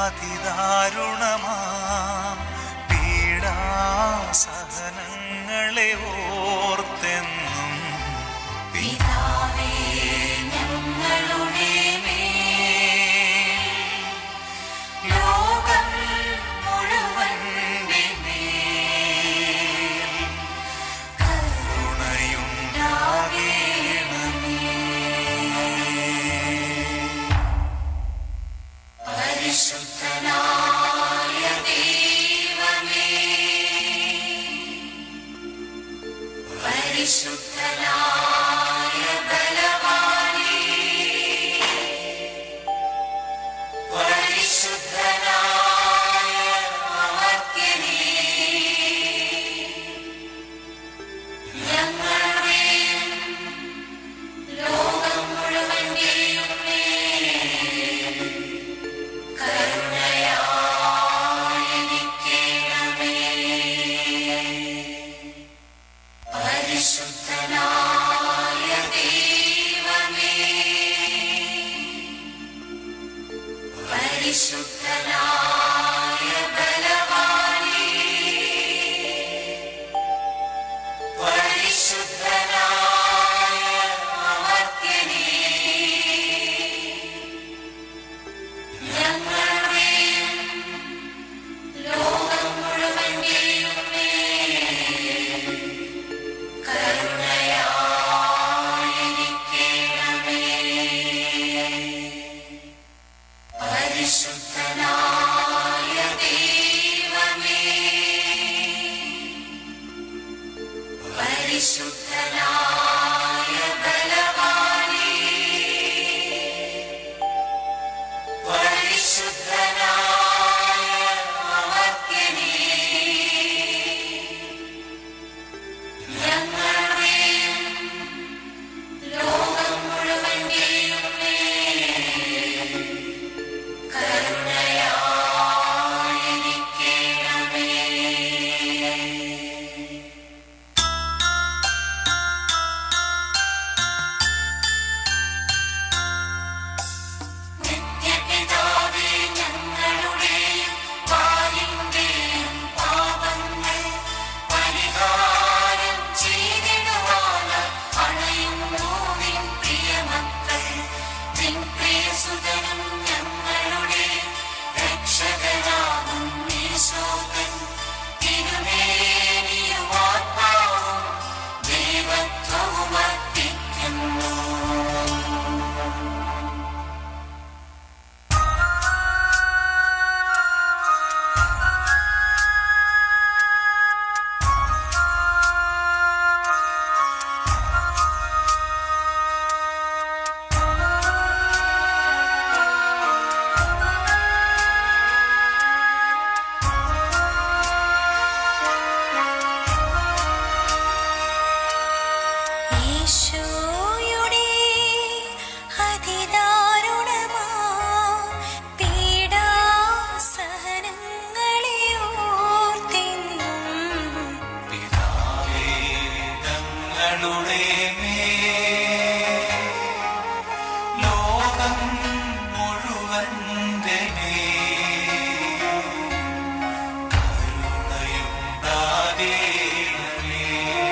അതിദാരുണമാം പീഡാസഹനങ്ങളെ ഓർത്തെന്നും പിതാവേ ഞങ്ങളുടെ മേൽ ലോകം മുഴുവന്റെ മേൽ പരിശുദ്ധനായ ദൈവമേ പരിശുദ്ധനായ ബലവാനേ പരിശുദ്ധനായ അമർത്യനേ ഞങ്ങളുടെയും ലോകം മുഴുവന്റെയും മേൽ കരുണയായിരിക്കണമേ പരിശുദ്ധനായ ദൈവമേ പരിശുദ്ധനായ ബലവാനേ പരിശുദ്ധനായ അമർത്യനേ ഞങ്ങളുടെയും ലോകം മുഴുവന്റെയും മേൽ കരുണയായിരിക്കണമേ പരിശുദ്ധനായ ദൈവമേ പരിശുദ്ധനായ ബലവാനേ പരിശുദ്ധനായ അമർത്യനേ ഞങ്ങളുടെയും ലോകം മുഴുവന്റെയും മേൽ കരുണയായിരിക്കണമേ നിത്യപിതാവേ ഞങ്ങളുടെയും പാലിന്റെയും പാപങ്ങൾ പരിഹാരം ചെയ്തിടുവാനായി അണയുന്നു നിൻ പ്രിയമക്കൾ നിൻ പ്രിയസുതനും ഞങ്ങളുടെ രക്ഷകനാകും ഈശോകൻ തിരുമേനിയും ആത്മാവും ദൈവത്വവും അർപ്പിക്കുന്നു ഈശോയുടെ അതിദാരുണമാ പീഡാസഹനങ്ങളെ ഓർത്തെന്നും പിതാവേ ഞങ്ങളുടെ മേൽ ലോകം മുഴുവന്റെ മേൽ കരുണയുണ്ടാകേണമേ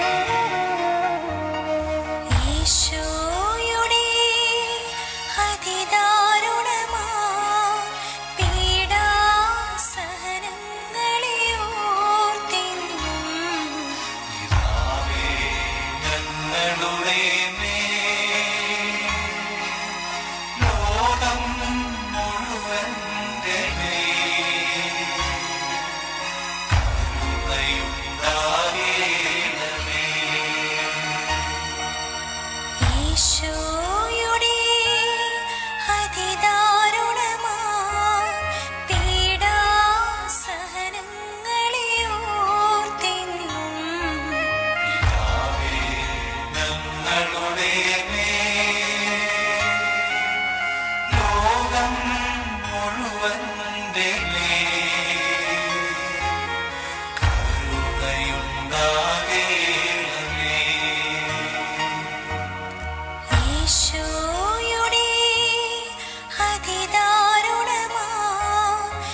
ഈശോയുടെ അതിദാരുണമാ പീഡാസഹനങ്ങളെ ഓർത്തെന്നും പിതാവേ ഞങ്ങളുടെ മേൽ ലോകം മുഴുവന്റെ മേൽ കരുണയുണ്ടാകേണമേ ഈശോയുടെ അതിദാരുണമാ പീഡാസഹനങ്ങളെ ഓർത്തെന്നും പിതാവേ ഞങ്ങളുടെ മേൽ ലോകം മുഴുവന്റെ മേൽ കരുണയുണ്ടാകേണമേ ഈശോയുടെ അതിദാരുണമാ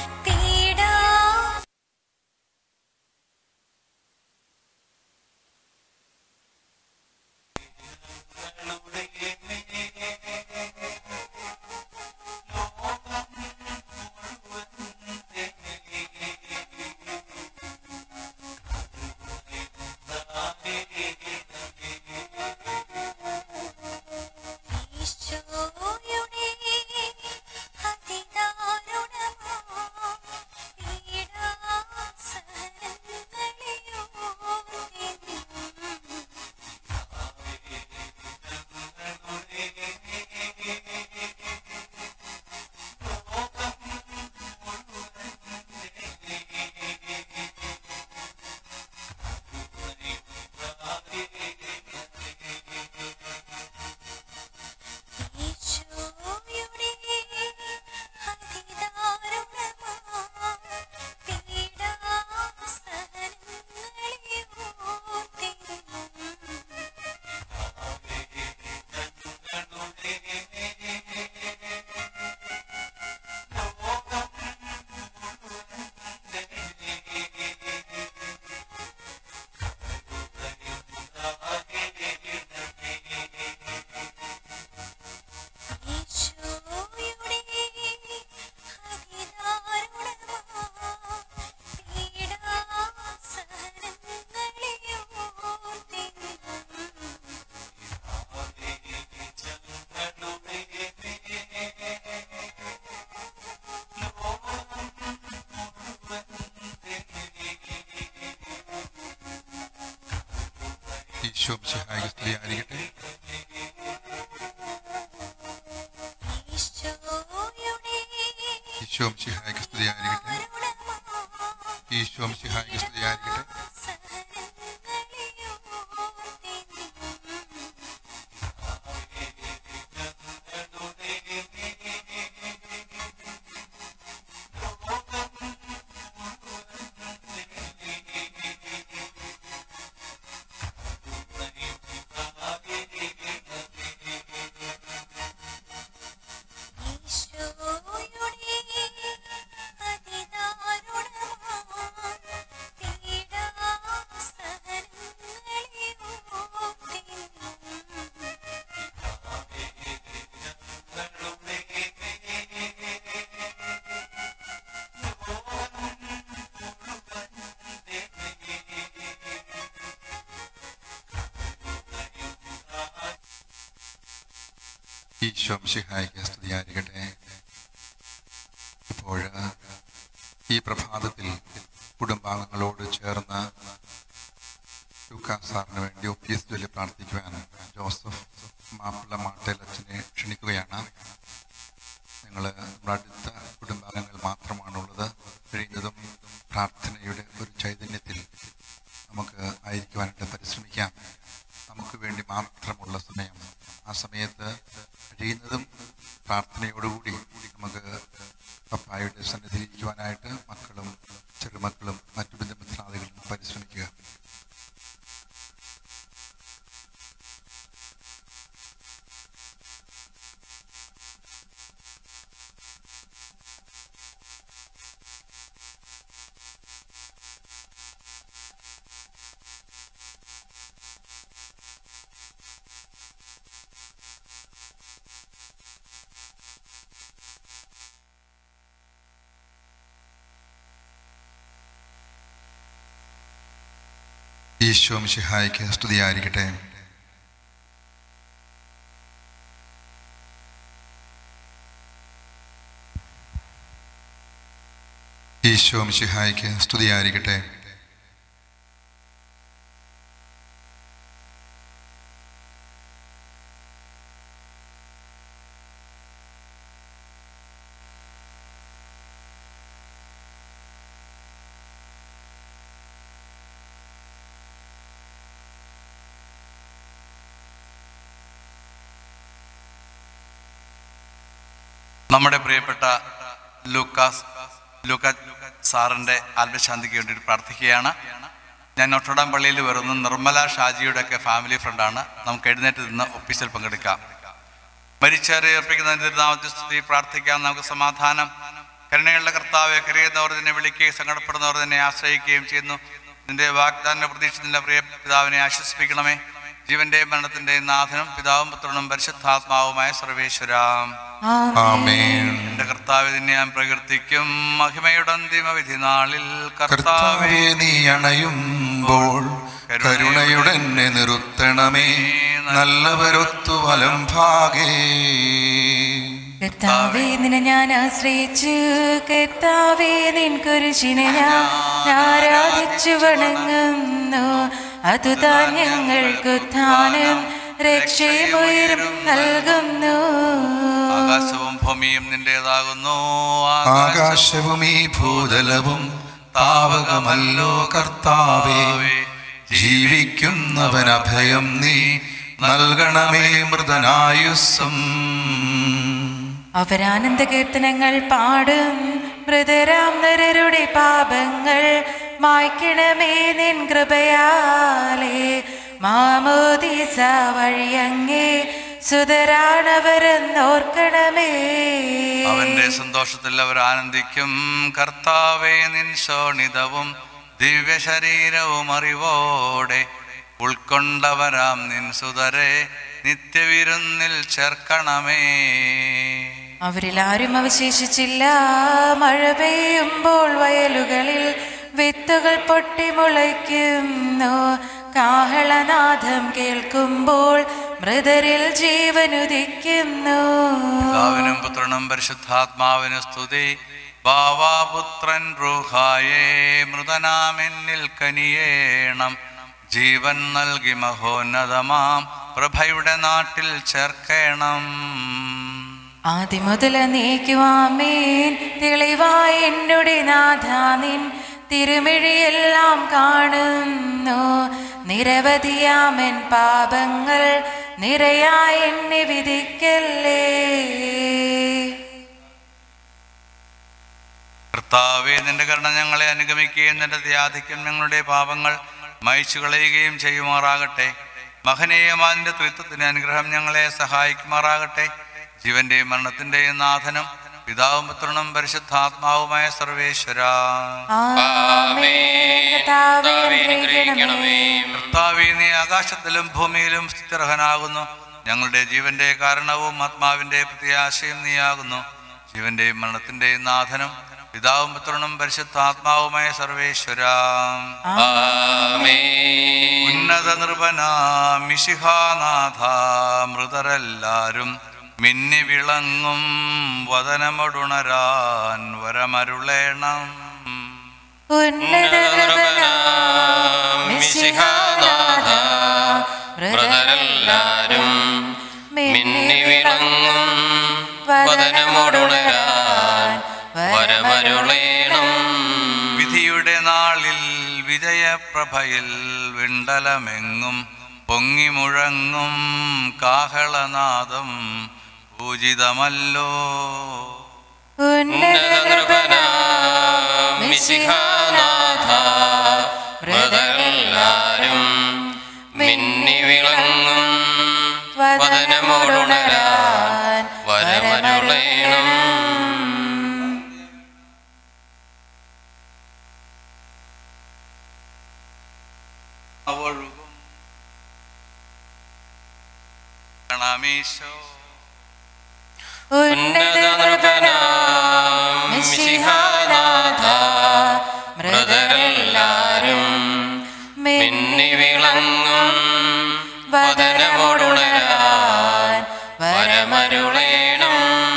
ഈശോ മിശിഹായിക്ക് സ്തുതിയായിരിക്കട്ടെ ഈശോയുടെ ഈശോ മിശിഹായിക്ക് സ്തുതിയായിരിക്കട്ടെ കരുണമാ ഈശോ മിശിഹായിക്ക് സ്തുതിയായിരിക്കട്ടെ ഈശോ മിശിഹായിക്ക് സ്തുതിയായിരിക്കട്ടെ ഇപ്പോൾ ഈ പ്രഭാതത്തിൽ കുടുംബാംഗങ്ങളോട് ചേർന്ന് ലൂക്കാസ് സാറിന് വേണ്ടി ഒപ്പീസ് ചൊല്ലി പ്രാർത്ഥിക്കുവാൻ ജോസഫ് മാപ്പിള മാട്ടേൽ അച്ഛനെ ക്ഷണിക്കുകയാണ് നിങ്ങൾ നമ്മുടെ അടുത്ത കുടുംബാംഗങ്ങൾ മാത്രമാണുള്ളത് കഴിയുന്നതും പ്രാർത്ഥനയുടെ ഒരു ചൈതന്യത്തിൽ നമുക്ക് ആയിരിക്കുവാനായിട്ട് പരിശ്രമിക്കാം നമുക്ക് വേണ്ടി മാത്രമുള്ള സമയം ആ സമയത്ത് കഴിയുന്നതും പ്രാർത്ഥനയോടുകൂടി നമുക്ക് പപ്പായുടെ സന്നിധിയിൽ ഇരിക്കുവാനായിട്ട് മക്കളും ചെറുമക്കളും മറ്റു ബന്ധുമിത്രാദികളും പരിശ്രമിക്കുക ഈശോ മിശിഹായിക്ക് സ്തുതിയായിരിക്കട്ടെ ഈശോ മിശിഹായിക്ക് സ്തുതിയായിരിക്കട്ടെ നമ്മുടെ പ്രിയപ്പെട്ട ലൂക്കാസ് ലൂക്ക സാറിന്റെ ആത്മശാന്തിക്ക് വേണ്ടി പ്രാർത്ഥിക്കുകയാണ് ഞാൻ നൊട്ടോഡാം പള്ളിയിൽ വരുന്ന നിർമ്മല ഷാജിയുടെ ഒക്കെ ഫാമിലി ഫ്രണ്ടാണ് നമുക്ക് എഴുന്നേറ്റ് നിന്ന് ഒഫീസിൽ പങ്കെടുക്കാം മരിച്ചവരെ അർപ്പിക്കുന്ന തിരുനാമത്തിൽ സ്തുതി പ്രാർത്ഥിക്കാം നമുക്ക് സമാധാനം കരുണയുള്ള കർത്താവെ കരയുന്നവർ നിന്നെ വിളിക്കുകയും സങ്കടപ്പെടുന്നവർ നിന്നെ ആശ്രയിക്കുകയും ചെയ്യുന്നു നിന്റെ വാഗ്ദാന പ്രതീക്ഷ നിന്റെ പ്രിയ പിതാവിനെ ആശ്വസിപ്പിക്കണമേ ജീവന്റെ മരണത്തിന്റെ നാഥനും പിതാവും പുത്രനും പരിശുദ്ധാത്മാവുമായ സർവേശ്വരാം ആമേൻ എന്റെ കർത്താവ് നിന്നെ ഞാൻ പ്രകീർത്തിക്കും മഹിമയുടെ അന്തിമ വിധി നാളിൽ കർത്താവേ കർത്താവെ നീ അണയുമ്പോൾ കരുണയുടെ എന്നെ നിർത്തണമേ നല്ലവരൊത്തു വലം ഭാഗേ കർത്താവേ നിന്നെ ഞാൻ ആശ്രയിച്ചു കർത്താവേ നിൻ കുരിശിനെ ഞാൻ ആരാധിച്ചു വണങ്ങുന്നു അതുതാൻ ഞങ്ങൾക്ക് ഉത്ഥാനം രക്ഷയുയരും നൽകുന്നു ആകാശവും ഭൂമിയും നിന്റേതാകുന്നു ആകാശവും ഈ ഭൂതലവും താവകമല്ലോ കർത്താവേ ജീവിക്കുന്നവൻ അഭയം നീ നൽകണമേ മൃതനായുസ്സം അവരാനന്ദ കീർത്തനങ്ങൾ പാടും മൃതരാം നരരുടെ പാപങ്ങൾ മായ്ക്കണമേ നിൻ കൃപയാലേ മാമോദീസ വഴിയങ്ങേ സുതരാണവരെന്നോർക്കണമേ അവന്റെ സന്തോഷത്തിൽ അവർ ആനന്ദിക്കും കർത്താവേ നിൻ ശോണിതവും ദിവ്യ ശരീരവും അറിവോടെ ഉൾക്കൊണ്ടവരാം നിൻ സുതരെ നിത്യവിരുന്നിൽ ചേർക്കണമേ അവരിൽ ആരും അവശേഷിച്ചില്ല മഴ പെയ്യുമ്പോൾ വയലുകളിൽ വിത്തുകൾ പൊട്ടി മുളയ്ക്കുന്നു കാഹളനാദം കേൾക്കുമ്പോൾ മൃതരിൽ ജീവനുദിക്കുന്നു പിതാവിനും പുത്രനും പരിശുദ്ധാത്മാവിന് സ്തുതി ബാവാപുത്രൻ റൂഹായേ മൃതനാമെന്നിൽ കനിയേണം ജീവൻ നൽകി മഹോന്നതമാം പ്രഭയുടെ നാട്ടിൽ ചേർക്കണം ആദ്യമുതല നീക്കുവാമേൻ തെളിവായ എന്നുടെ നാഥാനിൻ തിരുമിഴിയെല്ലാം കാണുന്നു നിരവധിയാമൻ പാപങ്ങൾ നിറയായി എന്നെ വിധിക്കല്ലേ കർത്താവെ നിന്റെ കരുണ ഞങ്ങളെ അനുഗമിക്കുകയും നിന്റെ ത്യാധിക്യം ഞങ്ങളുടെ പാപങ്ങൾ മയച്ചു കളയുകയും ചെയ്യുമാറാകട്ടെ മഹനീയമായ നിന്റെ ത്രിത്വത്തിന് അനുഗ്രഹം ഞങ്ങളെ സഹായിക്കുമാറാകട്ടെ ജീവന്റെയും മരണത്തിന്റെയും നാഥനും പിതാവും പുത്രനും പരിശുദ്ധാത്മാവുമായ സർവേശ്വര ആമേൻ. കർത്താവേ, അനുഗ്രഹിക്കണമേ. കർത്താവെ നീ ആകാശത്തിലും ഭൂമിയിലും സ്ഥിരഹനാകുന്നു ഞങ്ങളുടെ ജീവന്റെ കാരണവും ആത്മാവിന്റെ പ്രത്യാശയും നീയാകുന്നു ജീവന്റെയും മരണത്തിന്റെയും നാഥനും പിതാവും പുത്രനും പരിശുദ്ധാത്മാവുമായ സർവേശ്വര ഉന്നത നിർവനാമിഷിഹാനാഥ മൃതരെല്ലാരും മിന്നി വിളങ്ങും വദനമൊടുണരാൻ വരമരുളേണം മിശിഹാനാഥ, മൃതരെല്ലാരും മിന്നി വിളങ്ങും വദനമോടുണരാൻ വരമരുളേണം വിധിയുടെ നാളിൽ വിജയപ്രഭയിൽ വിണ്ടലമെങ്ങും പൊങ്ങി മുഴങ്ങും കാഹളനാദം പൂജിതമല്ലോ മിശിഹാനാഥ മൃതരെല്ലാരും മിന്നി വിളങ്ങും വദനമോടുണരാൻ വരമരുളേണം അവഴുകും പ്രണാമീശോ മിശിഹാനാഥ മൃതരെല്ലാരും മിന്നി വിളങ്ങും വദനമോടുണരാൻ വരമരുളേണം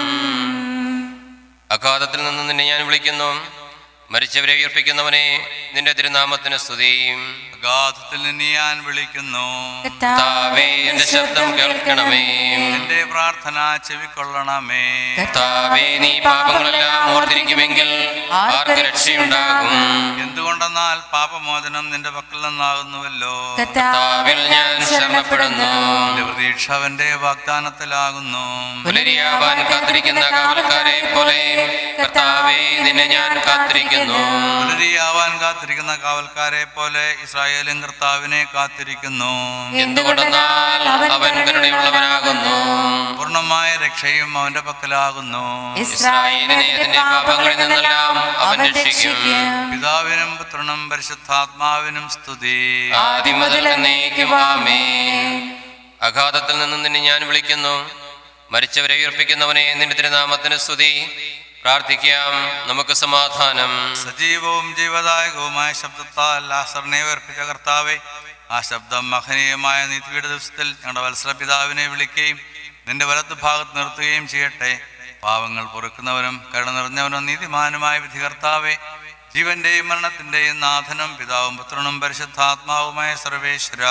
അഗാധത്തിൽ നിന്ന് നിന്നെ ഞാൻ വിളിക്കുന്നു മരിച്ചവരെ ഉയർപ്പിക്കുന്നവനെ നിന്റെ തിരുനാമത്തിന് സ്തുതിയും അഗാധത്തിൽ നിന്ന് ഞാൻ വിളിക്കുന്നു താവേ എന്റെ ശബ്ദം കേൾക്കണമേ എന്റെ പ്രാർത്ഥന ചെവിക്കൊള്ളണമേ താവേ നീ പാപങ്ങളെല്ലാം ഓർത്തിരിക്കുമെങ്കിൽ ആർക്ക് രക്ഷയുണ്ടാകും എന്തുകൊണ്ടെന്നാൽ പാപമോചനം നിന്റെ പക്കൽ നിന്നാകുന്നുവല്ലോ താവിൽ ഞാൻ ശരണപ്പെടുന്നു എന്റെ പ്രതീക്ഷ അവന്റെ വാഗ്ദാനത്തിലാകുന്നു പുലരിയാവാൻ കാത്തിരിക്കുന്ന കാവൽക്കാരെ പോലെ കർത്താവേ നിന്നെ ഞാൻ കാത്തിരിക്കുന്നു പുലരിയാവാൻ കാത്തിരിക്കുന്ന കാവൽക്കാരെ പോലെ ഇസ്രായേലും കർത്താവിനെ കാത്തിരിക്കുന്നു എന്തുകൊണ്ടെന്നാൽ അവൻ കരുണയുള്ളവനാകുന്നു പൂർണ്ണമായ രക്ഷയും അവന്റെ പക്കലാകുന്നു ഇസ്രായേലിനെ അതിന്റെ പാപങ്ങളിൽ നിന്നെല്ലാം അവൻ രക്ഷിക്കും പിതാവിനും പുത്രനും പരിശുദ്ധാത്മാവിനും സ്തുതി ആദ്യം മുതൽ എന്നേക്കുവാമേ അഗാധത്തിൽ നിന്ന് നിന്നെ ഞാൻ വിളിക്കുന്നു മരിച്ചവരെ ഉയർപ്പിക്കുന്നവനെ നിന്റെ തിരുനാമത്തിന് സ്തുതി പ്രാർത്ഥിക്കാം നമുക്ക് സമാധാനം സജീവവും ജീവദായകവുമായ ശബ്ദത്താൽ ലാസറിനെ ഉയർപ്പിച്ച കർത്താവെ ആ ശബ്ദം മഹനീയമായ നീതിയുടെ ദിവസത്തിൽ ഞങ്ങളുടെ വത്സര പിതാവിനെ വിളിക്കുകയും നിന്റെ വലത്ത് ഭാഗത്ത് നിർത്തുകയും ചെയ്യട്ടെ പാവങ്ങൾ പൊറുക്കുന്നവനും കരുണ നിറഞ്ഞവനും നീതിമാനുമായ വിധി കർത്താവെ ജീവന്റെയും മരണത്തിന്റെയും നാഥനും പിതാവും പുത്രനും പരിശുദ്ധാത്മാവുമായ സർവേശ്വര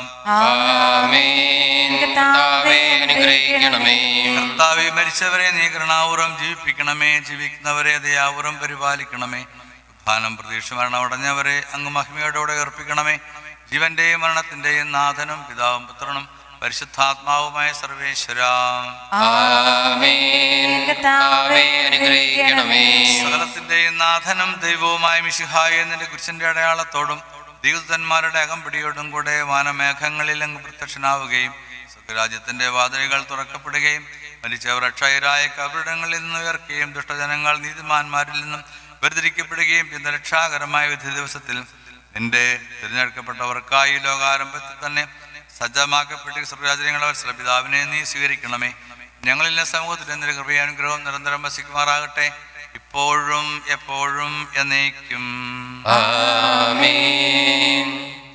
ആമേൻ കർത്താവേ അനുഗ്രഹിക്കണമേ കർത്താവെ മരിച്ചവരെ നീ കരുണാപൂർവം ജീവിപ്പിക്കണമേ ജീവിക്കുന്നവരെ ദയാപൂർവം പരിപാലിക്കണമേ ഉത്ഥാനം പ്രതീക്ഷ മരണമടഞ്ഞവരെ അങ്ങ് മഹിമയോടെ ഉയർപ്പിക്കണമേ ജീവന്റെയും മരണത്തിന്റെയും നാഥനും പിതാവും പുത്രനും പരിശുദ്ധാത്മാവുമായ സർവേശ്വര ആമേൻ കർത്താവേ അനുഗ്രഹിക്കണമേ സകലത്തിന്റെയും നാഥനും ദൈവവുമായ മിശിഹായ നിന്റെ കുരിശന്റെ അടയാളത്തോടും ദൈവതന്മാരുടെ അകമ്പടിയോടും കൂടെ വാനമേഘങ്ങളിൽ അങ്ങ് പ്രത്യക്ഷനാവുകയും സ്വർഗരാജ്യത്തിന്റെ വാതിലുകൾ തുറക്കപ്പെടുകയും മരിച്ചവർ അക്ഷയരായ കബറിടങ്ങളിൽ നിന്ന് ഉയർക്കുകയും ദുഷ്ടജനങ്ങൾ നീതിമാന്മാരിൽ നിന്നും വേർതിരിക്കപ്പെടുകയും പിന്നെ രക്ഷാകരമായ വിധി ദിവസത്തിൽ നിന്റെ തിരഞ്ഞെടുക്കപ്പെട്ടവർക്കായി ലോകാരംഭത്തിൽ തന്നെ സജ്ജമാക്കപ്പെട്ട സ്വർഗരാജ്യങ്ങളെ പിതാവിനെ നീ സ്വീകരിക്കണമേ ഞങ്ങളിലെ സമൂഹത്തിൽ നിന്റെ കൃപയാനുഗ്രഹവും നിരന്തരം വസിക്കുമാറാകട്ടെ ഇപ്പോഴും എപ്പോഴും എന്നേക്കും ആമേൻ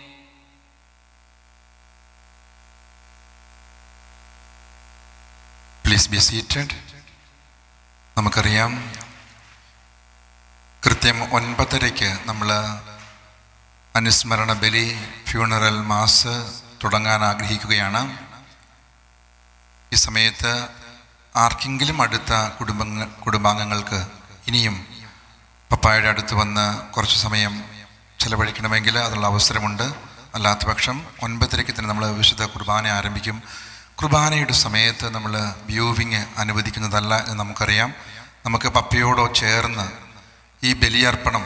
പ്ലീസ് ബി സീറ്റഡ് നമുക്കറിയാം കൃത്യം ഒൻപതരയ്ക്ക് നമ്മൾ അനുസ്മരണ ബലി ഫ്യൂണറൽ മാസ് തുടങ്ങാൻ ആഗ്രഹിക്കുകയാണ് ഈ സമയത്ത് ആർക്കെങ്കിലും അടുത്ത കുടുംബങ്ങ കുടുംബാംഗങ്ങൾക്ക് ഇനിയും പപ്പായുടെ അടുത്ത് വന്ന് കുറച്ച് സമയം ചെലവഴിക്കണമെങ്കിൽ അതിനുള്ള അവസരമുണ്ട് അല്ലാത്ത പക്ഷം ഒൻപതരയ്ക്ക് തന്നെ നമ്മൾ വിശുദ്ധ കുർബാന ആരംഭിക്കും കുർബാനയുടെ സമയത്ത് നമ്മൾ വ്യൂവിങ് അനുവദിക്കുന്നതല്ല എന്ന് നമുക്കറിയാം നമുക്ക് പപ്പയോടോ ചേർന്ന് ഈ ബലിയർപ്പണം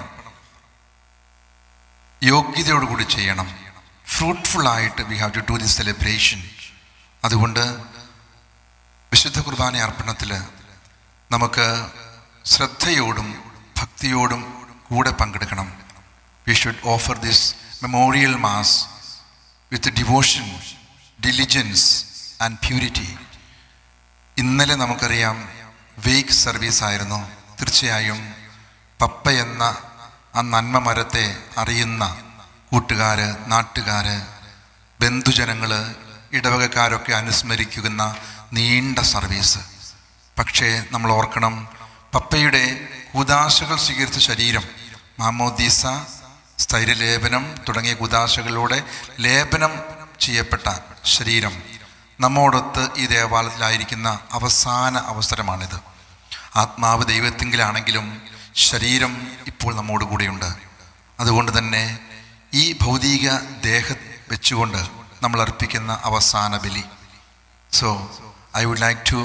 യോഗ്യതയോടുകൂടി ചെയ്യണം ഫ്രൂട്ട്ഫുൾ ആയിട്ട് we have to do this celebration അതുകൊണ്ട് വിശുദ്ധ കുർബാന അർപ്പണത്തിൽ നമുക്ക് ശ്രദ്ധയോടും ഭക്തിയോടും കൂടെ പങ്കെടുക്കണം we should offer this memorial mass with devotion diligence and purity ഇന്നലെ നമുക്കറിയാം വേക്ക് സർവീസ് ആയിരുന്നു തീർച്ചയായും പപ്പ എന്ന ആ നന്മ മരത്തെ അറിയുന്ന കൂട്ടുകാര് നാട്ടുകാര് ബന്ധുജനങ്ങൾ ഇടവകക്കാരൊക്കെ അനുസ്മരിക്കുന്ന നീണ്ട സർവീസ് പക്ഷേ നമ്മൾ ഓർക്കണം പപ്പയുടെ കൂതാശകൾ സ്വീകരിച്ച ശരീരം മാമോദീസ സ്ഥൈര്യലേപനം തുടങ്ങിയ കൂതാശകളിലൂടെ ലേപനം ചെയ്യപ്പെട്ട ശരീരം നമ്മോടൊത്ത് ഈ ദേവാലയത്തിലായിരിക്കുന്ന അവസാന അവസരമാണിത് ആത്മാവ് ദൈവത്തിങ്കിലാണെങ്കിലും ശരീരം ഇപ്പോൾ നമ്മോട് കൂടെയുണ്ട് അതുകൊണ്ട് തന്നെ ഈ ഭൗതിക ദേഹ വെച്ചുകൊണ്ട് നമ്മൾ അർപ്പിക്കുന്ന അവസാന ബലി so I would like to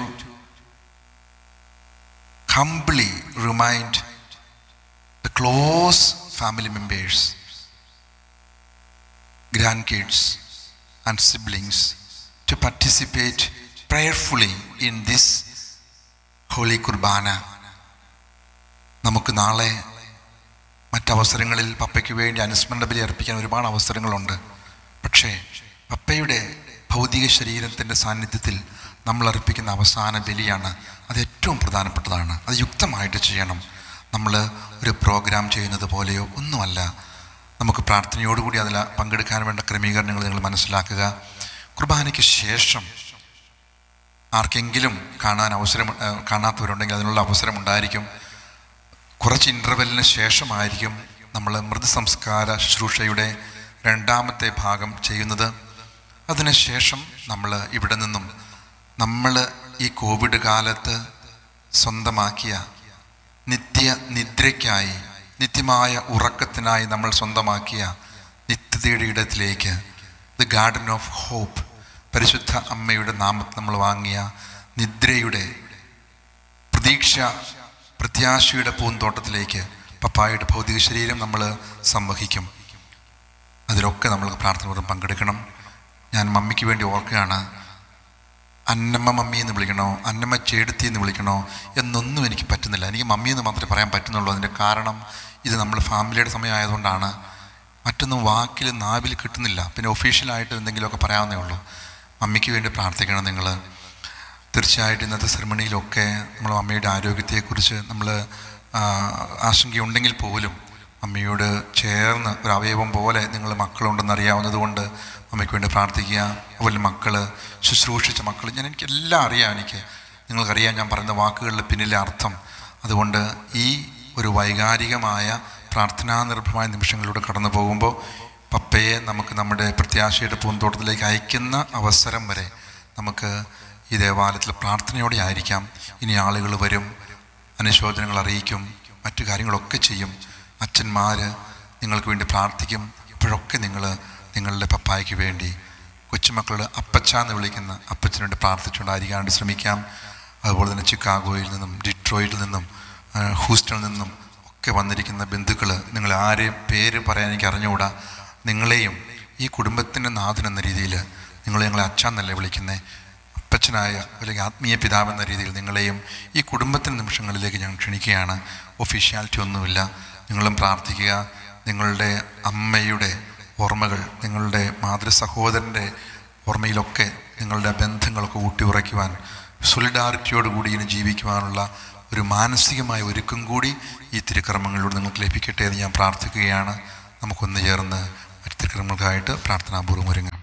humbly remind the close family members, grandkids, and siblings to participate prayerfully in this holy കുർബാന നമുക്ക് നാളെ മറ്റവസരങ്ങളിൽ പപ്പയ്ക്ക് വേണ്ടി അനുസ്മരണ ബലി അർപ്പിക്കാൻ ഒരുപാട് അവസരങ്ങളുണ്ട് പക്ഷേ പപ്പയുടെ ഭൗതിക ശരീരത്തിൻ്റെ സാന്നിധ്യത്തിൽ നമ്മൾ അർപ്പിക്കുന്ന അവസാന ബലിയാണ് അത് ഏറ്റവും പ്രധാനപ്പെട്ടതാണ് അത് യുക്തമായിട്ട് ചെയ്യണം നമ്മൾ ഒരു പ്രോഗ്രാം ചെയ്യുന്നത് പോലെയോ ഒന്നുമല്ല നമുക്ക് പ്രാർത്ഥനയോടുകൂടി അതിൽ പങ്കെടുക്കാൻ വേണ്ട ക്രമീകരണങ്ങൾ നിങ്ങൾ മനസ്സിലാക്കുക കുർബാനയ്ക്ക് ശേഷം ആർക്കെങ്കിലും കാണാൻ അവസരം ഏഹ്, കാണാത്തവരുണ്ടെങ്കിൽ അതിനുള്ള അവസരം ഉണ്ടായിരിക്കും കുറച്ച് ഇൻ്റർവെല്ലിന് ശേഷമായിരിക്കും നമ്മൾ മൃതസംസ്കാര ശുശ്രൂഷയുടെ രണ്ടാമത്തെ ഭാഗം ചെയ്യുന്നത് അതിനുശേഷം നമ്മൾ ഇവിടെ നിന്നും നമ്മൾ ഈ കോവിഡ് കാലത്ത് സ്വന്തമാക്കിയ നിത്യ നിദ്രയ്ക്കായി നിത്യമായ ഉറക്കത്തിനായി നമ്മൾ സ്വന്തമാക്കിയ നിത്യതയുടെ ഇടത്തിലേക്ക് ദ ഗാർഡൻ ഓഫ് ഹോപ്പ് പരിശുദ്ധ അമ്മയുടെ നാമത്തിൽ നമ്മൾ വാങ്ങിയ നിദ്രയുടെ പ്രതീക്ഷ പ്രത്യാശയുടെ പൂന്തോട്ടത്തിലേക്ക് പപ്പായുടെ ഭൗതിക ശരീരം നമ്മൾ സംവഹിക്കും അതിലൊക്കെ നമ്മൾ പ്രാർത്ഥനപൂർവ്വം പങ്കെടുക്കണം ഞാൻ മമ്മിക്ക് വേണ്ടി ഓർക്കുകയാണ് അന്നമ്മ മമ്മി എന്ന് വിളിക്കണോ അന്നമ്മ ചേടുത്തി എന്ന് വിളിക്കണോ എന്നൊന്നും എനിക്ക് പറ്റുന്നില്ല എനിക്ക് മമ്മി എന്ന് മാത്രമേ പറയാൻ പറ്റുന്നുള്ളൂ അതിൻ്റെ കാരണം ഇത് നമ്മൾ ഫാമിലിയുടെ സമയമായതുകൊണ്ടാണ് മറ്റൊന്നും വാക്കിൽ നാവിൽ കിട്ടുന്നില്ല പിന്നെ ഒഫീഷ്യലായിട്ട് എന്തെങ്കിലുമൊക്കെ പറയാവുന്നേ ഉള്ളൂ മമ്മിക്ക് വേണ്ടി പ്രാർത്ഥിക്കണം നിങ്ങൾ തീർച്ചയായിട്ടും ഇന്നത്തെ സെറമണിയിലൊക്കെ നമ്മൾ അമ്മയുടെ ആരോഗ്യത്തെക്കുറിച്ച് നമ്മൾ ആശങ്കയുണ്ടെങ്കിൽ പോലും അമ്മയോട് ചേർന്ന് ഒരു അവയവം പോലെ നിങ്ങൾ മക്കളുണ്ടെന്ന് അറിയാവുന്നത് കൊണ്ട് അമ്മയ്ക്ക് വേണ്ടി പ്രാർത്ഥിക്കുക അതുപോലെ മക്കൾ ശുശ്രൂഷിച്ച മക്കൾ ഞാൻ എനിക്ക് എല്ലാം അറിയാം എനിക്ക് നിങ്ങൾക്കറിയാം ഞാൻ പറയുന്ന വാക്കുകളുടെ പിന്നിലെ അർത്ഥം അതുകൊണ്ട് ഈ ഒരു വൈകാരികമായ പ്രാർത്ഥനാ നിർഭരമായ നിമിഷങ്ങളിലൂടെ കടന്നു പോകുമ്പോൾ പപ്പയെ നമുക്ക് നമ്മുടെ പ്രത്യാശയുടെ പൂന്തോട്ടത്തിലേക്ക് അയക്കുന്ന അവസരം വരെ നമുക്ക് ഈ ദേവാലയത്തിൽ പ്രാർത്ഥനയോടെ ആയിരിക്കാം ഇനി ആളുകൾ വരും അനുശോചനങ്ങൾ അറിയിക്കും മറ്റു കാര്യങ്ങളൊക്കെ ചെയ്യും അച്ഛന്മാർ നിങ്ങൾക്ക് വേണ്ടി പ്രാർത്ഥിക്കും ഇപ്പോഴൊക്കെ നിങ്ങൾ നിങ്ങളുടെ പപ്പായ്ക്ക് വേണ്ടി കൊച്ചുമക്കളുടെ അപ്പച്ച എന്ന് വിളിക്കുന്ന അപ്പച്ചന് വേണ്ടി പ്രാർത്ഥിച്ചുകൊണ്ടായിരിക്കാൻ വേണ്ടി ശ്രമിക്കാം അതുപോലെ തന്നെ ചിക്കാഗോയിൽ നിന്നും ഡിട്രോയിൽ നിന്നും ആ, ഹൂസ്റ്റണിൽ നിന്നും ഒക്കെ വന്നിരിക്കുന്ന ബന്ധുക്കൾ നിങ്ങൾ ആരെയും പേര് പറയാൻ എനിക്ക് അറിഞ്ഞുകൂടാ നിങ്ങളെയും ഈ കുടുംബത്തിൻ്റെ നാഥൻ എന്ന രീതിയിൽ നിങ്ങൾ ഞങ്ങളെ അച്ഛന്നല്ലേ വിളിക്കുന്നത് അപ്പച്ചനായ അല്ലെങ്കിൽ ആത്മീയ പിതാവ് എന്ന രീതിയിൽ നിങ്ങളെയും ഈ കുടുംബത്തിൻ്റെ നിമിഷങ്ങളിലേക്ക് ഞാൻ ക്ഷണിക്കുകയാണ് ഒഫീഷ്യാലിറ്റി ഒന്നുമില്ല നിങ്ങളും പ്രാർത്ഥിക്കുക നിങ്ങളുടെ അമ്മയുടെ ഓർമ്മകൾ നിങ്ങളുടെ മാതൃ സഹോദരൻ്റെ ഓർമ്മയിലൊക്കെ നിങ്ങളുടെ ബന്ധങ്ങളൊക്കെ ഊട്ടിയുറയ്ക്കുവാൻ സൊളിഡാറിറ്റിയോടുകൂടി ഇനി ജീവിക്കുവാനുള്ള ഒരു മാനസികമായ ഒരുക്കം കൂടി ഈ തിരുക്കർമ്മങ്ങളിലൂടെ നിങ്ങൾക്ക് ലഭിക്കട്ടെ എന്ന് ഞാൻ പ്രാർത്ഥിക്കുകയാണ് നമുക്കൊന്ന് ചേർന്ന് മറ്റു തിരുക്കർമ്മങ്ങൾക്കായിട്ട് പ്രാർത്ഥനാപൂർവ്വം ഒരുങ്ങാം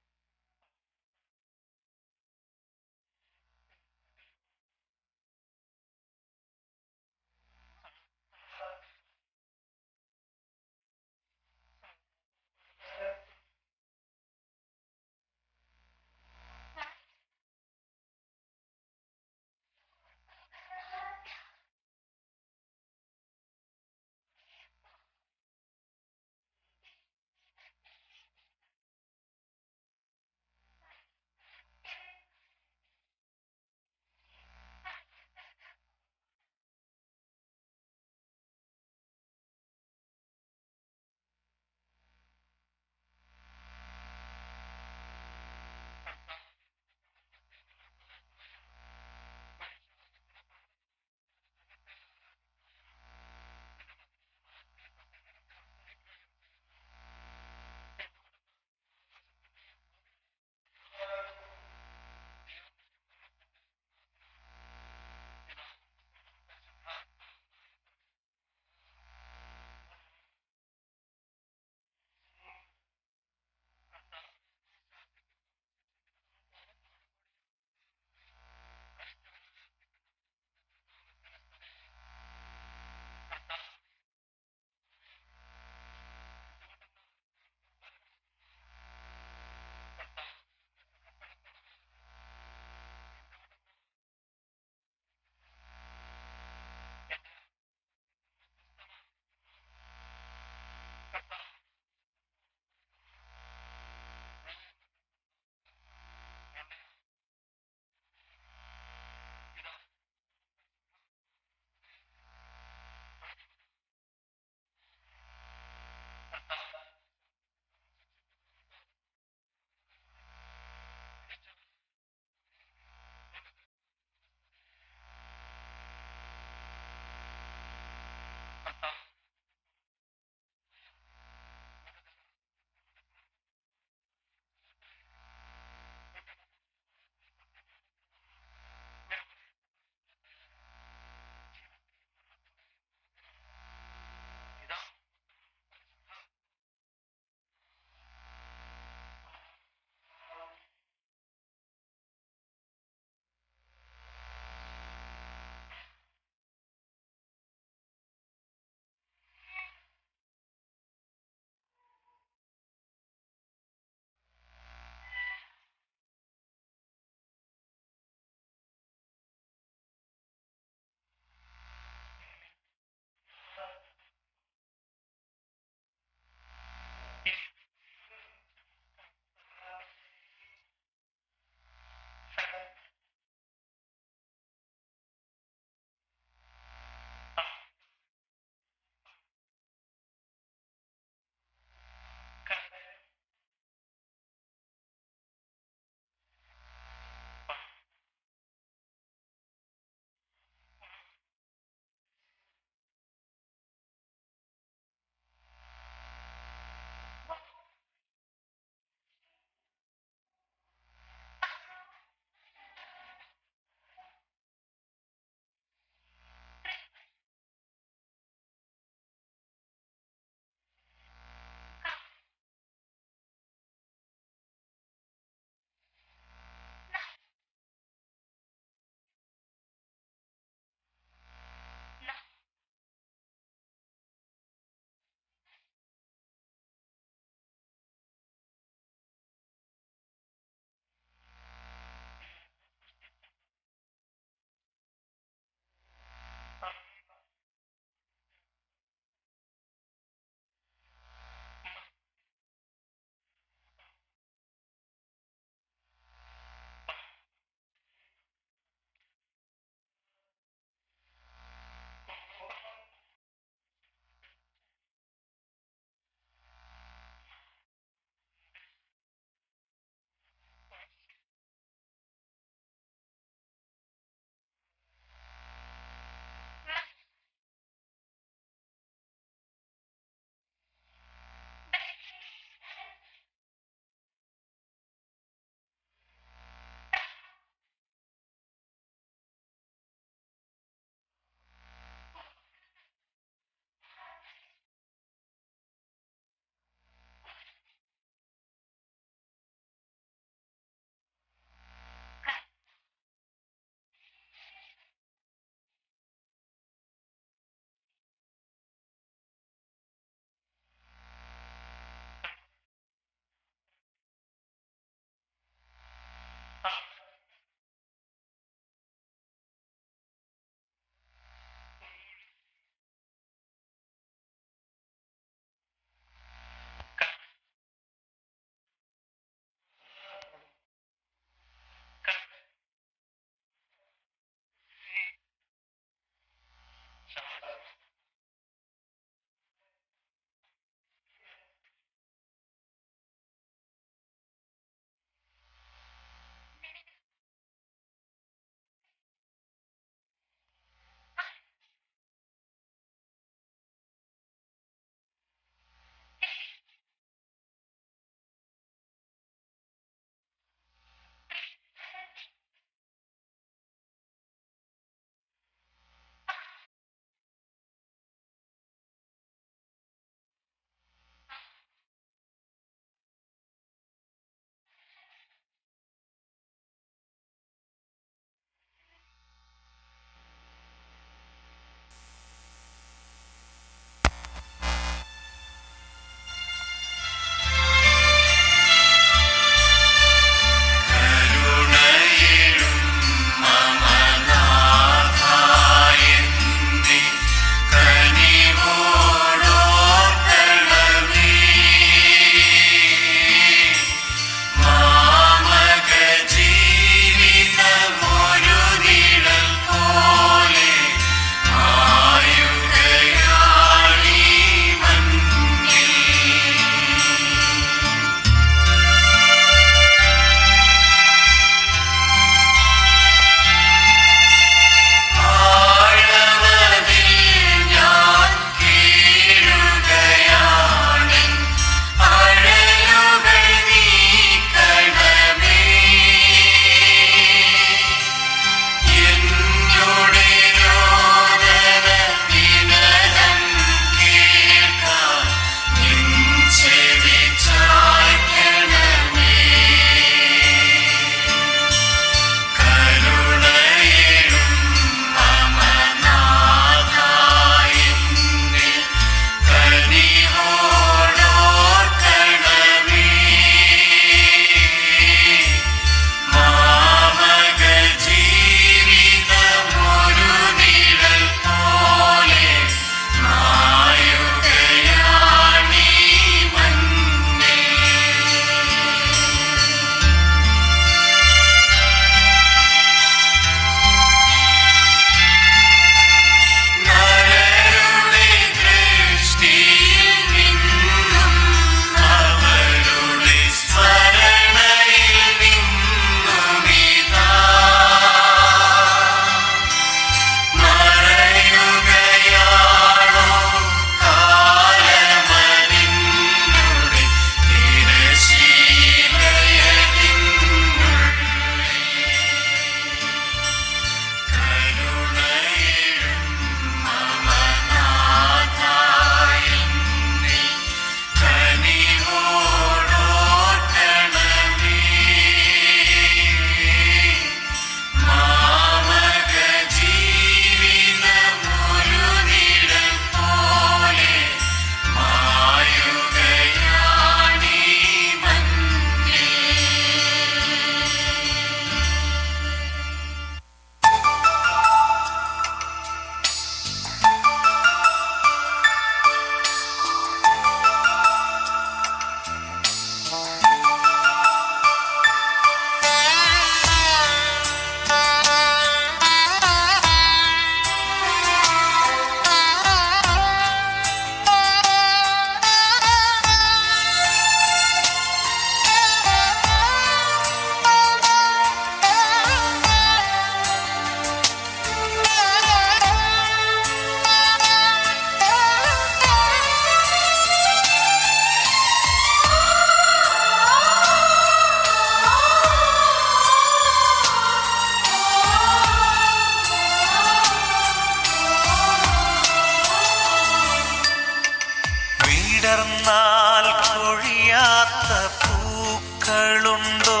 പൂക്കളുണ്ടോ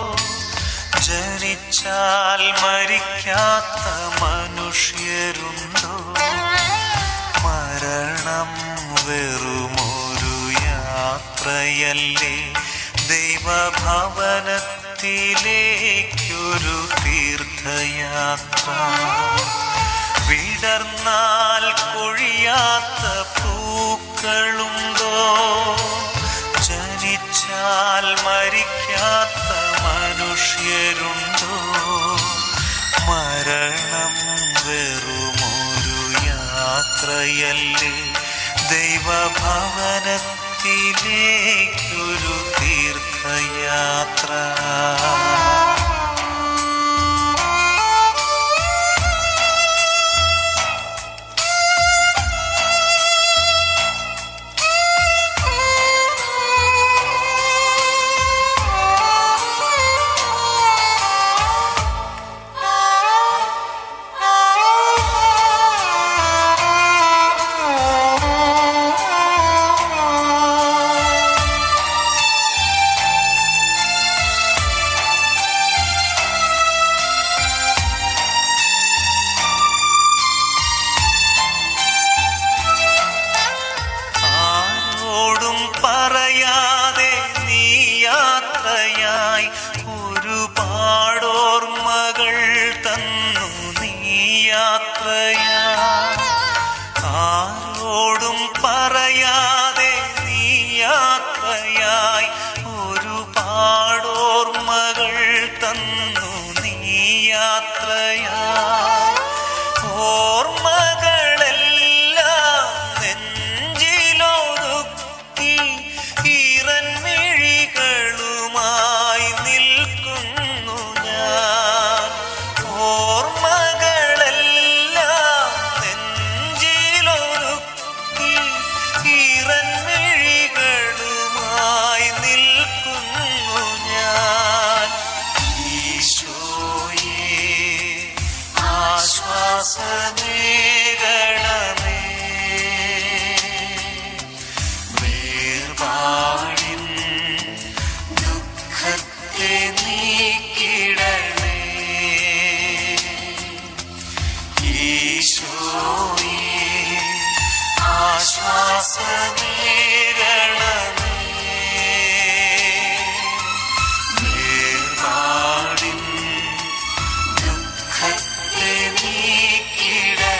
ജനിച്ചാൽ മരിക്കാത്ത മനുഷ്യരുണ്ടോ മരണം വെറുമൊരു യാത്രയല്ലേ ദൈവഭവനത്തിലേക്കൊരു തീർത്ഥയാത്ര വിടർന്നാൽ കൊഴിയാത്ത പൂക്കളുണ്ടോ ജനിച്ചാൽ മരിക്കാത്ത മനുഷ്യരുണ്ടോ മരണം വെറുമൊരു യാത്രയല്ലേ ദൈവഭവനത്തിലേക്കൊരു തീർത്ഥയാത്ര ആരോടും പറയാതെ നീ യാത്രയായി ഒരുപാടോർമ്മകൾ തന്നു നീ യാത്രയായി ആരോടും പറയാതെ നീ യാത്രയായി ഒരുപാടോർമ്മകൾ തന്നു നീ യാത്രയായി ഓർമ്മകളെല്ലാം നെഞ്ചിലൊതുക്കി ഈറൻമിഴികളുമായി നിൽക്കുന്നു ഞാൻ ഓർമ്മകളെല്ലാം നെഞ്ചിലൊതുക്കി ഈറൻമിഴികളുമായി നിൽക്കുന്നു ഞാൻ ഈശോയേ ആശ്വാസമേകണമേ വേർപാടിൻ ദുഃഖത്തെ നീക്കിടണേ ഈശോയേ ആശ്വാസമേകണമേ വേർപാടിൻ ദുഃഖത്തെ നീക്കിടണേ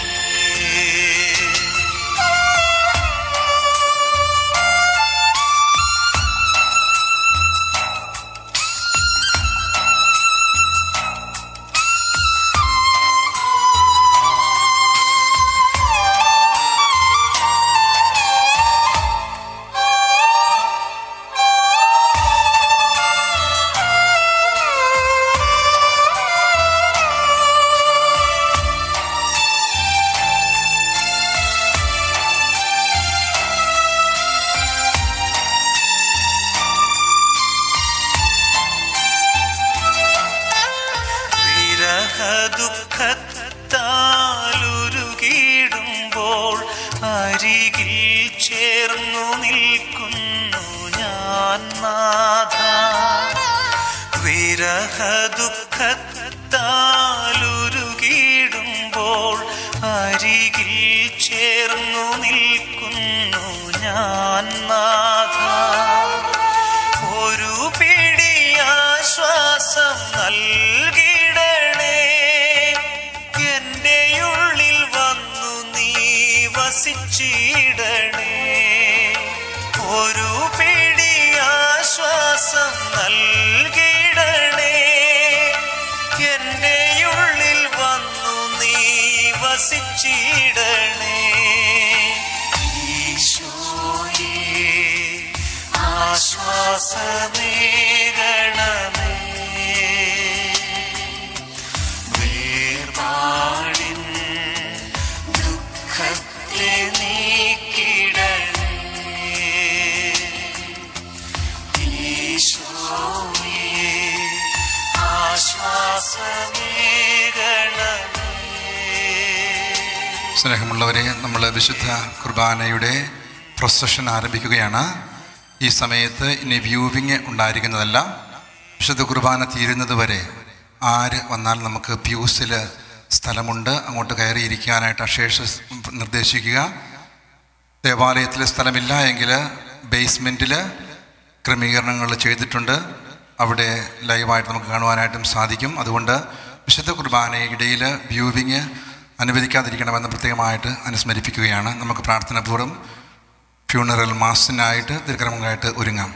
വിരഹ ദുഃഖത്താലുരുകിടുമ്പോൾ അരികിൽ ചേർന്നു നിൽക്കുന്നു ഞാൻ നാഥ വിരഹ ദുഃഖത്താലുരുകിടുമ്പോൾ അരികിൽ ചേർന്നു നിൽക്കുന്നു ഞാൻ നാഥ ഒരു പിടിയാശ്വാസം നൽകിടണേ എൻ്റെ ഉള്ളിൽ വന്നു നീ വസിച്ചിടണേ ഒരു പിടിയാശ്വാസം നൽകിടണേ എൻ്റെ ഉള്ളിൽ വന്നു നീ വസിച്ചിടണേ ഈശോയേ ആശ്വാസമേകണമേ വേർപാടിൻ ദുഃഖത്തെ നീക്കിടണേ ഈശോയേ ആശ്വാസമേകണമേ സ്നേഹമുള്ളവരെ നമ്മൾ വിശുദ്ധ കുർബാനയുടെ പ്രൊസഷൻ ആരംഭിക്കുകയാണ് ഈ സമയത്ത് ഇനി വ്യൂവിങ് ഉണ്ടായിരിക്കുന്നതല്ല വിശുദ്ധ കുർബാന തീരുന്നത് വരെ ആര് വന്നാൽ നമുക്ക് പ്യൂസിൽ സ്ഥലമുണ്ട് അങ്ങോട്ട് കയറിയിരിക്കാനായിട്ട് അക്ഷേഷ നിർദ്ദേശിക്കുക ദേവാലയത്തിൽ സ്ഥലമില്ല എങ്കിൽ ബേസ്മെൻറ്റിൽ ക്രമീകരണങ്ങൾ ചെയ്തിട്ടുണ്ട് അവിടെ ലൈവായിട്ട് നമുക്ക് കാണുവാനായിട്ടും സാധിക്കും അതുകൊണ്ട് വിശുദ്ധ കുർബാനയിടയിൽ വ്യൂവിങ് അനുവദിക്കാതിരിക്കണമെന്ന് പ്രത്യേകമായിട്ട് അനുസ്മരിപ്പിക്കുകയാണ് നമുക്ക് പ്രാർത്ഥനാപൂർവ്വം ഫ്യൂണറൽ മാസിനായിട്ട് ദീർഘമായിട്ട് ഒരുങ്ങാം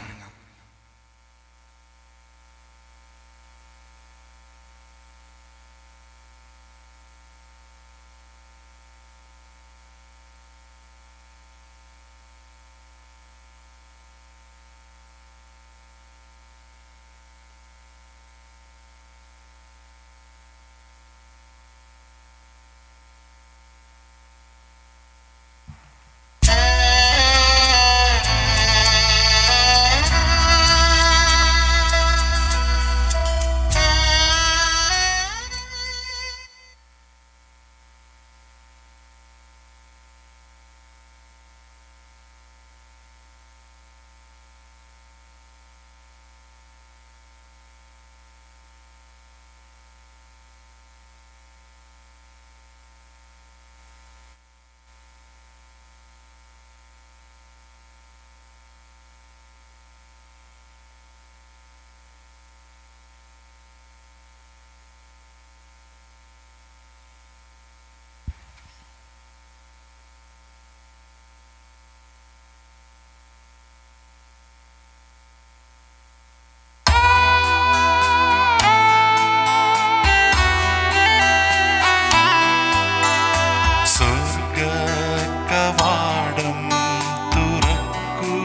സ്വർഗകവാടം തുറക്കൂ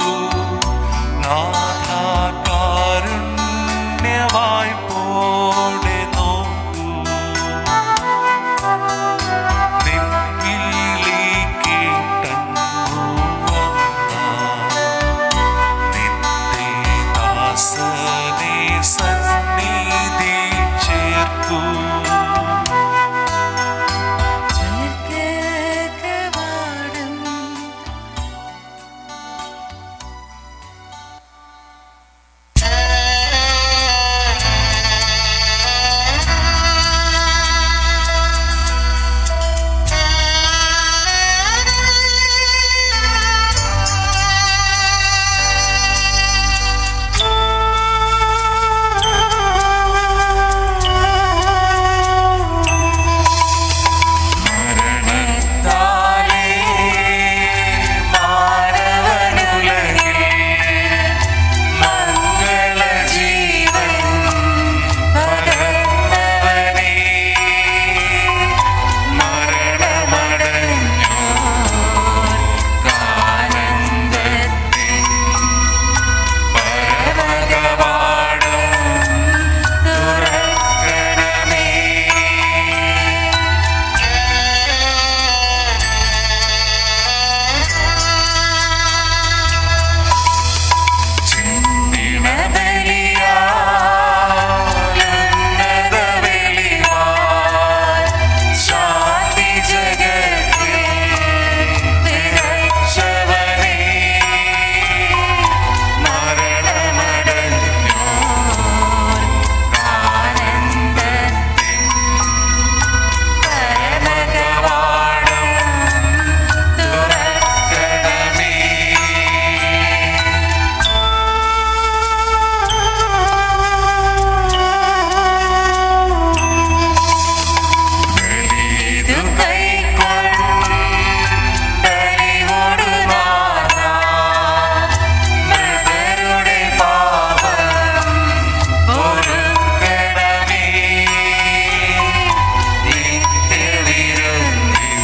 നാഥാകാരുണ്യവായ്പോടെ നോക്കൂ നിന്നിലേക്കേട്ടങ്ങു വന്ന നിന്റെ ദാസനെ സന്നിധി ചേർക്കൂ സ്വർഗകവാടം മരണത്താലേ മാനവനുലകിൽ മംഗളജീവൻ പകർന്നവനേ മരണമടഞ്ഞു കാനന്ദത്തിൻ പരമകവാടം തുറക്കണമേ ബലിയിതു കൈക്കൊണ്ടലിവോടു നാഥാ, മൃതരുടെ പാപം പൊറുക്കണമേ. നിത്യവിരുന്നിൻ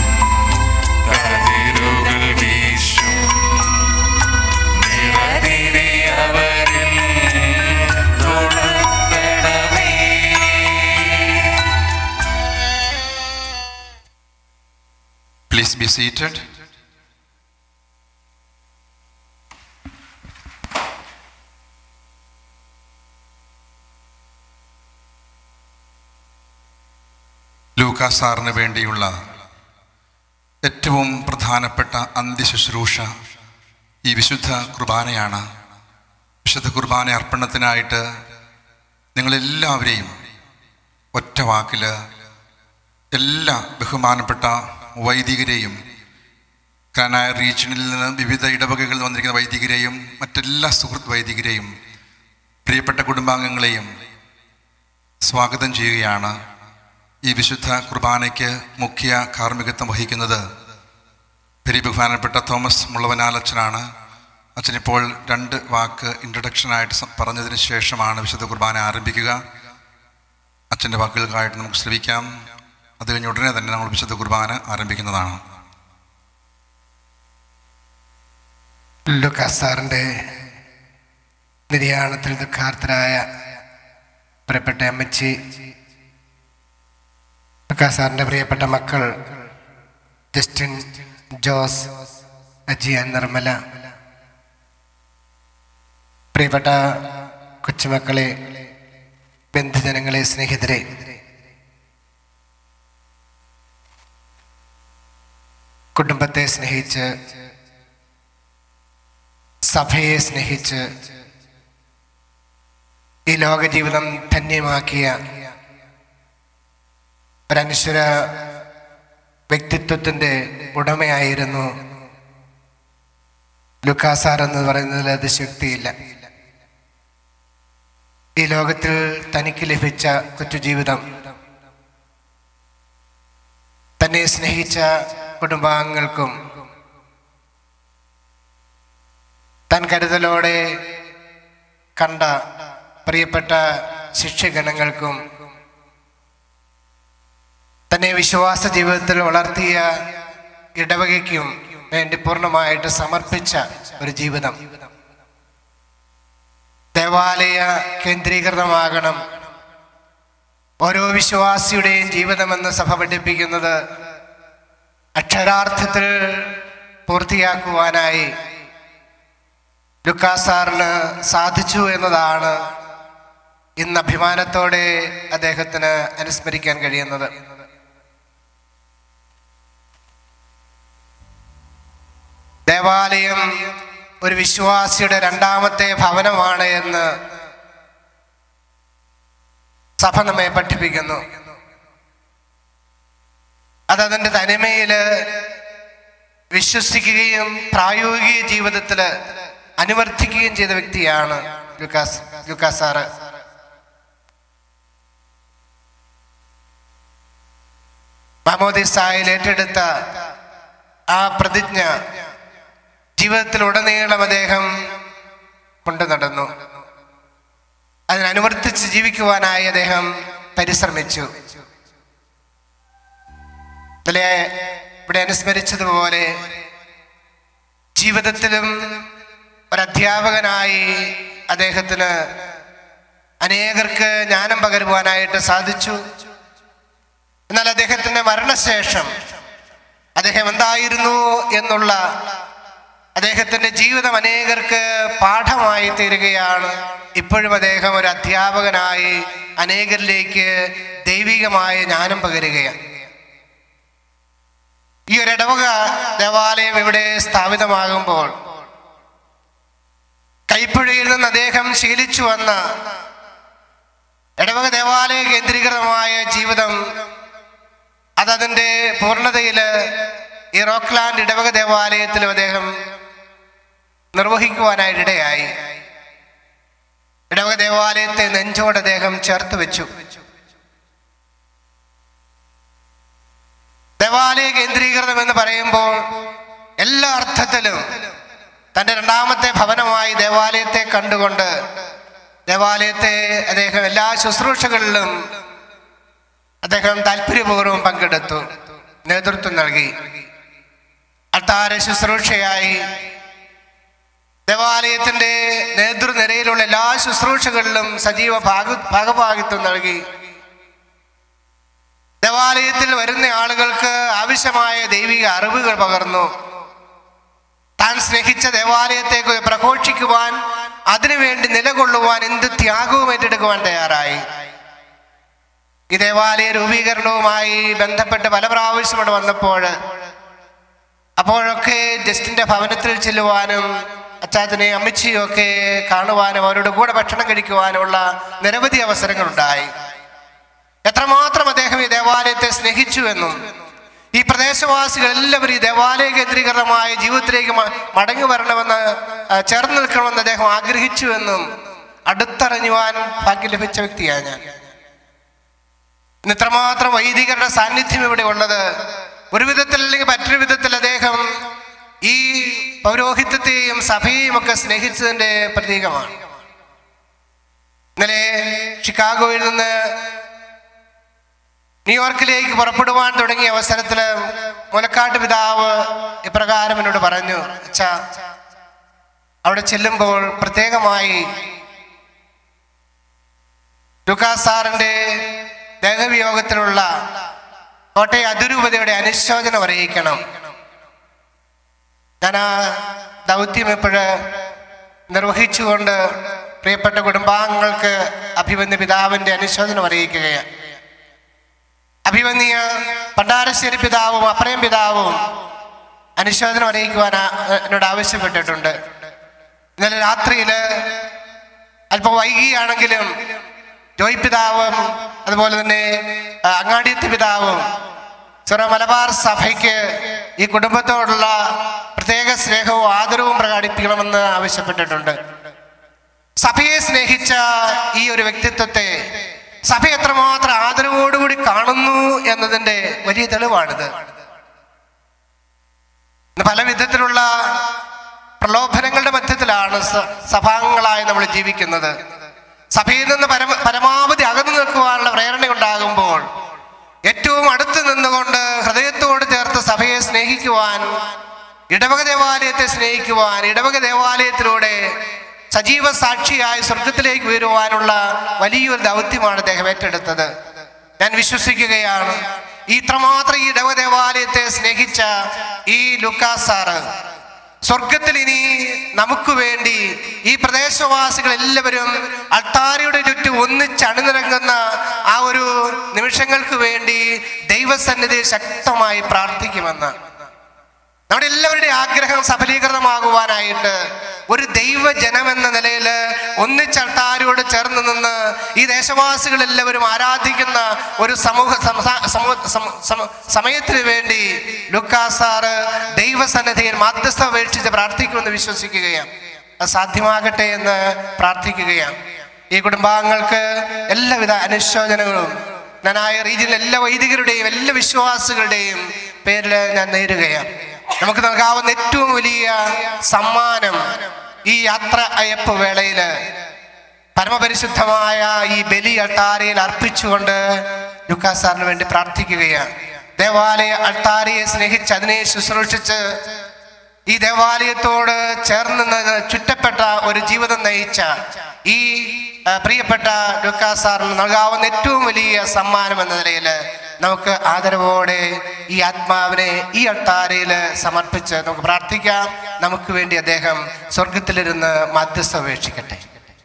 കതിരുകൾ വീശും നിറതിരിയവരിൽ തൊഴുക്കണമേ പ്ലീസ് ബി സീറ്റഡ് ലൂക്കാ സാറിന് വേണ്ടിയുള്ള ഏറ്റവും പ്രധാനപ്പെട്ട അന്ത്യശുശ്രൂഷ ഈ വിശുദ്ധ കുർബാനയാണ് വിശുദ്ധ കുർബാന അർപ്പണത്തിനായിട്ട് നിങ്ങളെല്ലാവരെയും ഒറ്റ വാക്കിൽ എല്ലാ ബഹുമാനപ്പെട്ട വൈദികരെയും കാനായ റീജിയനിൽ നിന്ന് വിവിധ ഇടവകകളിൽ വന്നിരിക്കുന്ന വൈദികരെയും മറ്റെല്ലാ സുഹൃത്ത് വൈദികരെയും പ്രിയപ്പെട്ട കുടുംബാംഗങ്ങളെയും സ്വാഗതം ചെയ്യുകയാണ് ഈ വിശുദ്ധ കുർബാനയ്ക്ക് മുഖ്യ കാർമ്മികത്വം വഹിക്കുന്നത് പെരി ബഹുമാനപ്പെട്ട തോമസ് മുള്ളവനാലച്ഛനാണ് അച്ഛനിപ്പോൾ രണ്ട് വാക്ക് ഇൻട്രഡക്ഷനായിട്ട് സം- പറഞ്ഞതിന് ശേഷമാണ് വിശുദ്ധ കുർബാന ആരംഭിക്കുക അച്ഛൻ്റെ വാക്കുകൾക്കായിട്ട് നമുക്ക് ശ്രമിക്കാം അത് കഴിഞ്ഞ് ഉടനെ തന്നെ നമ്മൾ വിശുദ്ധ കുർബാന ആരംഭിക്കുന്നതാണ് ലുക്കാസ് സാറിൻ്റെ നിര്യാണത്തിൽ ദുഃഖാർത്ഥരായ പ്രിയപ്പെട്ട അമ്മച്ചി ലുക്കാസ് സാറിൻ്റെ പ്രിയപ്പെട്ട മക്കൾ ജസ്റ്റിൻ ജോസ് അജിയ നിർമ്മല പ്രിയപ്പെട്ട കൊച്ചുമക്കളെ ബന്ധുജനങ്ങളെ സ്നേഹിതരെ കുടുംബത്തെ സ്നേഹിച്ച് സഭയെ സ്നേഹിച്ച് ഈ ലോക ജീവിതം ധന്യമാക്കിയ ഒരനശ്വര വ്യക്തിത്വത്തിൻ്റെ ഉടമയായിരുന്നു ലുക്കാസാർ എന്ന് പറയുന്നതിൽ അത് ശക്തിയില്ല ഈ ലോകത്തിൽ തനിക്ക് ലഭിച്ച കൊച്ചു ജീവിതം തന്നെ സ്നേഹിച്ച കുടുംബാംഗങ്ങൾക്കും താൻ കരുതലോടെ കണ്ട പ്രിയപ്പെട്ട ശിഷ്യഗണങ്ങൾക്കും തന്നെ വിശ്വാസ ജീവിതത്തിൽ വളർത്തിയ ഇടവകയ്ക്കും വേണ്ടി പൂർണ്ണമായിട്ട് സമർപ്പിച്ച ഒരു ജീവിതം ദേവാലയ കേന്ദ്രീകൃതമാകണം ഓരോ വിശ്വാസിയുടെയും ജീവിതമെന്ന് സഭ പഠിപ്പിക്കുന്നത് അക്ഷരാർത്ഥത്തിൽ പൂർത്തിയാക്കുവാനായി ലുക്കാസാറിന് സാധിച്ചു എന്നതാണ് ഇന്ന് അഭിമാനത്തോടെ അദ്ദേഹത്തിന് അനുസ്മരിക്കാൻ കഴിയുന്നത് ദേവാലയം ഒരു വിശ്വാസിയുടെ രണ്ടാമത്തെ ഭവനമാണ് എന്ന് സഭ നമ്മെ പഠിപ്പിക്കുന്നു അതതിൻ്റെ തനിമയില് വിശ്വസിക്കുകയും പ്രായോഗിക ജീവിതത്തിൽ അനുവർത്തിക്കുകയും ചെയ്ത വ്യക്തിയാണ് ലുക്കാസ് ലുക്കാസ് സാറ് മാമോദിസായിൽ ഏറ്റെടുത്ത ആ പ്രതിജ്ഞ ജീവിതത്തിലുടനീളം അദ്ദേഹം കൊണ്ടു നടന്നു അതിനനുവർത്തിച്ച് ജീവിക്കുവാനായി അദ്ദേഹം പരിശ്രമിച്ചു ഇതിലെ ഇവിടെ അനുസ്മരിച്ചതുപോലെ ജീവിതത്തിലും ഒരധ്യാപകനായി അദ്ദേഹത്തിന് അനേകർക്ക് ജ്ഞാനം പകരുവാനായിട്ട് സാധിച്ചു എന്നാൽ അദ്ദേഹത്തിന്റെ മരണശേഷം അദ്ദേഹം എന്തായിരുന്നു എന്നുള്ള അദ്ദേഹത്തിന്റെ ജീവിതം അനേകർക്ക് പാഠമായി തീരുകയാണ് ഇപ്പോഴും അദ്ദേഹം ഒരു അധ്യാപകനായി അനേകരിലേക്ക് ദൈവികമായ ജ്ഞാനം പകരുകയാണ് ഈ ഒരു ഇടവക ദേവാലയം ഇവിടെ സ്ഥാപിതമാകുമ്പോൾ കൈപ്പുഴയിൽ നിന്ന് അദ്ദേഹം ശീലിച്ചു വന്ന ഇടവക ദേവാലയ കേന്ദ്രീകൃതമായ ജീവിതം അതതിൻ്റെ പൂർണ്ണതയിൽ ഈ റോക്ക്ലാൻഡ് ഇടവക ദേവാലയത്തിലും അദ്ദേഹം നിർവഹിക്കുവാനായിട്ട് ഇടയായി ഇടവക ദേവാലയത്തെ നെഞ്ചോട് അദ്ദേഹം ചേർത്ത് വെച്ചു ദേവാലയ കേന്ദ്രീകൃതം എന്ന് പറയുമ്പോൾ എല്ലാ അർത്ഥത്തിലും തൻ്റെ രണ്ടാമത്തെ ഭവനമായി ദേവാലയത്തെ കണ്ടുകൊണ്ട് ദേവാലയത്തെ അദ്ദേഹം എല്ലാ ശുശ്രൂഷകളിലും അദ്ദേഹം താല്പര്യപൂർവ്വം പങ്കെടുത്തു നേതൃത്വം നൽകി അത്താര ശുശ്രൂഷയായി ദേവാലയത്തിന്റെ നേതൃനിരയിലുള്ള എല്ലാ ശുശ്രൂഷകളിലും സജീവ ഭാഗ ഭാഗഭാഗിത്വം നൽകി ദേവാലയത്തിൽ വരുന്ന ആളുകൾക്ക് ആവശ്യമായ ദൈവിക അറിവുകൾ പകർന്നു താൻ സ്നേഹിച്ച ദേവാലയത്തെ പ്രഘോഷിക്കുവാൻ അതിനുവേണ്ടി നിലകൊള്ളുവാൻ എന്ത് ത്യാഗവും ഏറ്റെടുക്കുവാൻ തയ്യാറായി ഈ ദേവാലയ രൂപീകരണവുമായി ബന്ധപ്പെട്ട് പല പ്രാവശ്യം ഇവിടെ വന്നപ്പോൾ അപ്പോഴൊക്കെ ജസ്റ്റിൻ്റെ ഭവനത്തിൽ ചെല്ലുവാനും അച്ചാച്ചനെയും അമ്മച്ചിയും ഒക്കെ കാണുവാനും അവരുടെ കൂടെ ഭക്ഷണം കഴിക്കുവാനുമുള്ള നിരവധി അവസരങ്ങളുണ്ടായി എത്രമാത്രം അദ്ദേഹം ഈ ദേവാലയത്തെ സ്നേഹിച്ചുവെന്നും ഈ പ്രദേശവാസികൾ എല്ലാവരും ഈ ദേവാലയ കേന്ദ്രീകരണമായ ജീവിതത്തിലേക്ക് മ- മടങ്ങി വരണമെന്ന് ആ, ചേർന്ന് നിൽക്കണമെന്ന് അദ്ദേഹം ആഗ്രഹിച്ചുവെന്നും അടുത്തറിഞ്ഞുവാൻ ഭാഗ്യം ലഭിച്ച വ്യക്തിയാണ് ഞാൻ ഇന്ന് ഇത്രമാത്രം വൈദികരുടെ സാന്നിധ്യം ഇവിടെ ഉള്ളത് ഒരു വിധത്തിൽ അല്ലെങ്കിൽ മറ്റൊരു വിധത്തിൽ അദ്ദേഹം ഈ പൗരോഹിത്യത്തെയും സഭയെയും ഒക്കെ സ്നേഹിച്ചതിൻ്റെ പ്രതീകമാണ് ഇന്നലെ ഷിക്കാഗോയിൽ നിന്ന് ന്യൂയോർക്കിലേക്ക് പുറപ്പെടുവാൻ തുടങ്ങിയ അവസരത്തിൽ മുലക്കാട്ട് പിതാവ് ഇപ്രകാരം എന്നോട് പറഞ്ഞു അച്ഛാ അവിടെ ചെല്ലുമ്പോൾ പ്രത്യേകമായി ലുക്കാസ് സാറിന്റെ ദേഹവിയോഗത്തിലുള്ള കോട്ടയം അതിരൂപതയുടെ അനുശോചനം അറിയിക്കണം ഞാൻ ആ ദൗത്യം ഇപ്പോഴ് നിർവഹിച്ചുകൊണ്ട് പ്രിയപ്പെട്ട കുടുംബാംഗങ്ങൾക്ക് അഭിമന്യ പിതാവിന്റെ അനുശോചനം അറിയിക്കുകയാണ് അഭിമന്യ പണ്ടാരശ്ശേരി പിതാവും അപ്രയം പിതാവും അനുശോചനം അറിയിക്കുവാൻ ആ- എന്നോട് ആവശ്യപ്പെട്ടിട്ടുണ്ട് ഇന്നലെ രാത്രിയിൽ അല്പം വൈകിയാണെങ്കിലും ജോയ് പിതാവും അതുപോലെ തന്നെ ആ, അങ്ങാടിയത്ത് പിതാവും ചെറു മലബാർ സഭയ്ക്ക് ഈ കുടുംബത്തോടുള്ള പ്രത്യേക സ്നേഹവും ആദരവും പ്രകടിപ്പിക്കണമെന്ന് ആവശ്യപ്പെട്ടിട്ടുണ്ട് സഭയെ സ്നേഹിച്ച ഈ ഒരു വ്യക്തിത്വത്തെ സഭ എത്രമാത്രം ആദരവോടുകൂടി കാണുന്നു എന്നതിൻ്റെ വലിയ തെളിവാണിത് ഇന്ന് പല വിധത്തിലുള്ള പ്രലോഭനങ്ങളുടെ മധ്യത്തിലാണ് സ- സഭാംഗങ്ങളായി നമ്മൾ ജീവിക്കുന്നത് സഭയിൽ നിന്ന് പരമ പരമാവധി അകന്നു നിൽക്കുവാനുള്ള പ്രേരണ ഉണ്ടാകുമ്പോൾ ഏറ്റവും അടുത്ത് നിന്നുകൊണ്ട് ഹൃദയത്തോട് ചേർത്ത് സഭയെ സ്നേഹിക്കുവാൻ ഇടവക ദേവാലയത്തെ സ്നേഹിക്കുവാൻ ഇടവക ദേവാലയത്തിലൂടെ സജീവ സാക്ഷിയായി സ്വർഗത്തിലേക്ക് ഉയരുവാനുള്ള വലിയൊരു ദൗത്യമാണ് അദ്ദേഹം ഏറ്റെടുത്തത് ഞാൻ വിശ്വസിക്കുകയാണ് ഈ ഇത്രമാത്രം ഈ ഇടവക ദേവാലയത്തെ സ്നേഹിച്ച ഈ ലുക്കാസ് സാറ് സ്വർഗത്തിൽ ഇനി നമുക്ക് വേണ്ടി ഈ പ്രദേശവാസികൾ എല്ലാവരും അൾത്താരയുടെ ചുറ്റും ഒന്നിച്ചണിനിറങ്ങുന്ന ആ ഒരു നിമിഷങ്ങൾക്ക് വേണ്ടി ദൈവസന്നിധി ശക്തമായി പ്രാർത്ഥിക്കുമെന്ന് നമ്മുടെ എല്ലാവരുടെയും ആഗ്രഹം സഫലീകൃതമാകുവാനായിട്ട് ഒരു ദൈവജനം എന്ന നിലയിൽ ഒന്നിച്ചൾത്താരോട് ചേർന്ന് നിന്ന് ഈ ദേശവാസികൾ എല്ലാവരും ആരാധിക്കുന്ന ഒരു സമൂഹ സംസാ- സമൂ- സം- സം- സമയത്തിന് വേണ്ടി ലുക്കാസാറ് ദൈവസന്നിധിയിൽ മാധ്യസ്ഥ അപേക്ഷിച്ച് പ്രാർത്ഥിക്കുമെന്ന് വിശ്വസിക്കുകയാണ് അത് സാധ്യമാകട്ടെ എന്ന് പ്രാർത്ഥിക്കുകയാണ് ഈ കുടുംബാംഗങ്ങൾക്ക് എല്ലാവിധ അനുശോചനങ്ങളും ഞാനായ റീജിയനിലെ എല്ലാ വൈദികരുടെയും എല്ലാ വിശ്വാസികളുടെയും പേരിൽ ഞാൻ നേരുകയാണ് നമുക്ക് നൽകാവുന്ന ഏറ്റവും വലിയ സമ്മാനം ഈ യാത്ര അയപ്പ് വേളയില് പരമപരിശുദ്ധമായ ഈ ബലി അൾത്താരയിൽ അർപ്പിച്ചുകൊണ്ട് ലുക്കാസ് സാറിന് വേണ്ടി പ്രാർത്ഥിക്കുകയാണ് ദേവാലയ അൾത്താരയെ സ്നേഹിച്ച് അതിനെ ശുശ്രൂഷിച്ച് ഈ ദേവാലയത്തോട് ചേർന്ന് നിന്ന് ചുറ്റപ്പെട്ട ഒരു ജീവിതം നയിച്ച ഈ ആ, പ്രിയപ്പെട്ട ലുക്കാസ് സാറിന് നൽകാവുന്ന ഏറ്റവും വലിയ സമ്മാനം എന്ന നിലയിൽ നമുക്ക് ആദരവോടെ ഈ ആത്മാവിനെ ഈ അൾത്താരയിൽ സമർപ്പിച്ച് നമുക്ക് പ്രാർത്ഥിക്കാം നമുക്ക് വേണ്ടി അദ്ദേഹം സ്വർഗത്തിലിരുന്ന് മധ്യസ്ഥ അപേക്ഷിക്കട്ടെ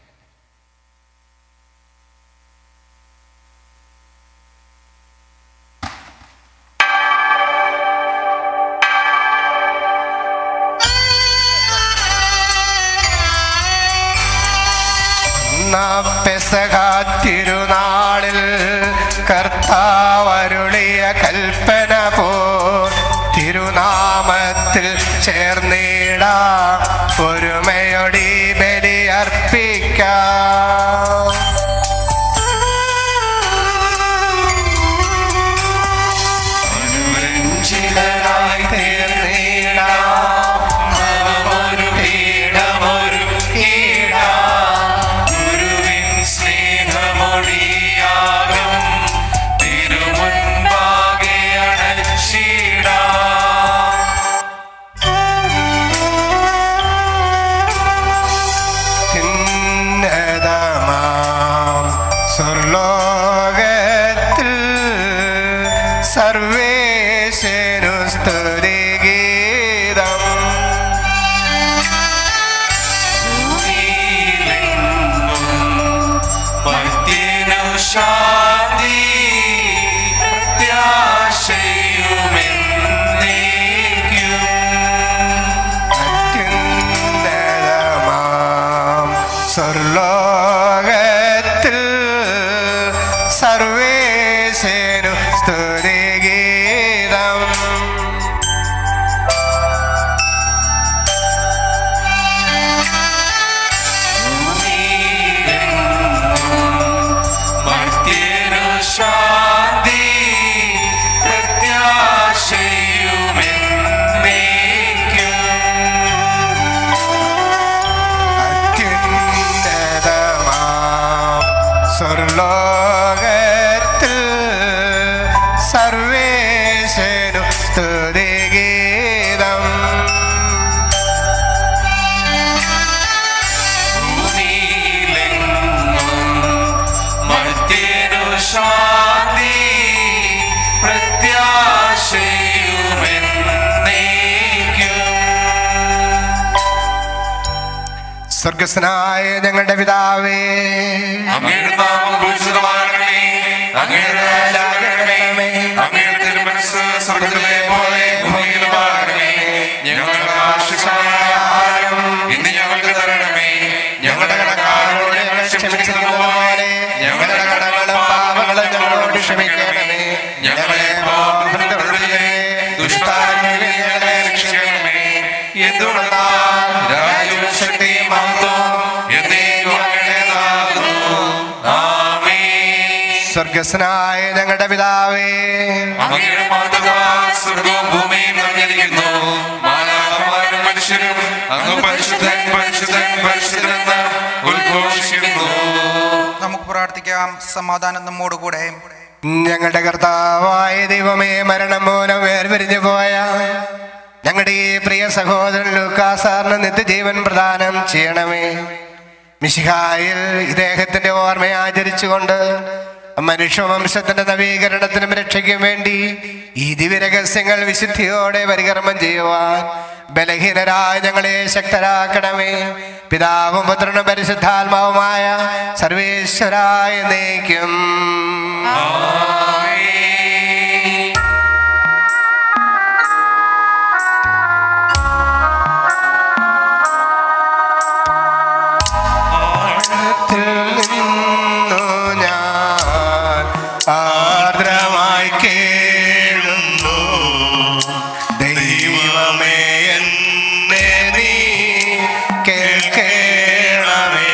പെസക തിരുനാളിൽ കർത്താവരുളിയ കൽപ്പന പോ തിരുനാമത്തിൽ ചേർന്നിടാം ഒരുമയൊടി ബലി അർപ്പിക്കാം വഞ്ചിതരായി തീർന്നിടാം നവമൊരു പീഠമൊരു ഗുരുവിൻ സ്നേഹമൊഴിയാകും തിരുമുൻപാകെ അണച്ചിടാം ഉന്നതമാം സ്വർലോകത്തിൽ സർവേശനു സ്തുതിഗീതം ഭക്തിനു ശാന്തി പ്രത്യാശയുമെന്നേക്കും ഭൂലോകത്തിൽ സർവേശനു സ്തുതിഗീതം മർത്യനു ശാന്തി പ്രത്യാശയുമെന്നേക്കും സ്വർഗസ്നായ ഞങ്ങളുടെ പിതാവേ അങ്ങയുടെ നാമം പൂജിതമാകണമേ അങ്ങയുടെ രാജാകണമേ അങ്ങയുടെ തിരുമനസ് സ്വർഗത്തിലെ പോലെ ഭൂമിയിലുമാകണമേ ഞങ്ങളുടെ ആവശ്യമായ ആഹാരം ഇന്ന് ഞങ്ങൾക്ക് തരണമേ ഞങ്ങളുടെ കടക്കാരോട് ഞങ്ങൾ ക്ഷമിച്ചിരിക്കുന്ന പോലെ ഞങ്ങളുടെ കടങ്ങളും പാപങ്ങളും ഞങ്ങളോട് ക്ഷമിക്കണമേ ഞങ്ങളെ പാപപ്പെടുത്തരുതേ. ദുഷ്ടാരൂപിയിൽ ഞങ്ങളെ രക്ഷിക്കണമേ എന്തുകൊണ്ടാൽ രാജ്യവും ശക്തിയും മഹത്വവും എന്നേക്കും അങ്ങയുടേതാകുന്നു. ആമേൻ. സ്വർഗസ്നായ ഞങ്ങളുടെ പിതാവേ അങ്ങയുടെ മാതൃക സ്വർഗവും ഭൂമിയും നിറഞ്ഞിരിക്കുന്നു മാലാഖമാരും മനുഷ്യരും അങ്ങ് പരിശുദ്ധൻ പരിശുദ്ധൻ പരിശുദ്ധനെന്ന് ഉദ്ഘോഷിക്കുന്നു നമുക്ക് പ്രാർത്ഥിക്കാം സമാധാനം നമ്മോടുകൂടെ ഞങ്ങളുടെ കർത്താവായ ദൈവമേ മരണം മൂലം വേർപിരിഞ്ഞു പോയ ഞങ്ങളുടെ ഈ പ്രിയ സഹോദരൻ ലൂക്കാസാറിന് നിത്യജീവൻ പ്രദാനം ചെയ്യണമേ മിശിഹായിൽ ഇദ്ദേഹത്തിന്റെ ഓർമ്മ ആചരിച്ചുകൊണ്ട് മനുഷ്യവംശത്തിന്റെ നവീകരണത്തിനും രക്ഷയ്ക്കും വേണ്ടി ഈ ദിവ്യരഹസ്യങ്ങൾ വിശുദ്ധിയോടെ പരികർമ്മം ചെയ്യുവാൻ ബലഹീനരായ ഞങ്ങളെ ശക്തരാക്കണമേ പിതാവും പുത്രനും പരിശുദ്ധാത്മാവുമായ സർവേശ്വരായ നയിക്കും ആഴത്തിൽ നിന്നു ഞാൻ ആർദ്രമായി കേഴുന്നു ദൈവമേ എന്നെ നീ കേൾക്കണമേ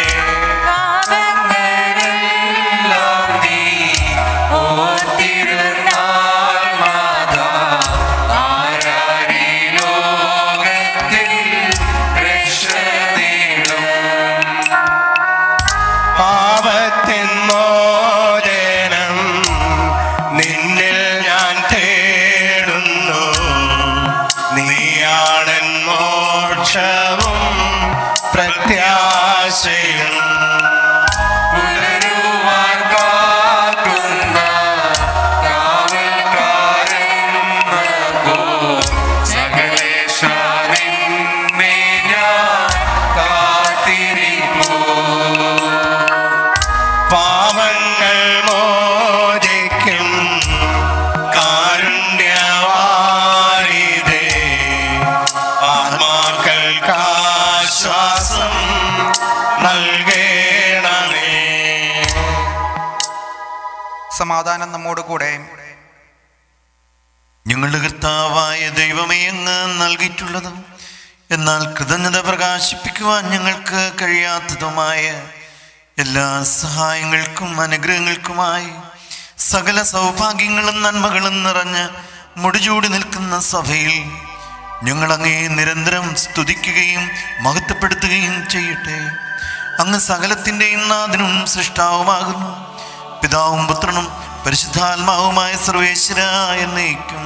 എല്ലാം നീ ഓർത്തിരുന്നാൽ മാതാ ആരാരീ ലോകത്തിൽ രക്ഷ നേടും പാപത്തിൻ മോചനം നിന്നിൽ ഞാൻ തേടുന്നു നീയാണൻ മോക്ഷവും പ്രത്യാശയും പുനരുവാൻ കാക്കുന്ന കാവൽക്കാരെന്നപ്പോ സകലേശാനിന്നെ ഞാൻ കാത്തിരിപ്പൂ പാവങ്ങൾ മോചിക്കും കാരുണ്യവാരിതേ ആത്മാക്കൾക്ക് ആശ്വാസം നൽകണമേ സമാധാനം നമ്മോടുകൂടെ ഞങ്ങളുടെ കർത്താവായ ദൈവമേ അങ്ങ് നൽകിയിട്ടുള്ളതും എന്നാൽ കൃതജ്ഞത പ്രകാശിപ്പിക്കുവാൻ ഞങ്ങൾക്ക് കഴിയാത്തതുമായ എല്ലാ സഹായങ്ങൾക്കും അനുഗ്രഹങ്ങൾക്കുമായി സകല സൗഭാഗ്യങ്ങളും നന്മകളും നിറഞ്ഞ് മുടിചൂടി നിൽക്കുന്ന സഭയിൽ ഞങ്ങളങ്ങേ നിരന്തരം സ്തുതിക്കുകയും മഹത്വപ്പെടുത്തുകയും ചെയ്യട്ടെ അങ്ങ് സകലത്തിൻ്റെയും നാഥനും സൃഷ്ടാവുമാകുന്നു പിതാവും പുത്രനും പരിശുദ്ധാത്മാവുമായ സർവേശ്വര എന്നേക്കും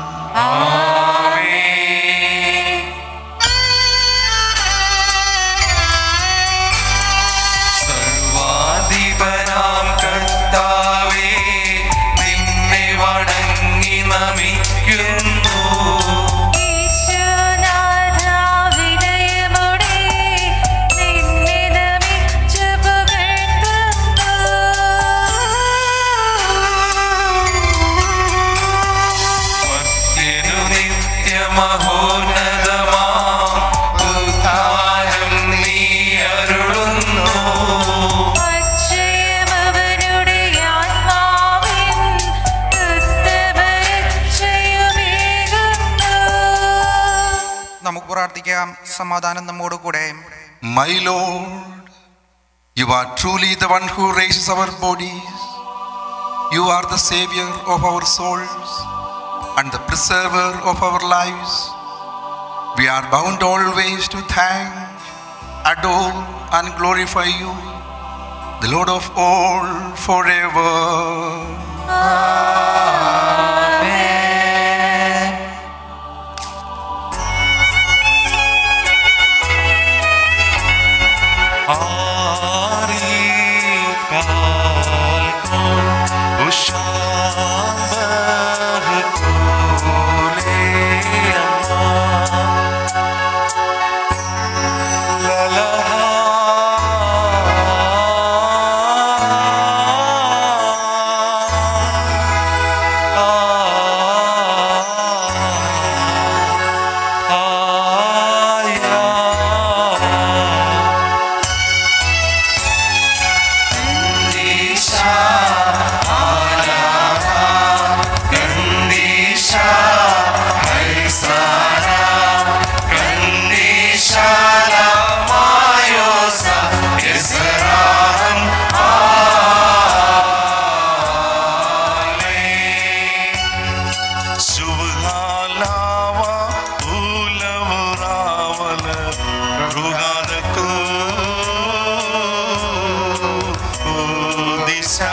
സർവാധിപനാം കർത്താവേ നിന്നെ വണങ്ങി നമിക്കുന്നു ഈശോനാഥ വിനയമോടെ നിന്നെ നമിച്ചു പുകഴ്ത്തുന്നു. മർത്യനു നിത്യമഹോന്നതമാ ഉദ്ധാരം നീ അരുളുന്നു അക്ഷയമവനുടെ ആത്മാവിൻ ഉത്തമരക്ഷയുമേകുന്നു. നമുക്ക് പ്രാർത്ഥിക്കാം സമാധാനം നമ്മോടുകൂടെ My Lord, you are truly the one who raises our bodies. You are the Savior of our souls and the preserver of our lives. We are bound always to thank, adore, and glorify you. the Lord of all forever. శుభాలావా పూలవు రావల ప్రభుగానకు దిశా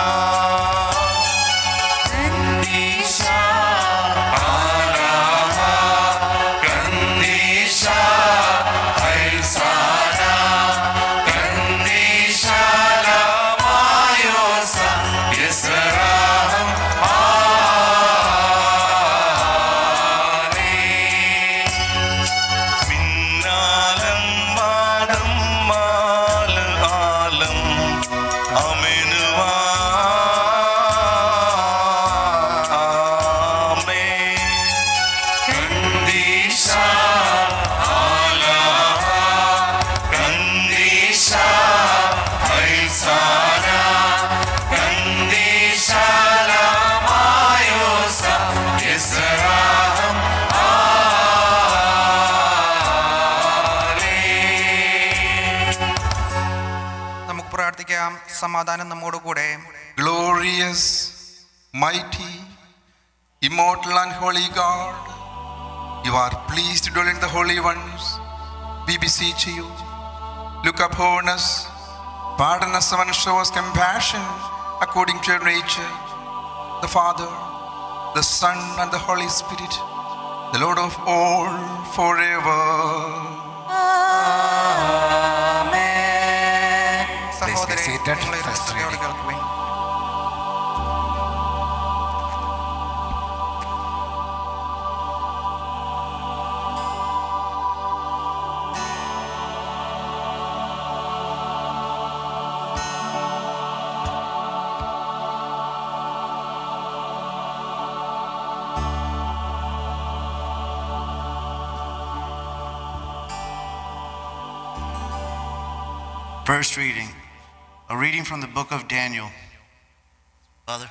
മിന്നാലം മാടം മാല ആലം അമിനുവാ നമുക്ക് പ്രാർത്ഥിക്കാം സമാധാനം നമ്മോട് കൂടെ Glorious, mighty, immortal, and holy God, you are pleased to dwell in the holy ones. We beseech you, look upon us, pardon us, and show us compassion according to your nature. The Father, the Son, and the Holy Spirit, the Lord of all forever. സഹോദരരെ be seated. നിങ്ങളെ First ശ്രദ്ധയോടെ reading. കേൾക്കുവിൻ First reading, a reading from the book of Daniel. Father.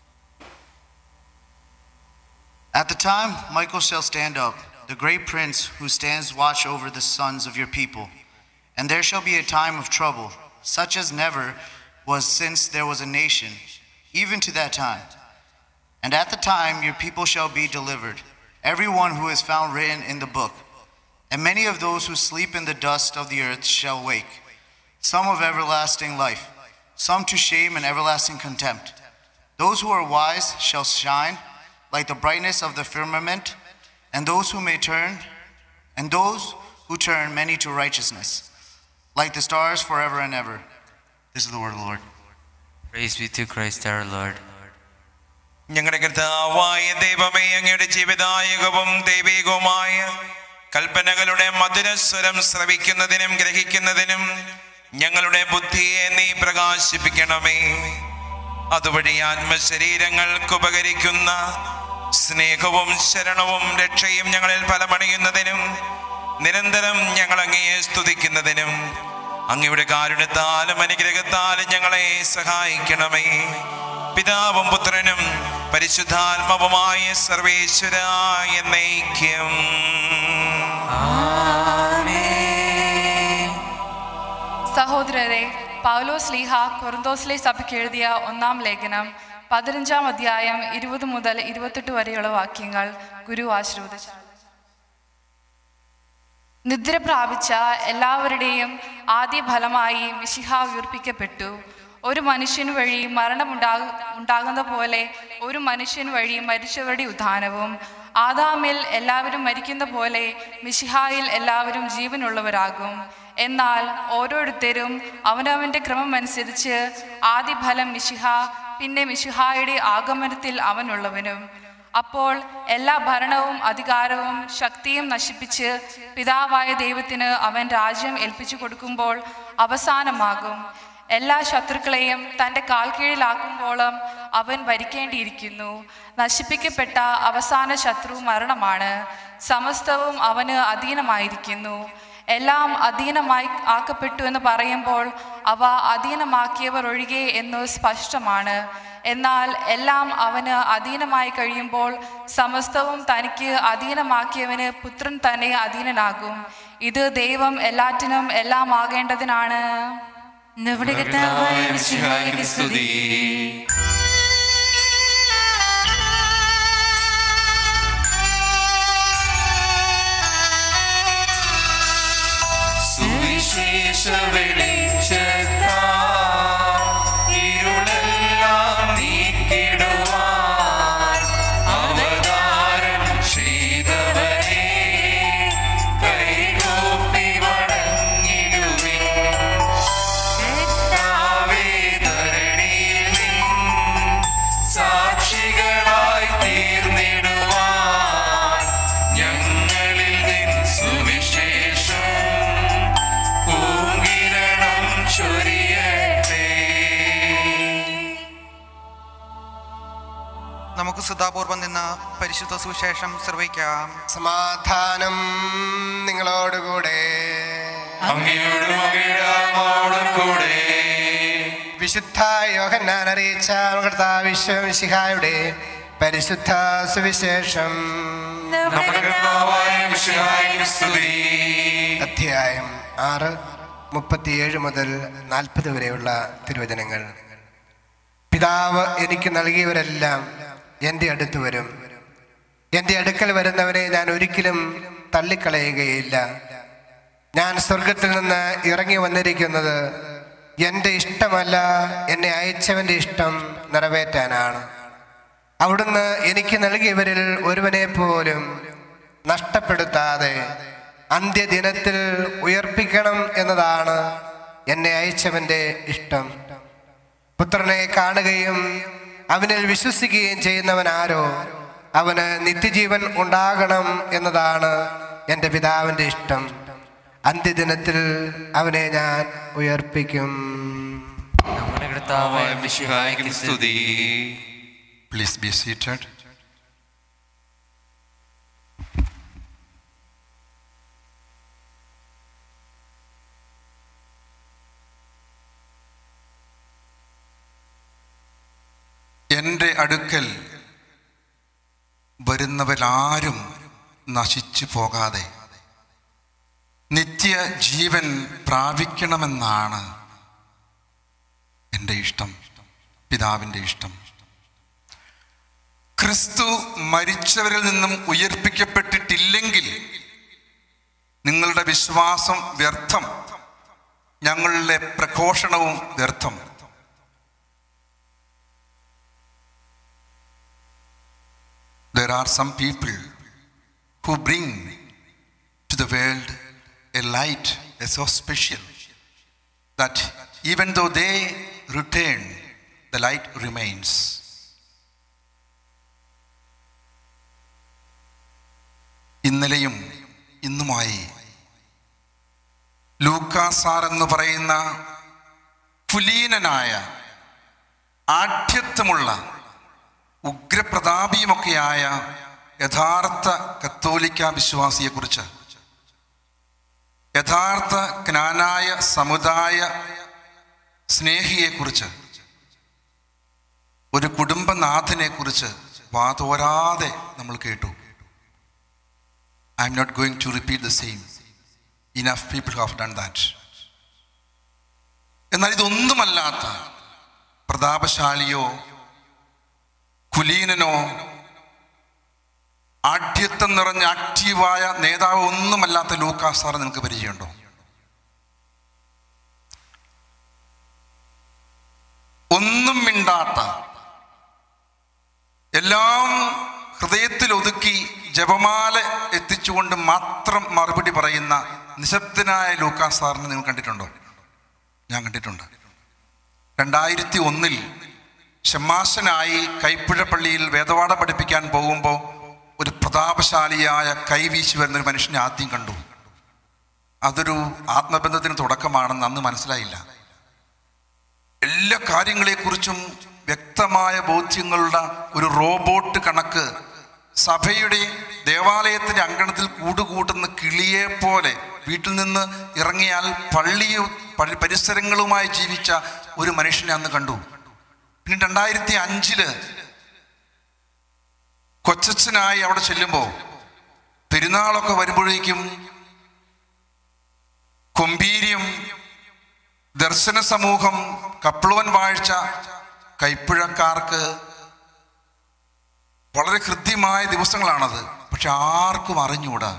At the time Michael shall stand up, the great prince who stands watch over the sons of your people, and there shall be a time of trouble, such as never was since there was a nation, even to that time. And at the time your people shall be delivered, every one who is found written in the book. And many of those who sleep in the dust of the earth shall wake, some of everlasting life, some to shame and everlasting contempt. Those who are wise shall shine like the brightness of the firmament, and those who may turn, and those who turn many to righteousness, like the stars forever and ever. This is the word of the Lord. Praise be to Christ our Lord. ഞങ്ങളുടെ കർത്താവായ ദൈവമേ അങ്ങയുടെ ജീവിതായകവും ദൈവികവുമായ കൽപ്പനകളുടെ മധുരസ്വരം ശ്രവിക്കുന്നതിനും ഗ്രഹിക്കുന്നതിനും ഞങ്ങളുടെ ബുദ്ധിയെ നീ പ്രകാശിപ്പിക്കണമേ അതുവഴി ആത്മശരീരങ്ങൾക്ക് ഉപകരിക്കുന്ന സ്നേഹവും ശരണവും രക്ഷയും ഞങ്ങളിൽ ഫലമണിയുന്നതിനും നിരന്തരം ഞങ്ങൾ അങ്ങയെ സ്തുതിക്കുന്നതിനും അങ്ങയുടെ കാരുണ്യത്താലും അനുഗ്രഹത്താലും ഞങ്ങളെ സഹായിക്കണമേ പിതാവും പുത്രനും പരിശുദ്ധാത്മവുമായ സർവേശ്വരായ നയിക്കും സഹോദരരെ പൗലോസ് ലീഹ കൊറിന്തോസിലെ സഭയ്ക്ക് എഴുതിയ ഒന്നാം ലേഖനം പതിനഞ്ചാം അധ്യായം ഇരുപത് മുതൽ ഇരുപത്തെട്ട് വരെയുള്ള വാക്യങ്ങൾ ഗുരു ആശീർവദിച്ചു നിദ്ര പ്രാപിച്ച എല്ലാവരുടെയും ആദ്യ ഫലമായി മിശിഹ ഉയർപ്പിക്കപ്പെട്ടു ഒരു മനുഷ്യൻ വഴി മരണമുണ്ടാക ഉണ്ടാകുന്ന പോലെ ഒരു മനുഷ്യൻ വഴി മരിച്ചവരുടെ ഉദ്ധാനവും ആദാമിൽ എല്ലാവരും മരിക്കുന്ന പോലെ മിശിഹായിൽ എല്ലാവരും ജീവനുള്ളവരാകും എന്നാൽ ഓരോരുത്തരും അവനവൻ്റെ ക്രമം അനുസരിച്ച് ആദ്യഫലം മിശിഹ പിന്നെ മിശിഹായുടെ ആഗമനത്തിൽ അവനുള്ളവനും അപ്പോൾ എല്ലാ ഭരണവും അധികാരവും ശക്തിയും നശിപ്പിച്ച് പിതാവായ ദൈവത്തിന് അവൻ രാജ്യം ഏൽപ്പിച്ചു കൊടുക്കുമ്പോൾ അവസാനമാകും എല്ലാ ശത്രുക്കളെയും തൻ്റെ കാൽ കീഴിലാക്കുമ്പോളും അവൻ ഭരിക്കേണ്ടിയിരിക്കുന്നു നശിപ്പിക്കപ്പെട്ട അവസാന ശത്രു മരണമാണ് സമസ്തവും അവന് അധീനമായിരിക്കുന്നു എല്ലാം അധീനമായി ആക്കപ്പെട്ടു എന്ന് പറയുമ്പോൾ അവ അധീനമാക്കിയവർ ഒഴികെ എന്ന് സ്പഷ്ടമാണ് എന്നാൽ എല്ലാം അവന് അധീനമായി കഴിയുമ്പോൾ സമസ്തവും തനിക്ക് അധീനമാക്കിയവന് പുത്രൻ തന്നെ അധീനനാകും ഇത് ദൈവം എല്ലാറ്റിനും എല്ലാം ആകേണ്ടതിനാണ് നമ്മുടെ കർത്താവായ മിശിഹായ്ക്ക് സ്തുതി സുവിശേഷ വെളിച്ചത്താ ഇരുളെല്ലാം നീക്കിടുവാൻ അവതാരം ചെയ്തവനെ കൈകൂപ്പി വണങ്ങിടുവിൻ കർത്താവേ, ധരണിയിൽ നിൻ സാക്ഷികളായി തീർന്നിടുവാൻ ഞങ്ങളിൽ നിൻ സുവിശേഷം പൂങ്കിരണം ചൊരിയട്ടെ നമുക്ക് ശ്രദ്ധാപൂർവം നിന്ന് പരിശുദ്ധ സുവിശേഷം ശ്രവിക്കാം സമാധാനം നിങ്ങളോടുകൂടെ അങ്ങയോടും അങ്ങയുടെ ആത്മാവോടും കൂടെ വിശുദ്ധ യോഹന്നാൻ അറിയിച്ച കർത്താവിശ്വമിശിഹായുടെ പരിശുദ്ധ സുവിശേഷം നമ്മുടെ കർത്താവായ മിശിഹായ്ക്ക് സ്തുതി അധ്യായം ആറ് മുപ്പത്തിയേഴ് മുതൽ നാൽപ്പത് വരെയുള്ള തിരുവചനങ്ങൾ പിതാവ് എനിക്ക് നൽകിയവരെല്ലാം എൻ്റെ അടുത്ത് വരും എൻ്റെ അടുക്കൽ വരുന്നവരെ ഞാൻ ഒരിക്കലും തള്ളിക്കളയുകയില്ല ഞാൻ സ്വർഗത്തിൽ നിന്ന് ഇറങ്ങി വന്നിരിക്കുന്നത് എൻ്റെ ഇഷ്ടമല്ല എന്നെ അയച്ചവൻ്റെ ഇഷ്ടം നിറവേറ്റാനാണ് അവിടുന്ന് എനിക്ക് നൽകിയവരിൽ ഒരുവനെ പോലും നഷ്ടപ്പെടുത്താതെ അന്ത്യദിനത്തിൽ ഉയർപ്പിക്കണം എന്നതാണ് എന്നെ അയച്ചവൻ്റെ ഇഷ്ടം പുത്രനെ കാണുകയും അവനിൽ വിശ്വസിക്കുകയും ചെയ്യുന്നവൻ ആരോ അവന് നിത്യജീവൻ ഉണ്ടാകണം എന്നതാണ് എൻ്റെ പിതാവിൻ്റെ ഇഷ്ടം അന്ത്യദിനത്തിൽ അവനെ ഞാൻ ഉയർപ്പിക്കും നമ്മുടെ കർത്താവായ മിശിഹായ്ക്ക് സ്തുതി പ്ലീസ് ബി സീറ്റഡ് എൻ്റെ അടുക്കൽ വരുന്നവരാരും നശിച്ചു പോകാതെ നിത്യ ജീവൻ പ്രാപിക്കണമെന്നാണ് എൻ്റെ ഇഷ്ടം പിതാവിൻ്റെ ഇഷ്ടം ക്രിസ്തു മരിച്ചവരിൽ നിന്നും ഉയർപ്പിക്കപ്പെട്ടിട്ടില്ലെങ്കിൽ നിങ്ങളുടെ വിശ്വാസം വ്യർത്ഥം ഞങ്ങളുടെ പ്രഘോഷണവും വ്യർത്ഥം There are some people who bring to the world a light as so special that even though they return, the light remains. ഇന്നലെയും ഇന്നുമായി ലൂക്കാസാർ എന്ന് പറയുന്ന കുലീനനായ ആഠ്യത്വമുള്ള ഉഗ്രപ്രതാപിയുമൊക്കെയായ യഥാർത്ഥ കത്തോലിക്ക വിശ്വാസിയെക്കുറിച്ച് യഥാർത്ഥ ജ്ഞാനായ സമുദായ സ്നേഹിയെക്കുറിച്ച് ഒരു കുടുംബനാഥനെക്കുറിച്ച് വാതോരാതെ നമ്മൾ കേട്ടു I am not going to repeat the same enough people have done that എന്നാൽ ഇതൊന്നുമല്ലാത്ത പ്രതാപശാലിയോ കുലീനനോ ആഢ്യത്വം നിറഞ്ഞ ആക്റ്റീവായ നേതാവ് ഒന്നുമല്ലാത്ത ലൂക്കാസ് സാറ് നിങ്ങൾക്ക് പരിചയമുണ്ടോ ഒന്നും മിണ്ടാത്ത എല്ലാം ഹൃദയത്തിൽ ഒതുക്കി ജപമാല എത്തിച്ചുകൊണ്ട് മാത്രം മറുപടി പറയുന്ന നിശബ്ദനായ ലൂക്കാ സാറിനെ നിങ്ങൾ കണ്ടിട്ടുണ്ടോ ഞാൻ കണ്ടിട്ടുണ്ട് രണ്ടായിരത്തി ഒന്നിൽ ഷമ്മാശനായി കൈപ്പുഴ പള്ളിയിൽ വേദപാഠം പഠിപ്പിക്കാൻ പോകുമ്പോൾ ഒരു പ്രതാപശാലിയായ കൈവീശി വരുന്ന ഒരു മനുഷ്യനെ ആദ്യം കണ്ടു അതൊരു ആത്മബന്ധത്തിന് തുടക്കമാണെന്ന് അന്ന് മനസ്സിലായില്ല എല്ലാ കാര്യങ്ങളെക്കുറിച്ചും വ്യക്തമായ ബോധ്യങ്ങളുടെ ഒരു റോബോട്ട് കണക്ക് സഭയുടെ ദേവാലയത്തിന്റെ അങ്കണത്തിൽ കൂടുകൂട്ടുന്ന കിളിയെ പോലെ വീട്ടിൽ നിന്ന് ഇറങ്ങിയാൽ പള്ളിയും പള്ളി പരിസരങ്ങളുമായി ജീവിച്ച ഒരു മനുഷ്യനെ അന്ന് കണ്ടു പിന്നെ രണ്ടായിരത്തി അഞ്ചില് കൊച്ചച്ഛനായി അവിടെ ചെല്ലുമ്പോൾ പെരുന്നാളൊക്കെ വരുമ്പോഴേക്കും കൊമ്പീരിയം ദർശന സമൂഹം കപ്ലോൻ വാഴ്ച കൈപ്പുഴക്കാർക്ക് വളരെ ഹൃദ്യമായ ദിവസങ്ങളാണത് പക്ഷെ ആർക്കും അറിഞ്ഞുകൂടാ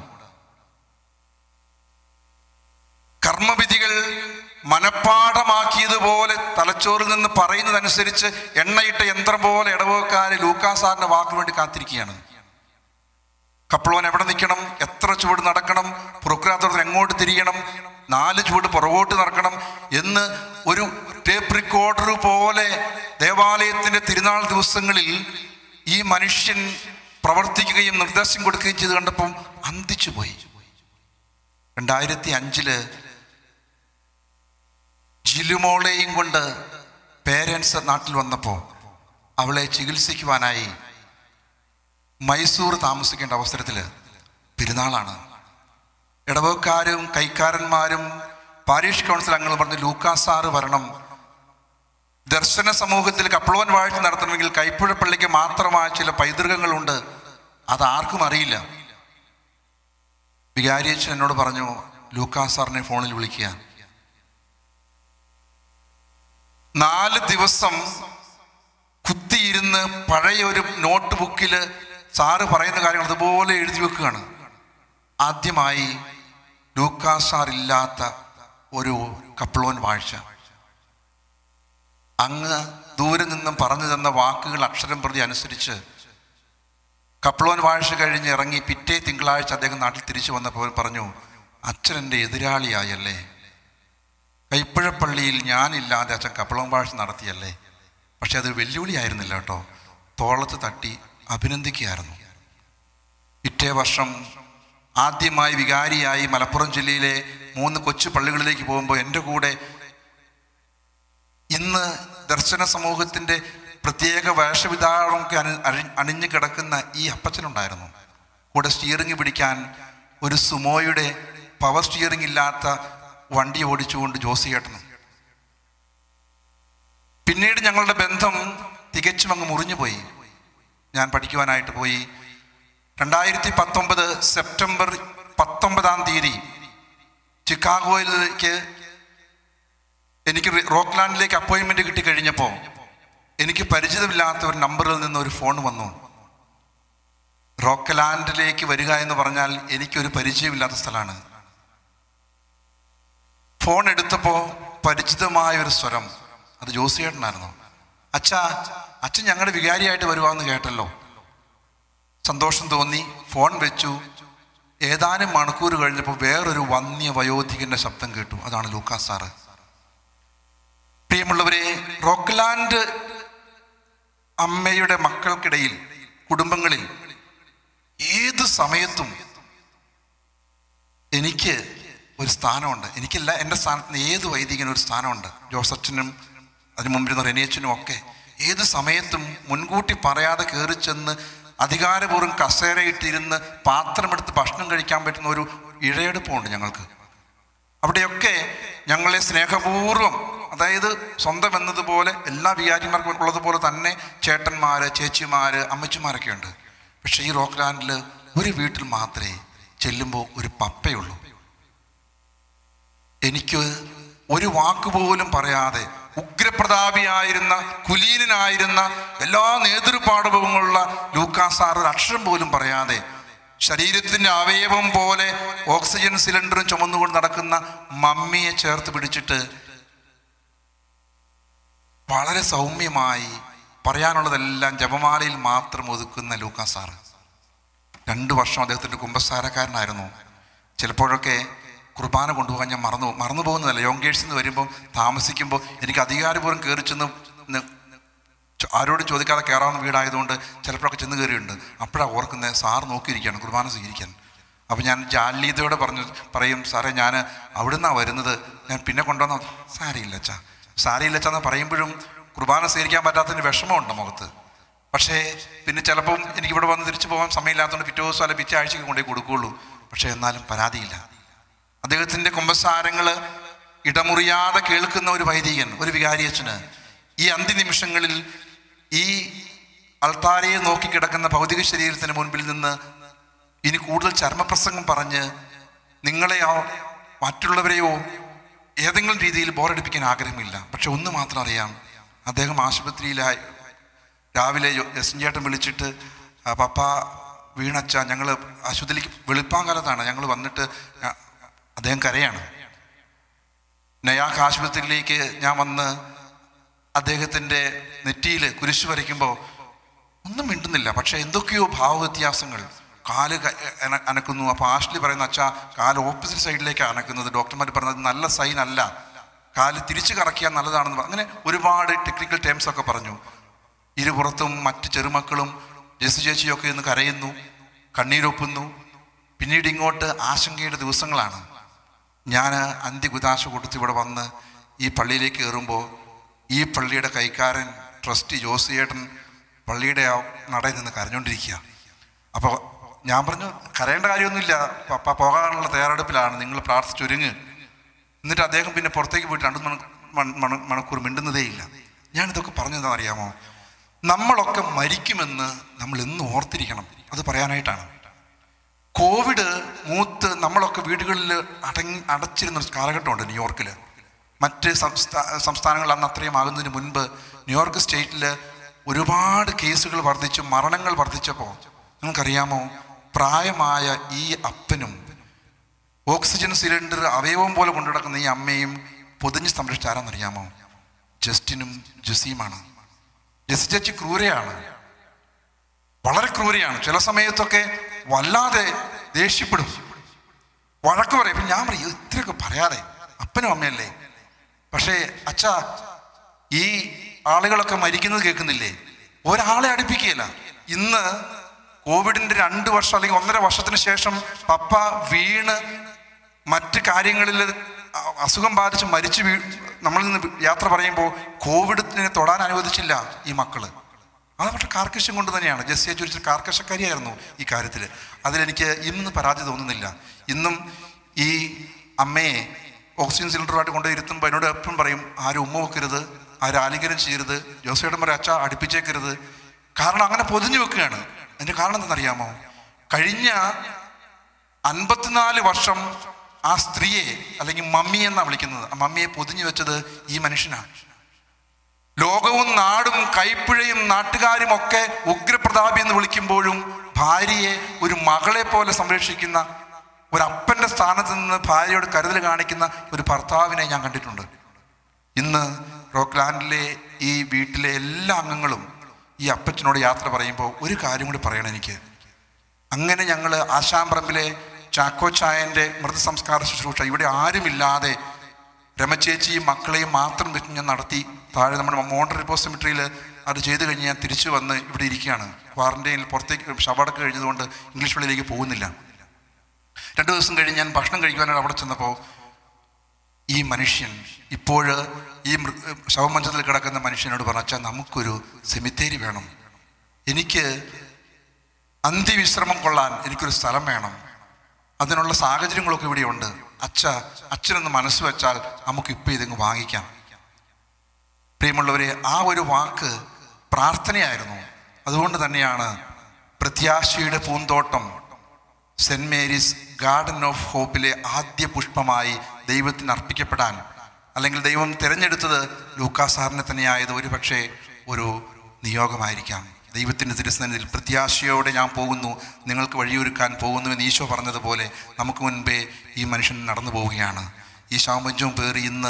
കർമ്മവിധികൾ മനപ്പാഠമാക്കിയതുപോലെ തലച്ചോറിൽ നിന്ന് പറയുന്നതനുസരിച്ച് എണ്ണയിട്ട യന്ത്രം പോലെ ഇടവക്കാര് ലൂക്കാസാറിന്റെ വാക്കിന് വേണ്ടി കാത്തിരിക്കുകയാണ് കപ്ലോൻ എവിടെ നിൽക്കണം എത്ര ചുവട് നടക്കണം പ്രൊക്രാത്തോട് എങ്ങോട്ട് തിരിയണം നാല് ചുവട് പുറകോട്ട് നടക്കണം എന്ന് ഒരു ടേപ്പ് റെക്കോർഡർ പോലെ ദേവാലയത്തിന്റെ തിരുനാൾ ദിവസങ്ങളിൽ ഈ മനുഷ്യൻ പ്രവർത്തിക്കുകയും നിർദ്ദേശം കൊടുക്കുകയും ചെയ്ത് കണ്ടപ്പം അന്തിച്ചു പോയി രണ്ടായിരത്തി അഞ്ചില് ജിലുമോളെയും കൊണ്ട് പേരൻസ് നാട്ടിൽ വന്നപ്പോൾ അവളെ ചികിത്സിക്കുവാനായി മൈസൂർ താമസിക്കേണ്ട അവസരത്തിൽ പെരുന്നാളാണ് ഇടവക്കാരും കൈക്കാരന്മാരും പാരീഷ് കൗൺസിൽ അംഗങ്ങൾ പറഞ്ഞ് ലൂക്കാ സാറ് വരണം ദർശന സമൂഹത്തിൽ കപ്ലോൻ വാഴ്ച നടത്തണമെങ്കിൽ കൈപ്പുഴ പള്ളിക്ക് മാത്രമായ ചില പൈതൃകങ്ങളുണ്ട് അത് ആർക്കും അറിയില്ല വികാരിയച്ഛൻ എന്നോട് പറഞ്ഞു ലൂക്കാ സാറിനെ ഫോണിൽ വിളിക്കുക നാല് ദിവസം കുത്തിയിരുന്ന് പഴയ ഒരു നോട്ട് ബുക്കിൽ സാറ് പറയുന്ന കാര്യങ്ങൾ അതുപോലെ എഴുതി വെക്കുകയാണ് ആദ്യമായി ലൂക്കാ സാർ ഇല്ലാത്ത ഒരു കപ്ലോൻ വാഴ്ച അങ്ങ് ദൂരെ നിന്നും പറഞ്ഞു തന്ന വാക്കുകൾ അക്ഷരം പ്രതി അനുസരിച്ച് കപ്ലോൻ വാഴ്ച കഴിഞ്ഞ് ഇറങ്ങി പിറ്റേ തിങ്കളാഴ്ച അദ്ദേഹം നാട്ടിൽ തിരിച്ചു വന്നപ്പോൾ പറഞ്ഞു അച്ഛൻ എൻ്റെ എതിരാളിയായല്ലേ കൈപ്പുഴപ്പള്ളിയിൽ ഞാനില്ലാതെ അച്ഛൻ കപ്പളം വാഴ്ച നടത്തിയല്ലേ പക്ഷെ അത് വെല്ലുവിളിയായിരുന്നില്ല കേട്ടോ തോളത്ത് തട്ടി അഭിനന്ദിക്കുകയായിരുന്നു പിറ്റേ വർഷം ആദ്യമായി വികാരിയായി മലപ്പുറം ജില്ലയിലെ മൂന്ന് കൊച്ചു പള്ളികളിലേക്ക് പോകുമ്പോൾ എൻ്റെ കൂടെ ഇന്ന് ദർശന സമൂഹത്തിൻ്റെ പ്രത്യേക വേഷവിധാനമൊക്കെ അണി അണി- അണിഞ്ഞു കിടക്കുന്ന ഈ അപ്പച്ചനുണ്ടായിരുന്നു കൂടെ സ്റ്റിയറിംഗ് പിടിക്കാൻ ഒരു സുമോയുടെ പവർ സ്റ്റിയറിംഗ് ഇല്ലാത്ത വണ്ടി ഓടിച്ചുകൊണ്ട് ജോസിയേട്ടനും പിന്നീട് ഞങ്ങളുടെ ബന്ധം തികച്ചും അങ്ങ് മുറിഞ്ഞു പോയി ഞാൻ പഠിക്കുവാനായിട്ട് പോയി രണ്ടായിരത്തി പത്തൊമ്പത് സെപ്റ്റംബർ പത്തൊമ്പതാം തീയതി ചിക്കാഗോയിലേക്ക് എനിക്ക് റി- റോക്ക്ലാൻഡിലേക്ക് അപ്പോയിൻമെന്റ് കിട്ടി കഴിഞ്ഞപ്പോൾ എനിക്ക് പരിചിതമില്ലാത്ത ഒരു നമ്പറിൽ നിന്ന് ഒരു ഫോൺ വന്നു റോക്കലാൻഡിലേക്ക് വരിക എന്ന് പറഞ്ഞാൽ എനിക്കൊരു പരിചയമില്ലാത്ത സ്ഥലമാണ് ഫോൺ എടുത്തപ്പോൾ പരിചിതമായ ഒരു സ്വരം അത് ജോസിയേട്ടനായിരുന്നു അച്ഛാ അച്ഛൻ ഞങ്ങളുടെ വികാരിയായിട്ട് വരുവാന്ന് കേട്ടല്ലോ സന്തോഷം തോന്നി ഫോൺ വെച്ചു ഏതാനും മണിക്കൂർ കഴിഞ്ഞപ്പോൾ വേറൊരു വന്യ വയോധികന്റെ ശബ്ദം കേട്ടു അതാണ് ലൂക്കാസ് സാറ് പ്രിയമുള്ളവരെ റോക്ക്ലാൻഡ് അമ്മയുടെ മക്കൾക്കിടയിൽ കുടുംബങ്ങളിൽ ഏത് സമയത്തും എനിക്ക് ഒരു സ്ഥാനമുണ്ട് എനിക്കല്ല എൻ്റെ സ്ഥാനത്ത് നിന്ന് ഏത് വൈദികനും ഒരു സ്ഥാനമുണ്ട് ജോസച്ചനും അതിന് മുമ്പിരുന്ന റെനിയച്ചനും ഒക്കെ ഏത് സമയത്തും മുൻകൂട്ടി പറയാതെ കയറി ചെന്ന് അധികാരപൂർവ്വം കസേരയിട്ടിരുന്ന് പാത്രമെടുത്ത് ഭക്ഷണം കഴിക്കാൻ പറ്റുന്ന ഒരു ഇഴയെടുപ്പുണ്ട് ഞങ്ങൾക്ക് അവിടെയൊക്കെ ഞങ്ങളെ സ്നേഹപൂർവ്വം അതായത് സ്വന്തം എന്നതുപോലെ എല്ലാ വികാരിമാർക്കും ഉള്ളതുപോലെ തന്നെ ചേട്ടന്മാര് ചേച്ചിമാര് അമ്മച്ചിമാരൊക്കെ ഉണ്ട് പക്ഷേ ഈ റോക്ക് ലാൻഡിൽ ഒരു വീട്ടിൽ മാത്രമേ ചെല്ലുമ്പോൾ ഒരു പപ്പയുള്ളൂ എനിക്ക് ഒരു വാക്ക് പോലും പറയാതെ ഉഗ്രപ്രതാപിയായിരുന്ന കുലീനനായിരുന്ന എല്ലാ നേതൃപാഠവുമുള്ള ലൂക്കാസാർ ഒരു അക്ഷരം പോലും പറയാതെ ശരീരത്തിന്റെ അവയവം പോലെ ഓക്സിജൻ സിലിണ്ടറും ചുമന്നുകൊണ്ട് നടക്കുന്ന മമ്മിയെ ചേർത്ത് പിടിച്ചിട്ട് വളരെ സൗമ്യമായി പറയാനുള്ളതെല്ലാം ജപമാലയിൽ മാത്രം ഒതുക്കുന്ന ലൂക്കാ സാറ് രണ്ട് വർഷം അദ്ദേഹത്തിൻ്റെ കുമ്പസാരക്കാരനായിരുന്നു ചിലപ്പോഴൊക്കെ കുർബാന കൊണ്ടുപോകാൻ ഞാൻ മറന്നു മറന്നു പോകുന്നതല്ല യോങ്കേഴ്സിൽ നിന്ന് വരുമ്പം താമസിക്കുമ്പോൾ എനിക്ക് അധികാരപൂർവ്വം കയറി ചെന്ന് ന- ചോ- ആരോടും ചോദിക്കാതെ കയറാവുന്ന വീടായതുകൊണ്ട് ചിലപ്പോഴൊക്കെ ചെന്ന് കയറിയിട്ടുണ്ട് അപ്പോഴാണ് ഓർക്കുന്നത് സാർ നോക്കിയിരിക്കുകയാണ് കുർബാന സ്വീകരിക്കാൻ അപ്പോൾ ഞാൻ ജാലീതയോടെ പറഞ്ഞു പറയും സാറേ ഞാൻ അവിടുന്നാണ് വരുന്നത് ഞാൻ പിന്നെ കൊണ്ടുവന്ന സാരിയില്ല അച്ഛാ സാരിയില്ല അച്ഛാ എന്ന് പറയുമ്പോഴും കുർബാന സ്വീകരിക്കാൻ പറ്റാത്തതിന് വിഷമമുണ്ട് മുഖത്ത് പക്ഷേ പിന്നെ ചിലപ്പം എനിക്ക് ഇവിടെ വന്ന് തിരിച്ചു പോകാൻ സമയമില്ലാത്തതുകൊണ്ട് പിറ്റേ ദിവസം അല്ല പിറ്റേ ആഴ്ചയ്ക്ക് കൊണ്ടേ കൊടുക്കുകയുള്ളൂ പക്ഷേ എന്നാലും പരാതിയില്ല അദ്ദേഹത്തിൻ്റെ കുമ്പസാരങ്ങൾ ഇടമുറിയാതെ കേൾക്കുന്ന ഒരു വൈദികൻ ഒരു വികാരിയച്ഛന് ഈ അന്ത്യനിമിഷങ്ങളിൽ ഈ അൾത്താരയെ നോക്കി കിടക്കുന്ന ഭൗതിക ശരീരത്തിന് മുൻപിൽ നിന്ന് ഇനി കൂടുതൽ ചർമ്മപ്രസംഗം പറഞ്ഞ് നിങ്ങളെയോ മറ്റുള്ളവരെയോ ഏതെങ്കിലും രീതിയിൽ ബോറടിപ്പിക്കാൻ ആഗ്രഹമില്ല പക്ഷെ ഒന്ന് മാത്രം അറിയാം അദ്ദേഹം ആശുപത്രിയിലായി രാവിലെ യോ- എസ് എൻ ചേട്ടൻ വിളിച്ചിട്ട് "ആ, പപ്പ വീണച്ച ഞങ്ങൾ ആശുപത്രിയിലേക്ക് വെളുപ്പാങ്കാലത്താണ് ഞങ്ങൾ വന്നിട്ട് ആ, അദ്ദേഹം കരയാണ് നയാഖ് ആശുപത്രിയിലേക്ക് ഞാൻ വന്ന് അദ്ദേഹത്തിൻ്റെ നെറ്റിയിൽ കുരിശ് വരയ്ക്കുമ്പോൾ ഒന്നും മിണ്ടുന്നില്ല പക്ഷെ എന്തൊക്കെയോ ഭാവവ്യത്യാസങ്ങൾ കാല് ക- അന- അനക്കുന്നു അപ്പോൾ ആഷ്ലി പറയുന്ന അച്ഛാ കാല് ഓപ്പോസിറ്റ് സൈഡിലേക്ക് അനക്കുന്നത് ഡോക്ടർമാർ പറഞ്ഞത് നല്ല സൈൻ അല്ല കാല് തിരിച്ചു കറക്കിയാൽ നല്ലതാണെന്ന് പറ- അങ്ങനെ ഒരുപാട് ടെക്നിക്കൽ ടേംസ് ഒക്കെ പറഞ്ഞു ഇരുപുറത്തും മറ്റ് ചെറുമക്കളും ജെസ് ചേച്ചിയൊക്കെ ഇന്ന് കരയുന്നു കണ്ണീരൊപ്പുന്നു പിന്നീട് ഇങ്ങോട്ട് ആശങ്കയുടെ ദിവസങ്ങളാണ് ഞാൻ അന്ത്യകുദാശ കൊടുത്ത് ഇവിടെ വന്ന് ഈ പള്ളിയിലേക്ക് കയറുമ്പോൾ ഈ പള്ളിയുടെ കൈക്കാരൻ ട്രസ്റ്റി ജോസിയേട്ടൻ പള്ളിയുടെ ആ നടയിൽ നിന്ന് കരഞ്ഞുകൊണ്ടിരിക്കുക അപ്പോൾ ഞാൻ പറഞ്ഞു കരയേണ്ട കാര്യമൊന്നുമില്ല പപ്പ പോകാനുള്ള തയ്യാറെടുപ്പിലാണ് നിങ്ങൾ പ്രാർത്ഥിച്ചൊരുങ്ങ് എന്നിട്ട് അദ്ദേഹം പിന്നെ പുറത്തേക്ക് പോയിട്ട് രണ്ട് മണി മണ- മണ- മണിക്കൂർ മിണ്ടുന്നതേയില്ല ഞാനിതൊക്കെ പറഞ്ഞതെന്ന് അറിയാമോ നമ്മളൊക്കെ മരിക്കുമെന്ന് നമ്മൾ എന്നും ഓർത്തിരിക്കണം അത് പറയാനായിട്ടാണ് കോവിഡ് മൂത്ത് നമ്മളൊക്കെ വീടുകളിൽ അടങ്ങി അടച്ചിരുന്ന ഒരു കാലഘട്ടമുണ്ട് ന്യൂയോർക്കിൽ മറ്റ് സംസ്ഥാ സംസ്ഥാനങ്ങൾ അന്ന് അത്രയും ആകുന്നതിന് മുൻപ് ന്യൂയോർക്ക് സ്റ്റേറ്റിൽ ഒരുപാട് കേസുകൾ വർദ്ധിച്ചു മരണങ്ങൾ വർദ്ധിച്ചപ്പോൾ നിങ്ങൾക്കറിയാമോ പ്രായമായ ഈ അപ്പനും ഓക്സിജൻ സിലിണ്ടർ അവയവം പോലെ കൊണ്ടു നടക്കുന്ന ഈ അമ്മയും പൊതിഞ്ഞ് സംരക്ഷിച്ച ആരാന്നറിയാമോ ജസ്റ്റിനും ജസീമാണ് ജസി ചേച്ചി ക്രൂരയാണ് വളരെ ക്രൂരയാണ് ചില സമയത്തൊക്കെ വല്ലാതെ ദേഷ്യപ്പെടും വഴക്ക് പറയും ഇപ്പം ഞാൻ പറയും ഇത്രയൊക്കെ പറയാതെ അപ്പനും അമ്മയല്ലേ പക്ഷേ അച്ഛാ ഈ ആളുകളൊക്കെ മരിക്കുന്നത് കേൾക്കുന്നില്ലേ ഒരാളെ അടുപ്പിക്കുകയില്ല ഇന്ന് കോവിഡിന്റെ രണ്ട് വർഷം അല്ലെങ്കിൽ ഒന്നര വർഷത്തിന് ശേഷം പപ്പ വീണ് മറ്റ് കാര്യങ്ങളിൽ അ- അസുഖം ബാധിച്ച് മരിച്ചു വീ നമ്മളിൽ നിന്ന് യാത്ര പറയുമ്പോൾ കോവിഡിനെ തൊടാൻ അനുവദിച്ചില്ല ഈ മക്കള് അത് അവരുടെ കാർക്കശ്യം കൊണ്ട് തന്നെയാണ് ജസ്സിയെ ചുരിച്ചിൽ കാർക്കശക്കാരിയായിരുന്നു ഈ കാര്യത്തിൽ അതിലെനിക്ക് ഇന്ന് പരാതി തോന്നുന്നില്ല ഇന്നും ഈ അമ്മയെ ഓക്സിജൻ സിലിണ്ടറുമായിട്ട് കൊണ്ടുപോയി ഇരുത്തുമ്പോൾ എന്നോട് എപ്പോഴും പറയും ആരും ഉമ്മ വെക്കരുത് ആരും ആലിംഗനം ചെയ്യരുത് ജോസേട്ടൻ പറയും അച്ഛ അടുപ്പിച്ചേക്കരുത് കാരണം അങ്ങനെ പൊതിഞ്ഞു വെക്കുകയാണ് അതിൻ്റെ കാരണം എന്തെന്നറിയാമോ കഴിഞ്ഞ അൻപത്തിനാല് വർഷം ആ സ്ത്രീയെ അല്ലെങ്കിൽ മമ്മി എന്നാണ് വിളിക്കുന്നത് ആ മമ്മിയെ പൊതിഞ്ഞു വെച്ചത് ഈ മനുഷ്യനാണ് ലോകവും നാടും കൈപ്പിഴയും നാട്ടുകാരും ഒക്കെ ഉഗ്രപ്രതാപി എന്ന് വിളിക്കുമ്പോഴും ഭാര്യയെ ഒരു മകളെ പോലെ സംരക്ഷിക്കുന്ന ഒരു അപ്പന്റെ സ്ഥാനത്ത് നിന്ന് ഭാര്യയോട് കരുതൽ കാണിക്കുന്ന ഒരു ഭർത്താവിനെ ഞാൻ കണ്ടിട്ടുണ്ട് ഇന്ന് റോക്ക്ലാൻഡിലെ ഈ വീട്ടിലെ എല്ലാ അംഗങ്ങളും ഈ അപ്പച്ചനോട് യാത്ര പറയുമ്പോൾ ഒരു കാര്യം കൂടി പറയണം എനിക്ക് അങ്ങനെ ഞങ്ങൾ ആശാമ്പറമ്പിലെ ചാക്കോ ചായൻ്റെ മൃതസംസ്കാര ശുശ്രൂഷ ഇവിടെ ആരുമില്ലാതെ രമചേച്ചിയും മക്കളെയും മാത്രം വെച്ച് ഞാൻ നടത്തി താഴെ നമ്മുടെ മോണ്ടർ റിപ്പോസ് സെമിട്രിയിൽ അത് ചെയ്ത് കഴിഞ്ഞ് ഞാൻ തിരിച്ചു വന്ന് ഇവിടെ ഇരിക്കുകയാണ് ക്വാറന്റൈനിൽ പുറത്തേക്ക് ശവടക്ക് കഴിഞ്ഞതുകൊണ്ട് ഇംഗ്ലീഷ് പള്ളിയിലേക്ക് പോകുന്നില്ല രണ്ട് ദിവസം കഴിഞ്ഞ് ഞാൻ ഭക്ഷണം കഴിക്കുവാനായിട്ട് അവിടെ ചെന്നപ്പോൾ ഈ മനുഷ്യൻ ഇപ്പോൾ ഈ മൃ ശവമഞ്ചത്തിൽ കിടക്കുന്ന മനുഷ്യനോട് പറഞ്ഞാൽ നമുക്കൊരു സെമിത്തേരി വേണം എനിക്ക് അന്ത്യവിശ്രമം കൊള്ളാൻ എനിക്കൊരു സ്ഥലം വേണം അതിനുള്ള സാഹചര്യങ്ങളൊക്കെ ഇവിടെയുണ്ട് അച്ഛ അച്ഛനൊന്ന് മനസ്സ് വെച്ചാൽ നമുക്ക് ഇപ്പം ഇതങ്ങ് വാങ്ങിക്കാം പ്രിയമുള്ളവരെ ആ ഒരു വാക്ക് പ്രാർത്ഥനയായിരുന്നു അതുകൊണ്ട് തന്നെയാണ് പ്രത്യാശയുടെ പൂന്തോട്ടം സെൻറ് മേരീസ് ഗാർഡൻ ഓഫ് ഹോപ്പിലെ ആദ്യ പുഷ്പമായി ദൈവത്തിന് അർപ്പിക്കപ്പെടാൻ അല്ലെങ്കിൽ ദൈവം തിരഞ്ഞെടുത്തത് ലൂക്കാ സാറിനെ തന്നെയായത് ഒരു പക്ഷേ ഒരു നിയോഗമായിരിക്കാം ദൈവത്തിൻ്റെ തിരുസന്നിധിയിൽ പ്രത്യാശയോടെ ഞാൻ പോകുന്നു നിങ്ങൾക്ക് വഴിയൊരുക്കാൻ പോകുന്നു എന്ന് ഈശോ പറഞ്ഞതുപോലെ നമുക്ക് മുൻപേ ഈ മനുഷ്യൻ നടന്നു പോവുകയാണ് ഈ ശാമഞ്ചവും പേറി ഇന്ന്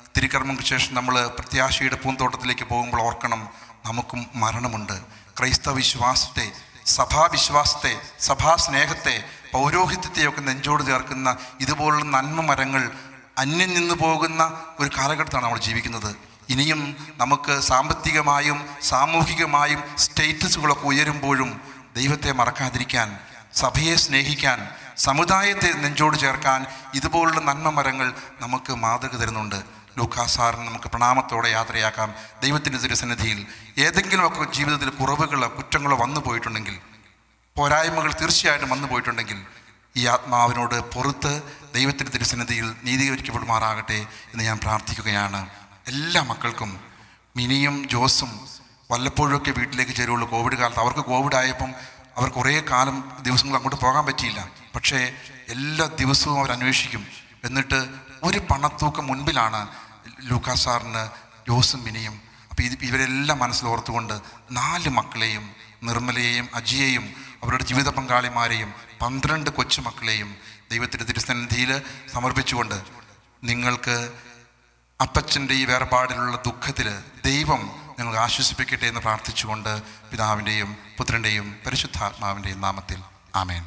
തിരുക്കർമ്മങ്ങൾക്ക് ശേഷം നമ്മൾ പ്രത്യാശയുടെ പൂന്തോട്ടത്തിലേക്ക് പോകുമ്പോൾ ഓർക്കണം നമുക്കും മരണമുണ്ട് ക്രൈസ്തവ വിശ്വാസത്തെ സഭാവിശ്വാസത്തെ സഭാസ്നേഹത്തെ പൗരോഹിത്യത്തെയൊക്കെ നെഞ്ചോട് ചേർക്കുന്ന ഇതുപോലുള്ള നന്മ മരങ്ങൾ അന്യം നിന്ന് പോകുന്ന ഒരു കാലഘട്ടത്താണ് നമ്മൾ ജീവിക്കുന്നത് ഇനിയും നമുക്ക് സാമ്പത്തികമായും സാമൂഹികമായും സ്റ്റേറ്റസുകളൊക്കെ ഉയരുമ്പോഴും ദൈവത്തെ മറക്കാതിരിക്കാൻ സഭയെ സ്നേഹിക്കാൻ സമുദായത്തെ നെഞ്ചോട് ചേർക്കാൻ ഇതുപോലുള്ള നന്മ മരങ്ങൾ നമുക്ക് മാതൃക തരുന്നുണ്ട് ലൂക്കാസാറിന് നമുക്ക് പ്രണാമത്തോടെ യാത്രയാക്കാം ദൈവത്തിൻ്റെ തിരുസന്നിധിയിൽ ഏതെങ്കിലുമൊക്കെ ജീവിതത്തിൽ കുറവുകളോ കുറ്റങ്ങളോ വന്നു പോയിട്ടുണ്ടെങ്കിൽ പോരായ്മകൾ തീർച്ചയായിട്ടും വന്നു പോയിട്ടുണ്ടെങ്കിൽ ഈ ആത്മാവിനോട് പുറത്ത് ദൈവത്തിൻ്റെ തിരുസന്നിധിയിൽ നീതീകരിക്കപ്പെടുമാറാകട്ടെ എന്ന് ഞാൻ പ്രാർത്ഥിക്കുകയാണ് എല്ലാ മക്കൾക്കും മിനിയും ജോസും വല്ലപ്പോഴൊക്കെ വീട്ടിലേക്ക് ചേരുള്ളൂ കോവിഡ് കാലത്ത് അവർക്ക് കോവിഡ് ആയപ്പം അവർ കുറേ കാലം ദിവസങ്ങൾ അങ്ങോട്ട് പോകാൻ പറ്റിയില്ല പക്ഷേ എല്ലാ ദിവസവും അവർ അന്വേഷിക്കും എന്നിട്ട് ഒരു പണത്തൂക്കം മുൻപിലാണ് ലൂക്കാ സാറിന് ജോസും മിനിയും അപ്പോൾ ഇത് ഇവരെല്ലാം മനസ്സിലോർത്തുകൊണ്ട് നാല് മക്കളെയും നിർമ്മലയെയും അജിയെയും അവരുടെ ജീവിത പങ്കാളിമാരെയും പന്ത്രണ്ട് കൊച്ചുമക്കളെയും ദൈവത്തിൻ്റെ തിരുസന്നിധിയിൽ സമർപ്പിച്ചുകൊണ്ട് നിങ്ങൾക്ക് അപ്പച്ചൻ്റെ ഈ വേർപാടിലുള്ള ദുഃഖത്തിൽ ദൈവം നിങ്ങൾ ആശ്വസിപ്പിക്കട്ടെ എന്ന് പ്രാർത്ഥിച്ചുകൊണ്ട് പിതാവിൻ്റെയും പുത്രൻ്റെയും പരിശുദ്ധാത്മാവിൻ്റെയും നാമത്തിൽ ആമേൻ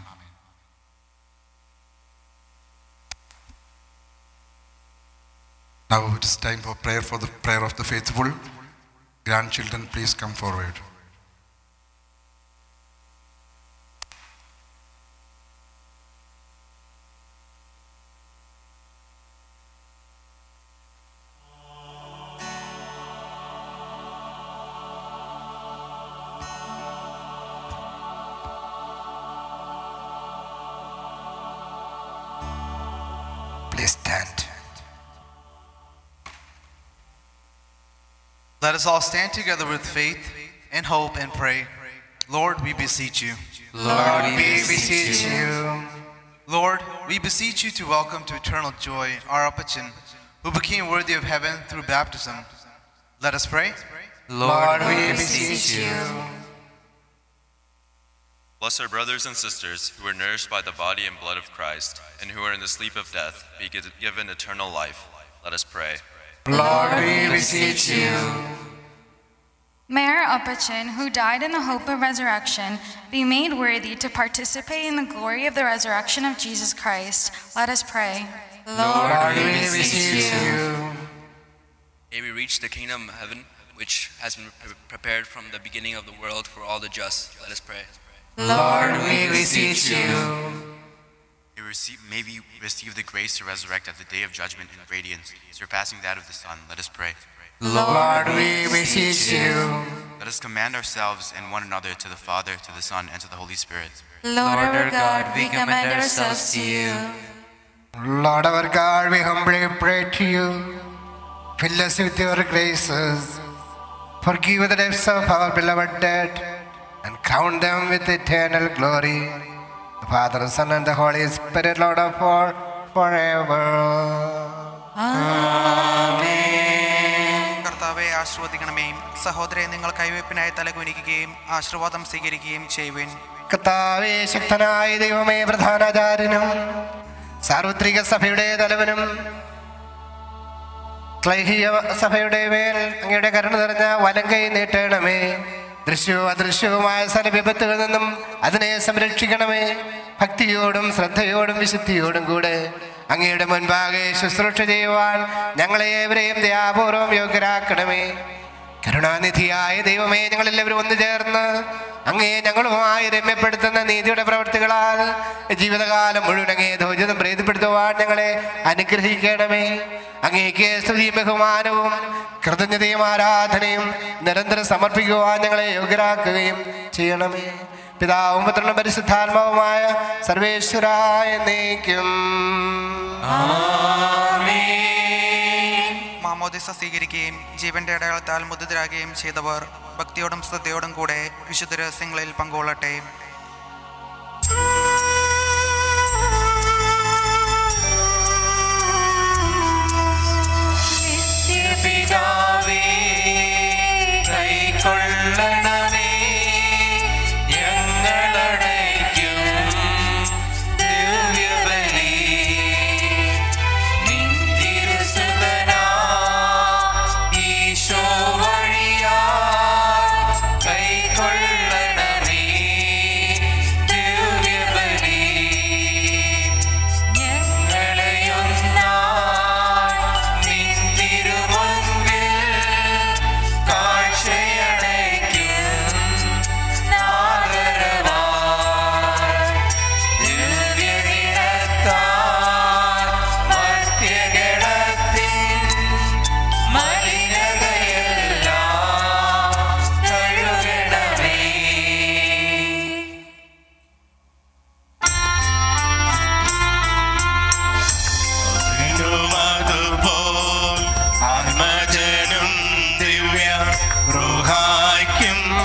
Now it is time for prayer for the prayer of the faithful. Grandchildren, please come forward. Please stand. Let us all stand together with faith and hope and pray. Lord, we beseech you. Lord, we beseech you. Lord, we beseech you to welcome to eternal joy our Apachin, who became worthy of heaven through baptism. Let us pray. Lord, we beseech you. Bless our brothers and sisters who are nourished by the body and blood of Christ, and who are in the sleep of death, be gi- given eternal life. Let us pray. Lord, we beseech you. May our Upachin, who died in the hope of resurrection, be made worthy to participate in the glory of the resurrection of Jesus Christ. Let us pray. Lord, we beseech you. May we reach the kingdom of heaven, which has been pre- prepared from the beginning of the world for all the just. Let us pray. Lord, we beseech you. May we, receive, may we receive the grace to resurrect at the day of judgment in radiance, surpassing that of the sun. Let us pray. Lord, we beseech you. Let us commend ourselves and one another to the Father, to the Son, and to the Holy Spirit. Lord our God, we commend ourselves to you. Lord our God, we humbly pray to you. Fill us with your graces. Forgive the debts of our beloved dead and crown them with eternal glory. The Father, Son, and the Holy Spirit, Lord of all, forever. കർത്താവെ ആശീർവദിക്കണമേ സഹോദരെ നിങ്ങൾ കൈവയ്പിനായി തലകുനിക്കുകയും ആശീർവാദം സ്വീകരിക്കുകയും ചെയ്യുവിൻ കർത്താവേ ശക്തനായ ദൈവമേ പ്രധാനാചാര്യനും സാർവത്രിക സഭയുടെ തലവനും ക്ലൈഹിയ സഭയുടെ മേൽ അങ്ങയുടെ കരുണ നിറഞ്ഞ വലങ്കൈ നീട്ടണമേ ദൃശ്യവും അദൃശ്യവുമായ സകല വിപത്തുകളിൽ നിന്നും അതിനെ സംരക്ഷിക്കണമേ ഭക്തിയോടും ശ്രദ്ധയോടും വിശുദ്ധിയോടും കൂടെ അങ്ങയുടെ മുൻപാകെ ശുശ്രൂഷ ചെയ്യുവാൻ ഞങ്ങളെ ഏവരെയും ദയാപൂർവം യോഗ്യരാക്കണമേ കരുണാനിധിയായ ദൈവമേ ഞങ്ങളെല്ലാവരും ഒന്നു ചേർന്ന് അങ്ങേ ഞങ്ങളുമായി രമ്യപ്പെടുത്തുന്ന നീതിയുടെ പ്രവൃത്തികളാൽ ജീവിതകാലം മുഴുവൻ അങ്ങേ ധോജിതം പ്രീതിപ്പെടുത്തുവാൻ ഞങ്ങളെ അനുഗ്രഹിക്കണമേ അങ്ങേക്ക് സ്തുതിയും ബഹുമാനവും കൃതജ്ഞതയും ആരാധനയും നിരന്തരം സമർപ്പിക്കുവാൻ ഞങ്ങളെ യോഗ്യരാക്കുകയും ചെയ്യണമേ പിതാവും പുത്രനും പരിശുദ്ധാത്മാവുമായ സർവേശ്വരായ നീക്കും മാമോദിസ സ്വീകരിക്കുകയും ജീവന്റെ അടയാളത്താൽ മുദ്രിതരാകുകയും ചെയ്തവർ ഭക്തിയോടും ശ്രദ്ധയോടും കൂടെ വിശുദ്ധ രഹസ്യങ്ങളിൽ പങ്കുകൊള്ളട്ടെ പിതാവേ കൈക്കൊള്ളണമേ ഞങ്ങളടയ്ക്കും ദിവ്യബലി നിൻ തിരുസുതനാം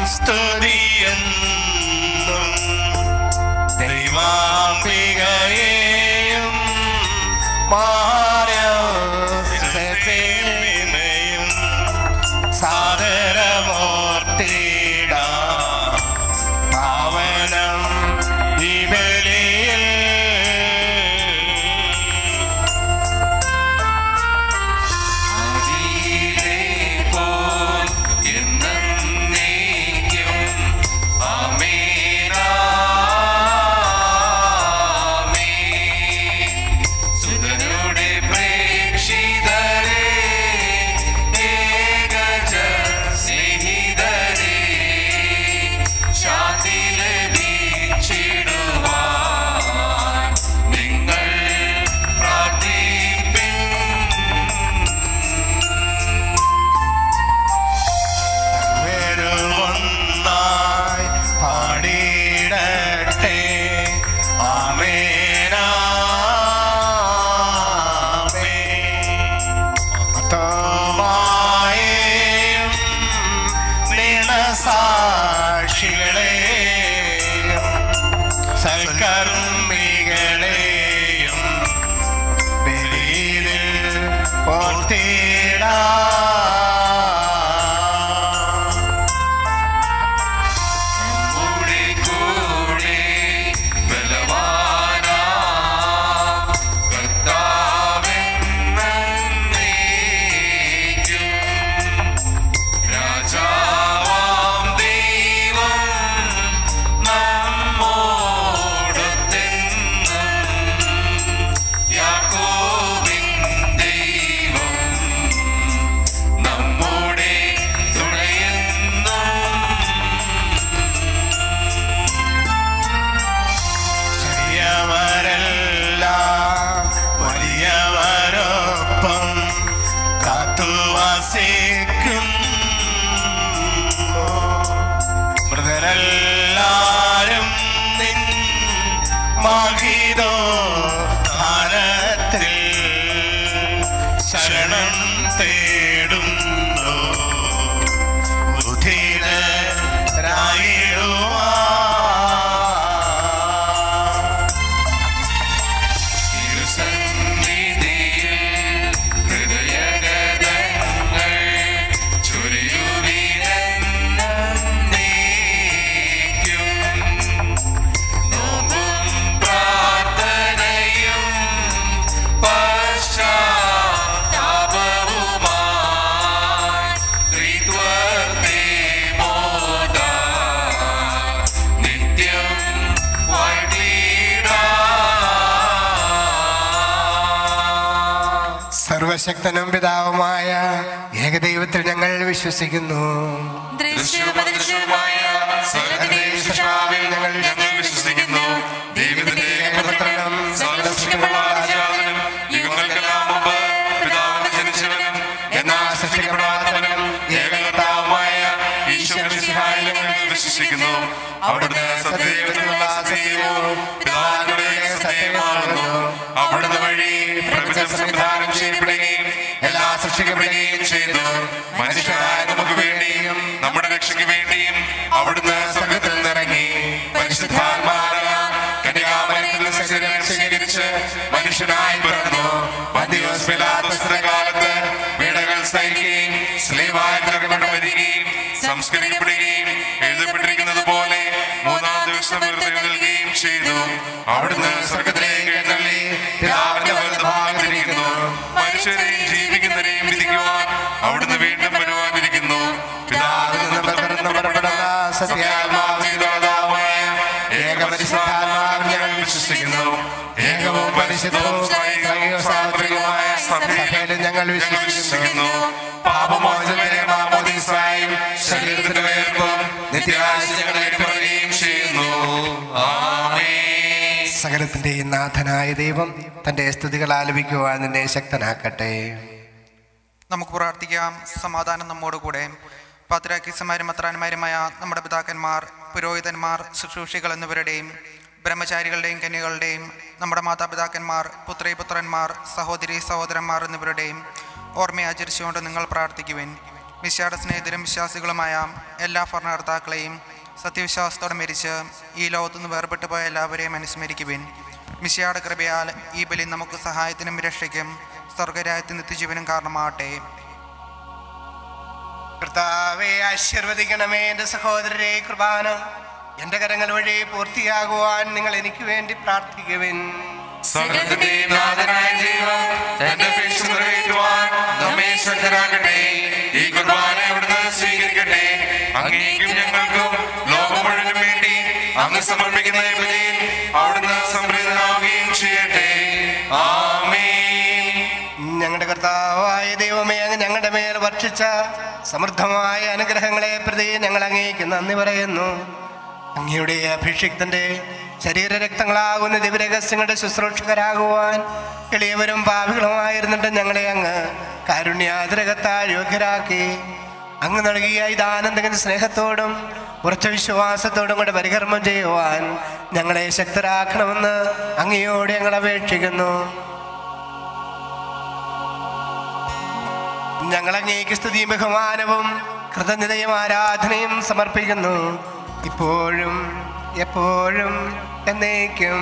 സ്തുതിയെന്നും ദൈവാംബികയെയും മാരസെയും സാദരമൂർത്തിടാം പാവനം ഈ ബലിയിൽ സുതനുടെ പ്രേക്ഷിതരെ ഏകജ സ്നേഹിതരെ ശാന്തി ലഭിച്ചിടുവാൻ നിങ്ങൾ പ്രാർത്ഥിപ്പിൻ വരുമൊന്നായി പാടിയിടട്ടെ ആമേനാമേയും നിണസാക്ഷികളെയും സൽക്കർമ്മികളെയും ബലിയിൽ ഓർത്തിടാം കൂടെ കൂടെ ബലവാനാ കർത്താവെന്നേക്കും രാജാവാം ദൈവം നമ്മോടൊത്തെന്നും യാക്കോബിൻ ദൈവം നമ്മുടെ തുണയെന്നും ചെറിയവരെല്ലാം വലിയവരൊപ്പം കാത്തുവാസിക്കും മൃതരെല്ലാരും നിൻ മഹിതോ ധാരത്തിൽ ശരണം തേടുന്നു ബുദ്ധിരായിടുവാ തിരുസന്നിധിയിൽ ഹൃദയഗതങ്ങൾ ചൊരിയുവിനെന്നേക്കും. നോമ്പും പ്രാർത്ഥനയും പശ്ചാത്താപവുമായി ത്രിത്വത്തെ മോദാൻ നിത്യം വാഴ്ത്തിടാം സർവശക്തനും പിതാവുമായ ഏകദൈവത്തിൽ ഞങ്ങൾ വിശ്വസിക്കുന്നു ദൃശ്യപദൃശ്യവുമായ സകലത്തിന്റെയും സൃഷ്ടാവിൽ ഞങ്ങൾ ഞങ്ങൾ വിശ്വസിക്കുന്നു ദൈവത്തിന്റെ ഏകപുത്രനും സർവ്വസൃഷ്ടിക്കുമുള്ള ആചാരനും യുഗങ്ങൾക്കെല്ലാം മുമ്പ് പിതാവിന് ജനിച്ചവനും എന്നാൽ സൃഷ്ടിക്കപ്പെടാത്തവനും ഏകകർത്താവുമായ ഈശ്വരസിഹായിൽ ഞങ്ങൾ വിശ്വസിക്കുന്നു അവിടുന്ന് സത്യദൈവത്തിനുള്ള സത്യവും പിതാവിന്റെ സത്യമാകുന്നു അവിടുന്ന് വഴി പ്രപഞ്ചം സംവിധാനം ചെയ്യപ്പെടുകയും എല്ലാ സൃഷ്ടിക്കപ്പെടുകയും ചെയ്തു മനുഷ്യരായ നമുക്ക് വേണ്ടിയും നമ്മുടെ രക്ഷയ്ക്ക് വേണ്ടിയും അവിടുന്ന് സ്വർഗത്തിൽ നിന്നിറങ്ങി പരിശുദ്ധാത്മാരായ കന്യാമരത്തിൽ നിന്ന് ശരീരം സ്വീകരിച്ച് മനുഷ്യനായി പിറന്നു പന്തിയോസ് പിലാത്തോസിന്റെ കാലത്ത് പീഡകൾ സഹിക്കുകയും സ്ലീവായി കൊണ്ട് വരികയും സംസ്കരിക്കപ്പെടുകയും എഴുതപ്പെട്ടിരിക്കുന്നത് പോലെ മൂന്നാം ദിവസം നൽകുകയും ചെയ്തു അവിടുന്ന് സ്വർഗത്തിലേക്ക് എഴുന്നള്ളി പിതാവിന്റെ വലതുഭാഗത്തിരിക്കുന്നു മനുഷ്യരെയും ജീവിക്കുന്നവരെയും വിധിക്കുവാൻ അവിടുന്ന് വീണ്ടും വരുവാനിരിക്കുന്നു പിതാവിൽ നിന്ന് പുറപ്പെടുന്ന പുറപ്പെടുന്ന സത്യാത്മാവിതാവായ ഏകപരിശുദ്ധാത്മാവിൽ ഞങ്ങൾ വിശ്വസിക്കുന്നു ഏകവും പരിശുദ്ധവും സ്നേഹവും സാർവത്രികവുമായ സഭയിൽ ഞങ്ങൾ വിശ്വസിക്കുന്നു പാപമോചനത്തെ മാമോദീസായും ശരീരത്തിന്റെ വേർപ്പും നിത്യാശ ഞങ്ങളെ പറയുകയും ചെയ്യുന്നു ആമേൻ സകലത്തിന്റെയും നാഥനായ ദൈവം തന്റെ സ്തുതികൾ ആലപിക്കുവാൻ നിന്നെ ശക്തനാക്കട്ടെ നമുക്ക് പ്രാർത്ഥിക്കാം സമാധാനം നമ്മോടുകൂടെ പാത്രാക്കിസമാരും അത്രാന്മാരുമായ നമ്മുടെ പിതാക്കന്മാർ പുരോഹിതന്മാർ ശുശ്രൂഷികൾ എന്നിവരുടെയും ബ്രഹ്മചാരികളുടെയും കന്യകളുടെയും നമ്മുടെ മാതാപിതാക്കന്മാർ പുത്രീപുത്രന്മാർ സഹോദരി സഹോദരന്മാർ എന്നിവരുടെയും ഓർമ്മ ആചരിച്ചുകൊണ്ട് നിങ്ങൾ പ്രാർത്ഥിക്കുവിൻ മിശയുടെ സ്നേഹിതരും വിശ്വാസികളുമായ എല്ലാ ഭരണകർത്താക്കളെയും സത്യവിശ്വാസത്തോടെ മരിച്ച് ഈ ലോകത്തുനിന്ന് വേർപെട്ടു പോയ എല്ലാവരെയും അനുസ്മരിക്കുവിൻ മിശയുടെ കൃപയാൽ ഈ ബലി നമുക്ക് സഹായത്തിനും രക്ഷയ്ക്കും സ്വർഗരാജ്യത്തിന് നിത്യജീവനും കാരണമാകട്ടെ കർത്താവെ ആശീർവദിക്കണമേ എൻ്റെ സഹോദരരെ കൃപാന എൻ്റെ കരങ്ങൾ വഴി പൂർത്തിയാകുവാൻ നിങ്ങൾ എനിക്ക് വേണ്ടി പ്രാർത്ഥിക്കുവിൻ സകലത്തിന്റെയും നാഥനായ ദൈവം തന്റെ അപേക്ഷ നിറവേറ്റുവാൻ നമ്മെ ശക്തരാക്കട്ടെ ഈ കുർബാന അവിടുന്ന് സ്വീകരിക്കട്ടെ അങ്ങേക്കും ഞങ്ങൾക്കും ലോകം മുഴുവനും വേണ്ടി അങ്ങ് സമർപ്പിക്കുന്ന ഈ ബലിയിൽ അവിടുന്ന് സംപ്രീതനാവുകയും ചെയ്യട്ടെ ആമേൻ ഞങ്ങളുടെ കർത്താവായ ദൈവമേ അങ്ങ് ഞങ്ങളുടെ മേൽ വർഷിച്ച സമൃദ്ധമായ അനുഗ്രഹങ്ങളെ പ്രതി ഞങ്ങൾ അങ്ങേക്ക് നന്ദി പറയുന്നു അങ്ങയുടെ അഭിഷിക്തന്റെ ശരീരരക്തങ്ങളാകുന്ന ദിവരഹസ്യങ്ങളുടെ ശുശ്രൂഷകരാകുവാൻ എളിയവരും പാപികളുമായിരുന്നിട്ട് ഞങ്ങളെ അങ്ങ് കാരുണ്യാതിരകത്താൽ യോഗ്യരാക്കി അങ്ങ് നൽകിയ ഇതാനന്ദകന്റെ സ്നേഹത്തോടും ഉറച്ച വിശ്വാസത്തോടും കൂടെ പരികർമ്മം ചെയ്യുവാൻ ഞങ്ങളെ ശക്തരാക്കണമെന്ന് അങ്ങയോട് ഞങ്ങൾ അപേക്ഷിക്കുന്നു ഞങ്ങൾ അങ്ങേക്ക് സ്തുതിയും ബഹുമാനവും കൃതജ്ഞതയും ആരാധനയും സമർപ്പിക്കുന്നു ഇപ്പോഴും എപ്പോഴും എന്നേക്കും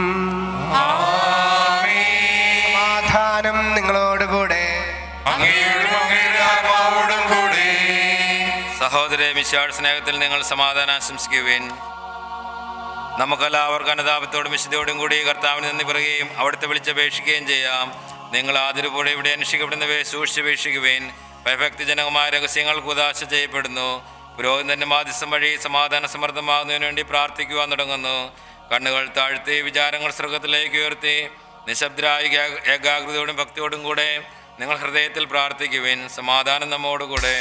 സമാധാനം നിങ്ങളോടുകൂടെ അങ്ങയോടും അങ്ങയുടെ ആത്മാവോടും കൂടെ സഹോദര മിശാട് സ്നേഹത്തിൽ നിങ്ങൾ സമാധാനം ആശംസിക്കുവിൻ നമുക്കെല്ലാവർക്കും അനുതാപത്തോടും വിശുദ്ധയോടും കൂടി കർത്താവിന് നന്ദി പറയുകയും അവിടുത്തെ വിളിച്ചപേക്ഷിക്കുകയും ചെയ്യാം നിങ്ങൾ ആതിരപ്പോടെ ഇവിടെ അന്വേഷിക്കപ്പെടുന്നവയെ സൂക്ഷിച്ചപേക്ഷിക്കുവിൻ ഭയഭക്തിജനകമായ രഹസ്യങ്ങൾ കുതാശ ചെയ്യപ്പെടുന്നു പുരോഹിതന്റെ മാധ്യസ്ഥം വഴി സമാധാന സമൃദ്ധമാകുന്നതിന് വേണ്ടി പ്രാർത്ഥിക്കുവാൻ തുടങ്ങുന്നു കണ്ണുകൾ താഴ്ത്തി വിചാരങ്ങൾ സ്വർഗത്തിലേക്ക് ഉയർത്തി നിശബ്ദരായ ഏകാ- ഏകാഗ്രതയോടും ഭക്തിയോടും കൂടെ നിങ്ങൾ ഹൃദയത്തിൽ പ്രാർത്ഥിക്കുവിൻ സമാധാനം നമ്മോടുകൂടെ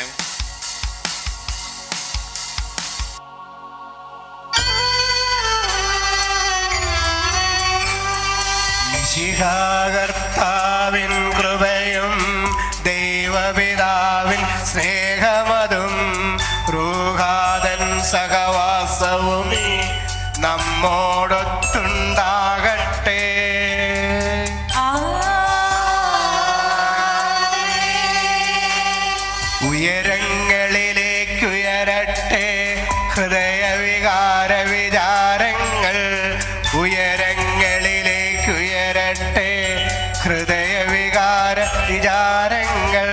കർത്താവിൻ കൃപയും ദൈവപിതാവിൻ സ്നേഹമതും റൂഹാദൻ സഹവാസവും ഈ നമ്മോടൊത്തുണ്ടാകട്ടെ ഉയരങ്ങളിലേക്കുയരട്ടെ ഹൃദയവികാര വിചാരങ്ങൾ ഉയരങ്ങളിലേക്കുയരട്ടെ ഹൃദയവികാര വിചാരങ്ങൾ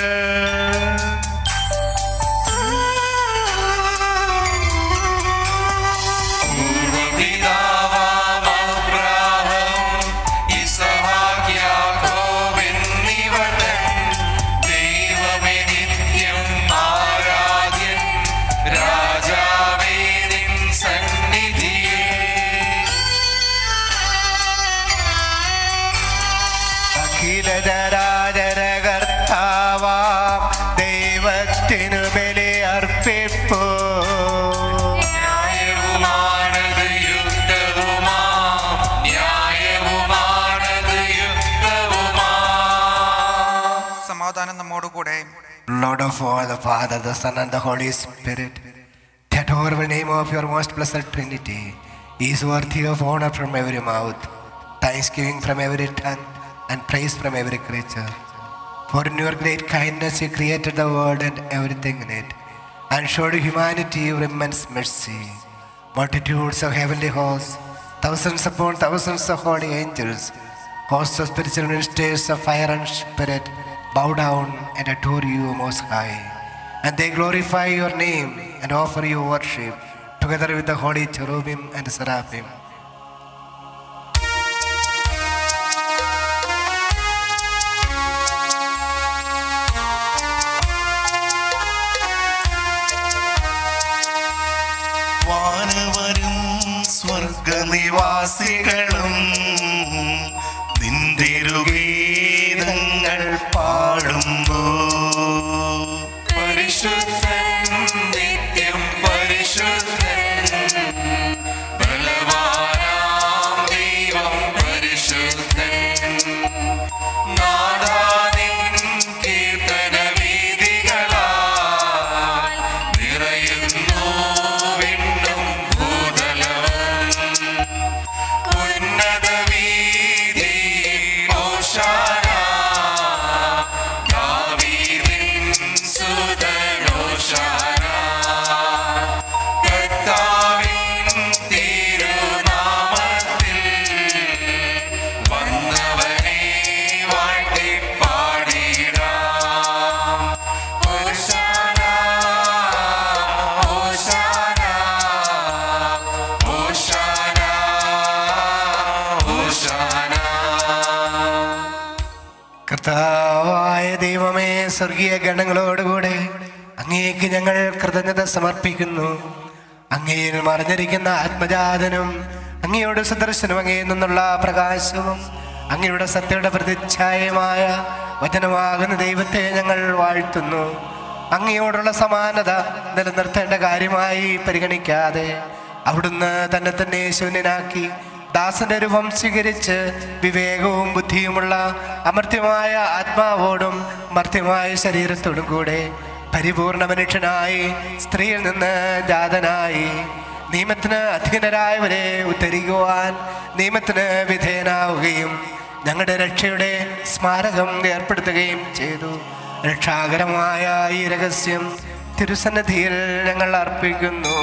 പൂർവ്വപിതാവാം ഇസഹാക്ക് യാക്കോബ് എന്നിവതൻ ദൈവമേ നിത്യം ആരാധ്യൻ രാജാവേ നിൻ സന്നിധിയിൽ അഖിലജരാജരകർത്താവാം ദൈവത്തിനു ബലി അർപ്പിപ്പോ ന്യായവുമാണത് യുദ്ധവുമാ ന്യായവുമാണത് യുദ്ധവുമാ സമാധാനം നമ്മോടുകൂടെ Lord of all, the Father, the Son, and the Holy Spirit, the adorable name of your most blessed Trinity is worthy of honor from every mouth, thanksgiving from every tongue, and praise from every creature. For in your great kindness you created the world and everything in it, and showed humanity your immense mercy. Multitudes of heavenly hosts, thousands upon thousands of holy angels, hosts of spiritual ministers of fire and spirit, bow down and adore you most high. And they glorify your name and offer you worship together with the holy cherubim and seraphim. വാനവരും സ്വർഗനിവാസികളും നിന്തിരുഗീതങ്ങൾ പാടുമ്പോ പരിശുദ്ധൻ നിത്യം പരിശുദ്ധൻ ബലവാനാം ദൈവം പരിശുദ്ധൻ നാദാനിൻ കീർത്തനവീതികളാൽ നിറയുന്നു വിണ്ണും ഭൂതലവും ഉന്നത വീതി ഓശാന ദാവീദിൻ സ്വർഗീയ ഗണങ്ങളോടുകൂടെ അങ്ങേക്ക് ഞങ്ങൾ കൃതജ്ഞത സമർപ്പിക്കുന്നു അങ്ങയിൽ മറിഞ്ഞിരിക്കുന്ന ആത്മജാതനും അങ്ങയുടെ സദർശനം അങ്ങയിൽ നിന്നുള്ള പ്രകാശവും അങ്ങയുടെ സത്യയുടെ പ്രതിച്ഛായമായ വചനമാകുന്ന ദൈവത്തെ ഞങ്ങൾ വാഴ്ത്തുന്നു അങ്ങയോടുള്ള സമാനത നിലനിർത്തേണ്ട കാര്യമായി പരിഗണിക്കാതെ അവിടുന്ന് തന്നെ തന്നെ ശൂന്യനാക്കി ദാസന്റെ രൂപം സ്വീകരിച്ച് വിവേകവും ബുദ്ധിയുമുള്ള അമർത്യമായ ആത്മാവോടും മർത്യമായ ശരീരത്തോടും കൂടെ പരിപൂർണ മനുഷ്യനായി സ്ത്രീയിൽ നിന്ന് ജാതനായി നിയമത്തിന് അധീനരായവരെ ഉദ്ധരിക്കുവാൻ നിയമത്തിന് വിധേയനാവുകയും ഞങ്ങളുടെ രക്ഷയുടെ സ്മാരകം ഏർപ്പെടുത്തുകയും ചെയ്തു രക്ഷാകരമായ ഈ രഹസ്യം തിരുസന്നിധിയിൽ ഞങ്ങൾ അർപ്പിക്കുന്നു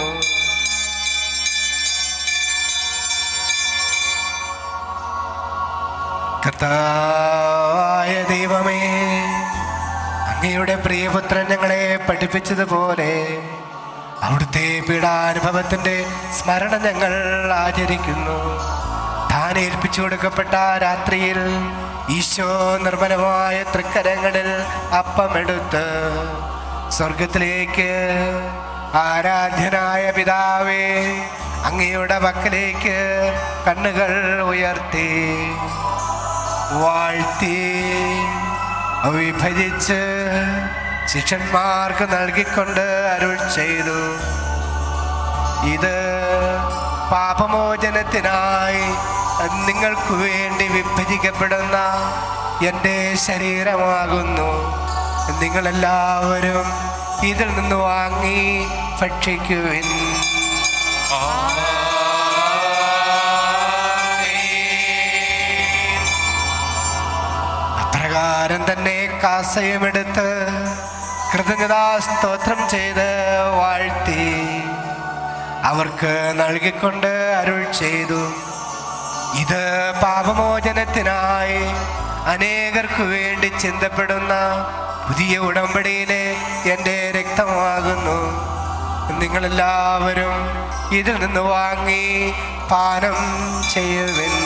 കർത്താവായ ദൈവമേ അങ്ങയുടെ പ്രിയപുത്രൻ ഞങ്ങളെ പഠിപ്പിച്ചതുപോലെ അവിടുത്തെ പീഡാനുഭവത്തിന്റെ സ്മരണ ഞങ്ങൾ ആചരിക്കുന്നു താൻ ഏൽപ്പിച്ചു കൊടുക്കപ്പെട്ട രാത്രിയിൽ ഈശോ നിർമ്മലമായ തൃക്കരങ്ങളിൽ അപ്പമെടുത്ത് സ്വർഗത്തിലേക്ക് ആരാധ്യനായ പിതാവേ അങ്ങയുടെ പക്കലേക്ക് കണ്ണുകൾ ഉയർത്തി വാഴ്ത്തി വിഭജിച്ച് ശിഷ്യന്മാർക്ക് നൽകിക്കൊണ്ട് അരുൾ ചെയ്തു ഇത് പാപമോചനത്തിനായി നിങ്ങൾക്ക് വേണ്ടി വിഭജിക്കപ്പെടുന്ന എൻ്റെ ശരീരമാകുന്നു നിങ്ങളെല്ലാവരും ഇതിൽ നിന്ന് വാങ്ങി ഭക്ഷിക്കുവിൻ അപ്രകാരം തന്നെ കാസയുമെടുത്ത് കൃതജ്ഞതാ സ്തോത്രം ചെയ്ത് വാഴ്ത്തി അവർക്ക് നൽകിക്കൊണ്ട് അരുൾ ചെയ്തു ഇത് പാപമോചനത്തിനായി അനേകർക്ക് വേണ്ടി ചിന്തപ്പെടുന്ന പുതിയ ഉടമ്പടിയിലെ എൻ്റെ രക്തമാകുന്നു നിങ്ങളെല്ലാവരും ഇതിൽ നിന്ന് വാങ്ങി പാനം ചെയ്യുവിൻ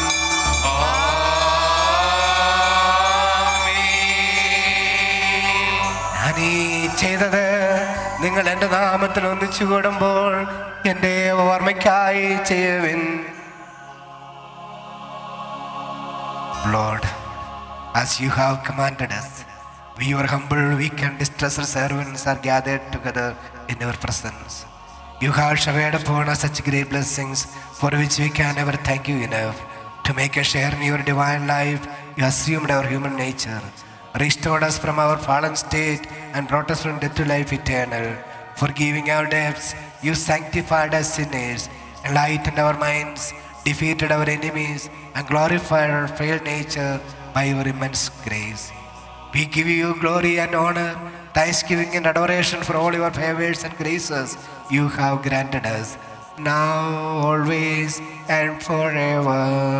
ഞാൻ ഈ ചെയ്തത് നിങ്ങൾ എൻ്റെ നാമത്തിൽ ഒന്നിച്ചു കൂടുമ്പോൾ എൻ്റെ ഓർമ്മയ്ക്കായി ചെയ്യുവിൻ Lord, as you have commanded us, we, your humble, weak, and distressed servants, are gathered together in your presence. You have showered upon us such great blessings for which we can never thank you enough. To make a share in your divine life, you assumed our human nature, restored us from our fallen state, and brought us from death to life eternal. Forgiving our debts, you sanctified us sinners, enlightened our minds, defeated our enemies, and glorified our frail nature by your immense grace. We give you glory and honor, thanksgiving and adoration for all your favors and graces you have granted us, now, always, and forever.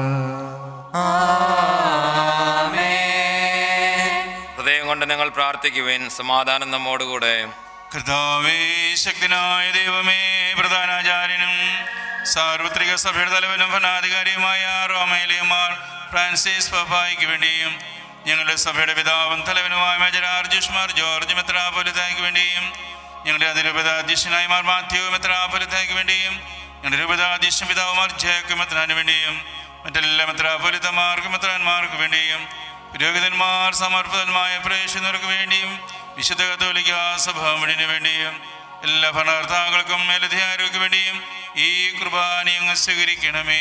ഹൃദയം കൊണ്ട് നിങ്ങൾ പ്രാർത്ഥിക്കുവിൻ സമാധാനം നമ്മോടുകൂടെ കർത്താവേ ശക്തനായ ദൈവമേ പ്രധാനാചാര്യനും സാർവത്രിക സഭയുടെ തലവനും ഭരണാധികാരിയുമായ റോമേലിയമാർ ഫ്രാൻസിസ് പപ്പായ്ക്ക് വേണ്ടിയും ഞങ്ങളുടെ സഭയുടെ പിതാവും തലവനുമായ മേജർ ആർജുഷ്മാർ ജോർജ് മെത്രാപൊലിതായ്ക്ക് വേണ്ടിയും ഞങ്ങളുടെ അതിരൂപതാധ്യക്ഷനായ മാർ മാത്യു മെത്രാപൊലിതായ്ക്ക് വേണ്ടിയും ഞങ്ങളുടെ രൂപതാധ്യക്ഷൻ പിതാവുമാർ ജേക്ക് മെത്രാന് വേണ്ടിയും മറ്റെല്ലാ മെത്രാപൊലിത്തമാർക്കും മെത്രാന്മാർക്ക് വേണ്ടിയും പുരോഹിതന്മാർ സമർപ്പിതന്മായ പ്രേക്ഷകർക്ക് വേണ്ടിയും വിശുദ്ധ കത്തോലിക്ക സഭ മുഴുവന് വേണ്ടിയും എല്ലാ ഭരണകർത്താക്കൾക്കും മേലധികാരികൾക്ക് വേണ്ടിയും ഈ കുർബാന അങ്ങ് സ്വീകരിക്കണമേ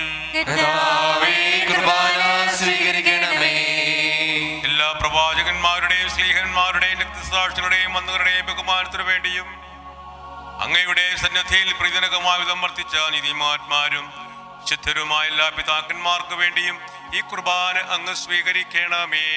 സ്വീകരിക്കണമേ എല്ലാ പ്രവാചകന്മാരുടെയും സ്ലീഹന്മാരുടെയും രക്തസാക്ഷികളുടെയും വന്നുകളുടെയും ബഹുമാനത്തിനു വേണ്ടിയും അങ്ങയുടെ സന്നദ്ധയിൽ പ്രീതനകമായ വിധം വർത്തിച്ച നീതിമാന്മാരും ശുദ്ധരുമായ എല്ലാ പിതാക്കന്മാർക്ക് വേണ്ടിയും ഈ കുർബാന അങ്ങ് സ്വീകരിക്കണമേ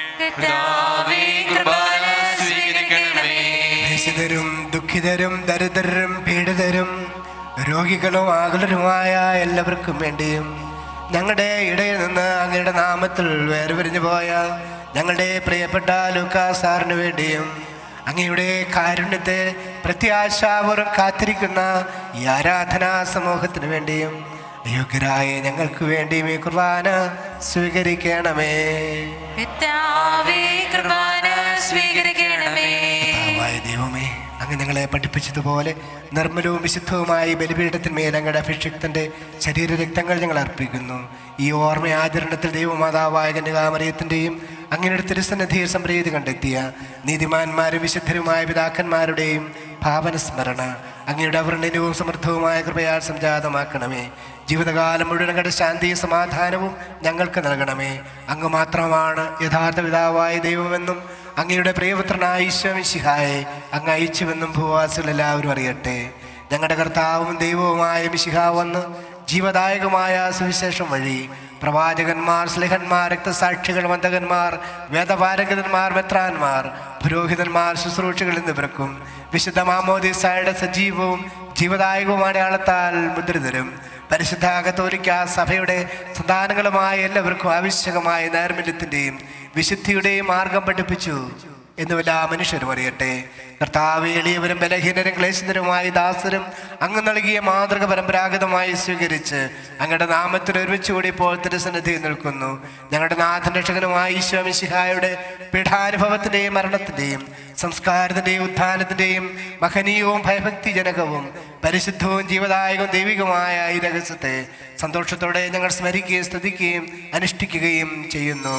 ദേശിതരും ദുഃഖിതരും ദരിദ്രരും പീഡിതരും രോഗികളും ആകുലരുമായ എല്ലാവർക്കും വേണ്ടിയും ഞങ്ങളുടെ ഇടയിൽ നിന്ന് അങ്ങയുടെ നാമത്തിൽ വേർപിരിഞ്ഞു പോയ ഞങ്ങളുടെ പ്രിയപ്പെട്ട ലൂക്കാ സാറിന് വേണ്ടിയും അങ്ങയുടെ കാരുണ്യത്തെ പ്രത്യാശാപൂർവ്വം കാത്തിരിക്കുന്ന ഈ ആരാധനാ സമൂഹത്തിന് വേണ്ടിയും അയോഗ്യരായ ഞങ്ങൾക്ക് വേണ്ടിയും ഈ കുർബാന സ്വീകരിക്കണമേ പിതാവേ കൃപാന സ്വീകരിക്കണമേ കർത്താവായ ദൈവമേ അങ്ങ് ഞങ്ങളെ പഠിപ്പിച്ചതുപോലെ നിർമ്മലവും വിശുദ്ധവുമായി ബലിപീഠത്തിന്മേൽ അങ്ങയുടെ അഭിഷിക്തന്റെ ശരീരരക്തങ്ങൾ ഞങ്ങൾ അർപ്പിക്കുന്നു ഈ ഓർമ്മ ആചരണത്തിൽ ദൈവമാതാവായ കന്യകാമറിയത്തിൻ്റെയും അങ്ങയുടെ തിരുസന്നിധിയിൽ സംപ്രീതി കണ്ടെത്തിയ നീതിമാന്മാരും വിശുദ്ധരുമായ പിതാക്കന്മാരുടെയും ഭാവന സ്മരണ അങ്ങയുടെ അവർണ്ണനവും സമൃദ്ധവുമായ കൃപയാൽ സംജാതമാക്കണമേ ജീവിതകാലം മുഴുവൻ അങ്ങയുടെ ശാന്തിയും സമാധാനവും ഞങ്ങൾക്ക് നൽകണമേ അങ്ങ് മാത്രമാണ് യഥാർത്ഥ പിതാവായ ദൈവമെന്നും അങ്ങയുടെ പ്രിയപുത്രനായ ഈശ്വമിശിഹായെ അങ്ങ് അയച്ചുവെന്നും ഭൂവാസികൾ എല്ലാവരും അറിയട്ടെ ഞങ്ങളുടെ കർത്താവും ദൈവവുമായ മിശിഹ വന്ന് ജീവദായകമായ സുവിശേഷം വഴി പ്രവാചകന്മാർ സ്ലിഹന്മാർ രക്തസാക്ഷികൾ വന്ദകന്മാർ വേദപാരംഗതന്മാർ മെത്രാന്മാർ പുരോഹിതന്മാർ ശുശ്രൂഷകൾ എന്നിവർക്കും വിശുദ്ധ മാമോദിസായുടെ സജീവവും ജീവദായകവുമായ അടയാളത്താൽ മുദ്രിതരും പരിശുദ്ധ കത്തോലിക്ക സഭയുടെ സന്താനങ്ങളുമായ എല്ലാവർക്കും ആവശ്യകമായ നൈർമല്യത്തിൻ്റെയും വിശുദ്ധിയുടെയും മാർഗം പഠിപ്പിച്ചു എന്നുവല്ല മനുഷ്യരും അറിയട്ടെ കർത്താവ് എളിയവരും ബലഹീനരും ക്ലേശിതരുമായ ദാസരും അങ്ങ് നൽകിയ മാതൃക പരമ്പരാഗതമായി സ്വീകരിച്ച് അങ്ങയുടെ നാമത്തിൽ ഒരുമിച്ച് കൂടി ഇപ്പോൾ തിരുസന്നിധിയിൽ നിൽക്കുന്നു ഞങ്ങളുടെ നാഥൻ രക്ഷകനുമായ ഈശ്വമിശിഹായുടെ പീഠാനുഭവത്തിൻ്റെയും മരണത്തിൻ്റെയും സംസ്കാരത്തിൻ്റെയും ഉത്ഥാനത്തിൻ്റെയും മഹനീയവും ഭയഭക്തിജനകവും പരിശുദ്ധവും ജീവദായകവും ദൈവികമായ ഈ രഹസ്യത്തെ സന്തോഷത്തോടെ ഞങ്ങൾ സ്മരിക്കുകയും സ്തുതിക്കുകയും അനുഷ്ഠിക്കുകയും ചെയ്യുന്നു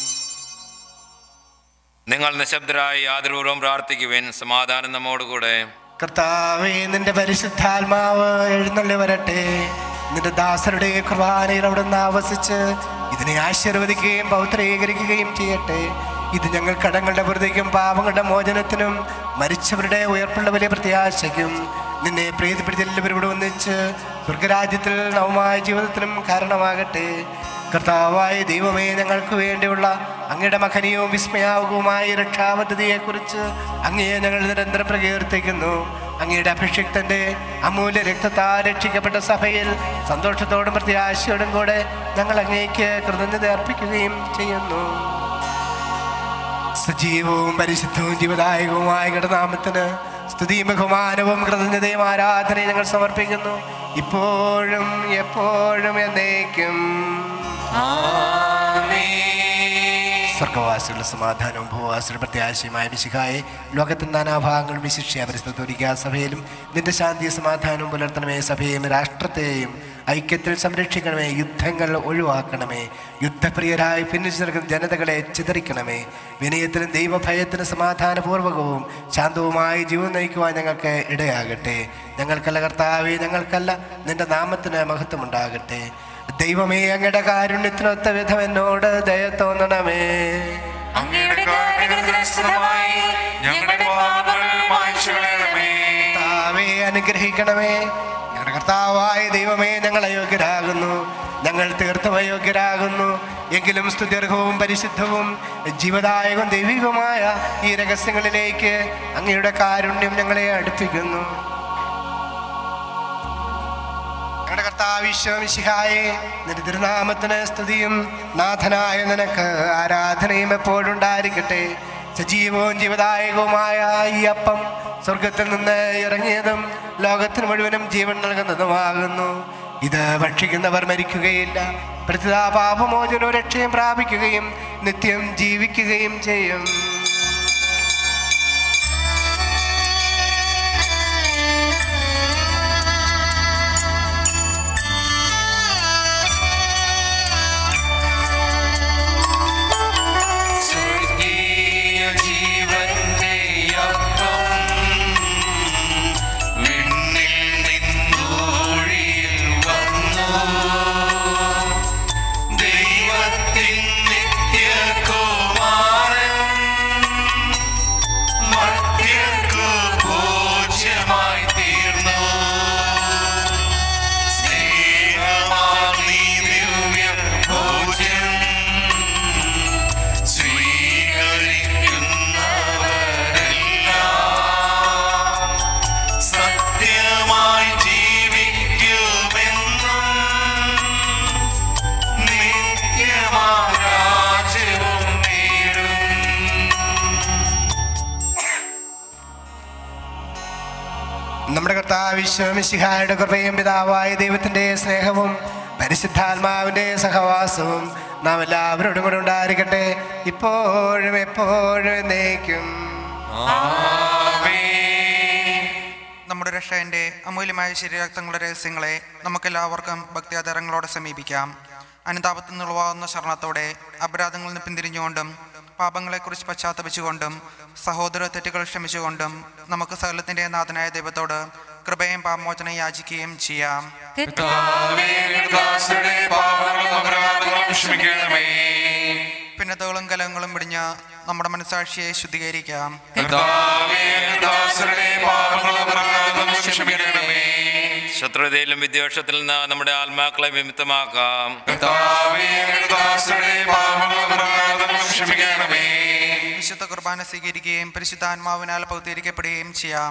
നിങ്ങൾ നിശബ്ദരായി ആദരപൂർവ്വം പ്രാർത്ഥിക്കുവിൻ സമാധാനം നമ്മോടുകൂടെ കർത്താവേ നിന്റെ പരിശുദ്ധാത്മാവ് എഴുന്നള്ളി വരട്ടെ നിന്റെ ദാസരുടെ കുർബാനയിൽ അവിടുന്ന് ആവസിച്ച് ഇതിനെ ആശീർവദിക്കുകയും പൗത്രീകരിക്കുകയും ചെയ്യട്ടെ ഇത് ഞങ്ങൾ കടങ്ങളുടെ വെറുതെക്കും പാപങ്ങളുടെ മോചനത്തിനും മരിച്ചവരുടെ ഉയർപ്പുള്ള വലിയ പ്രത്യാശയ്ക്കും നിന്നെ പ്രീതിപ്പെടുത്തി എല്ലാവരും ഒന്നിച്ച് സ്വർഗരാജ്യത്തിൽ നവമായ ജീവിതത്തിനും കാരണമാകട്ടെ കർത്താവായ ദൈവമേ ഞങ്ങൾക്ക് വേണ്ടിയുള്ള അങ്ങയുടെ മഹനീയവും വിസ്മയാവുകവുമായ രക്ഷാപദ്ധതിയെക്കുറിച്ച് അങ്ങയെ ഞങ്ങൾ നിരന്തരം പ്രകീർത്തിക്കുന്നു അങ്ങയുടെ അഭിഷിക്തന്റെ അമൂല്യ രക്തത്താൽ രക്ഷിക്കപ്പെട്ട സഭയിൽ സന്തോഷത്തോടും പ്രത്യാശയോടും കൂടെ ഞങ്ങൾ അങ്ങേക്ക് കൃതജ്ഞത അർപ്പിക്കുകയും ചെയ്യുന്നു സജീവവും പരിശുദ്ധവും ജീവദായകവുമായ ഘടനാമത്തിന് സ്തുതിയും ബഹുമാനവും കൃതജ്ഞതയും ആരാധനയും ഞങ്ങൾ സമർപ്പിക്കുന്നു ഇപ്പോഴും എപ്പോഴും എന്നേക്കും സ്വർഗവാസികളുടെ സമാധാനവും ഭൂവാസികളുടെ പ്രത്യാശയുമായ മിശിഹായെ ലോകത്തിൻ്റെ നാനാഭാഗങ്ങളും വിശിഷ്യ പരിസ്ഥിതിക്ക സഭയിലും നിന്റെ ശാന്തി സമാധാനവും പുലർത്തണമേ സഭയെയും രാഷ്ട്രത്തെയും ഐക്യത്തിൽ സംരക്ഷിക്കണമേ യുദ്ധങ്ങൾ ഒഴിവാക്കണമേ യുദ്ധപ്രിയരായി ഭിന്നിച്ചു നിൽക്കുന്ന ജനതകളെ ചിതറിക്കണമേ വിനയത്തിനും ദൈവഭയത്തിനും സമാധാനപൂർവകവും ശാന്തവുമായ ജീവൻ നയിക്കുവാൻ ഞങ്ങൾക്ക് ഇടയാകട്ടെ ഞങ്ങൾക്കല്ല കർത്താവേ ഞങ്ങൾക്കല്ല നിന്റെ നാമത്തിന് മഹത്വമുണ്ടാകട്ടെ ദൈവമേ അങ്ങയുടെ കാരുണ്യത്തിനൊത്ത വിധം എന്നോട് ദയ തോന്നണമേ അങ്ങയുടെ കാര്യഗ്രഹമായി ഞങ്ങളുടെ പാപങ്ങൾ മായ്ച്ചു കളയണമേ കർത്താവേ അനുഗ്രഹിക്കണമേ ഞങ്ങളുടെ കർത്താവായ ദൈവമേ ഞങ്ങൾ അയോഗ്യരാകുന്നു ഞങ്ങൾ തീർത്തും അയോഗ്യരാകുന്നു എങ്കിലും സ്തുത്യർഹവും പരിശുദ്ധവും ജീവദായകവും ദൈവികവുമായ ഈ രഹസ്യങ്ങളിലേക്ക് അങ്ങയുടെ കാരുണ്യം ഞങ്ങളെ അടുപ്പിക്കുന്നു ഞങ്ങളുടെ കർത്താവിശ്വമിശിഹായെ നിന്റെ തിരുനാമത്തിന് സ്തുതിയും നാഥനായ നിനക്ക് ആരാധനയും എപ്പോഴും ഉണ്ടായിരിക്കട്ടെ സജീവവും ജീവദായകവുമായ ഈ അപ്പം സ്വർഗത്തിൽ നിന്ന് ഇറങ്ങിയതും ലോകത്തിന് മുഴുവനും ജീവൻ നൽകുന്നതുമാകുന്നു ഇത് ഭക്ഷിക്കുന്നവർ മരിക്കുകയില്ല പ്രതിതാ പാപമോചനവും രക്ഷയും പ്രാപിക്കുകയും നിത്യം ജീവിക്കുകയും ചെയ്യും സ്വർഗീയ ജീവന്റെ അപ്പം വിണ്ണിൽ നിന്നൂഴിയിൽ വന്നു ദൈവത്തിൻ നിത്യകുമാരൻ മർത്യർക്കു പൂജ്യമായി തീർന്നു സ്നേഹമാർന്നീ ദിവ്യ ഭോജ്യം സ്വീകരിക്കുന്നവരെല്ലാം സത്യമായി ജീവിക്കുമെന്നും നിത്യമാം രാജ്യവും നേടും നമ്മുടെ കർത്താവിശ്വമിശിഹായുടെ കൃപയും പിതാവായ ദൈവത്തിൻ്റെ സ്നേഹവും പരിശുദ്ധാത്മാവിൻ്റെ സഹവാസവും നാം എല്ലാവരോടും കൂടെ ഉണ്ടായിരിക്കട്ടെ ഇപ്പോഴും എപ്പോഴും എന്നേക്കും നമ്മുടെ രക്ഷകന്റെ അമൂല്യമായ ശരീരക്തങ്ങളുടെ രഹസ്യങ്ങളെ നമുക്കെല്ലാവർക്കും ഭക്തിയാധാരങ്ങളോടെ സമീപിക്കാം അനുതാപത്തിൽ നിന്നുളവാകുന്ന ശരണത്തോടെ അപരാധങ്ങളിൽ നിന്ന് പിന്തിരിഞ്ഞുകൊണ്ടും പാപങ്ങളെക്കുറിച്ച് പശ്ചാത്തപിച്ചുകൊണ്ടും സഹോദര തെറ്റുകൾ ക്ഷമിച്ചുകൊണ്ടും നമുക്ക് സകലത്തിൻ്റെ നാഥനായ ദൈവത്തോട് കൃപയും പാപമോചനം യാചിക്കുകയും ചെയ്യാം ഭിന്നതകളും കലഹങ്ങളും പിടിഞ്ഞ് നമ്മുടെ മനസാക്ഷിയെ ശുദ്ധീകരിക്കാം ശത്രുതയിലും വിദ്വേഷത്തിൽ നിന്ന് നമ്മുടെ ആത്മാക്കളെ വിമുക്തമാക്കാം വിശുദ്ധ കുർബാന സ്വീകരിക്കുകയും പരിശുദ്ധാത്മാവിനാൽ പൗത്തീകരിക്കപ്പെടുകയും ചെയ്യാം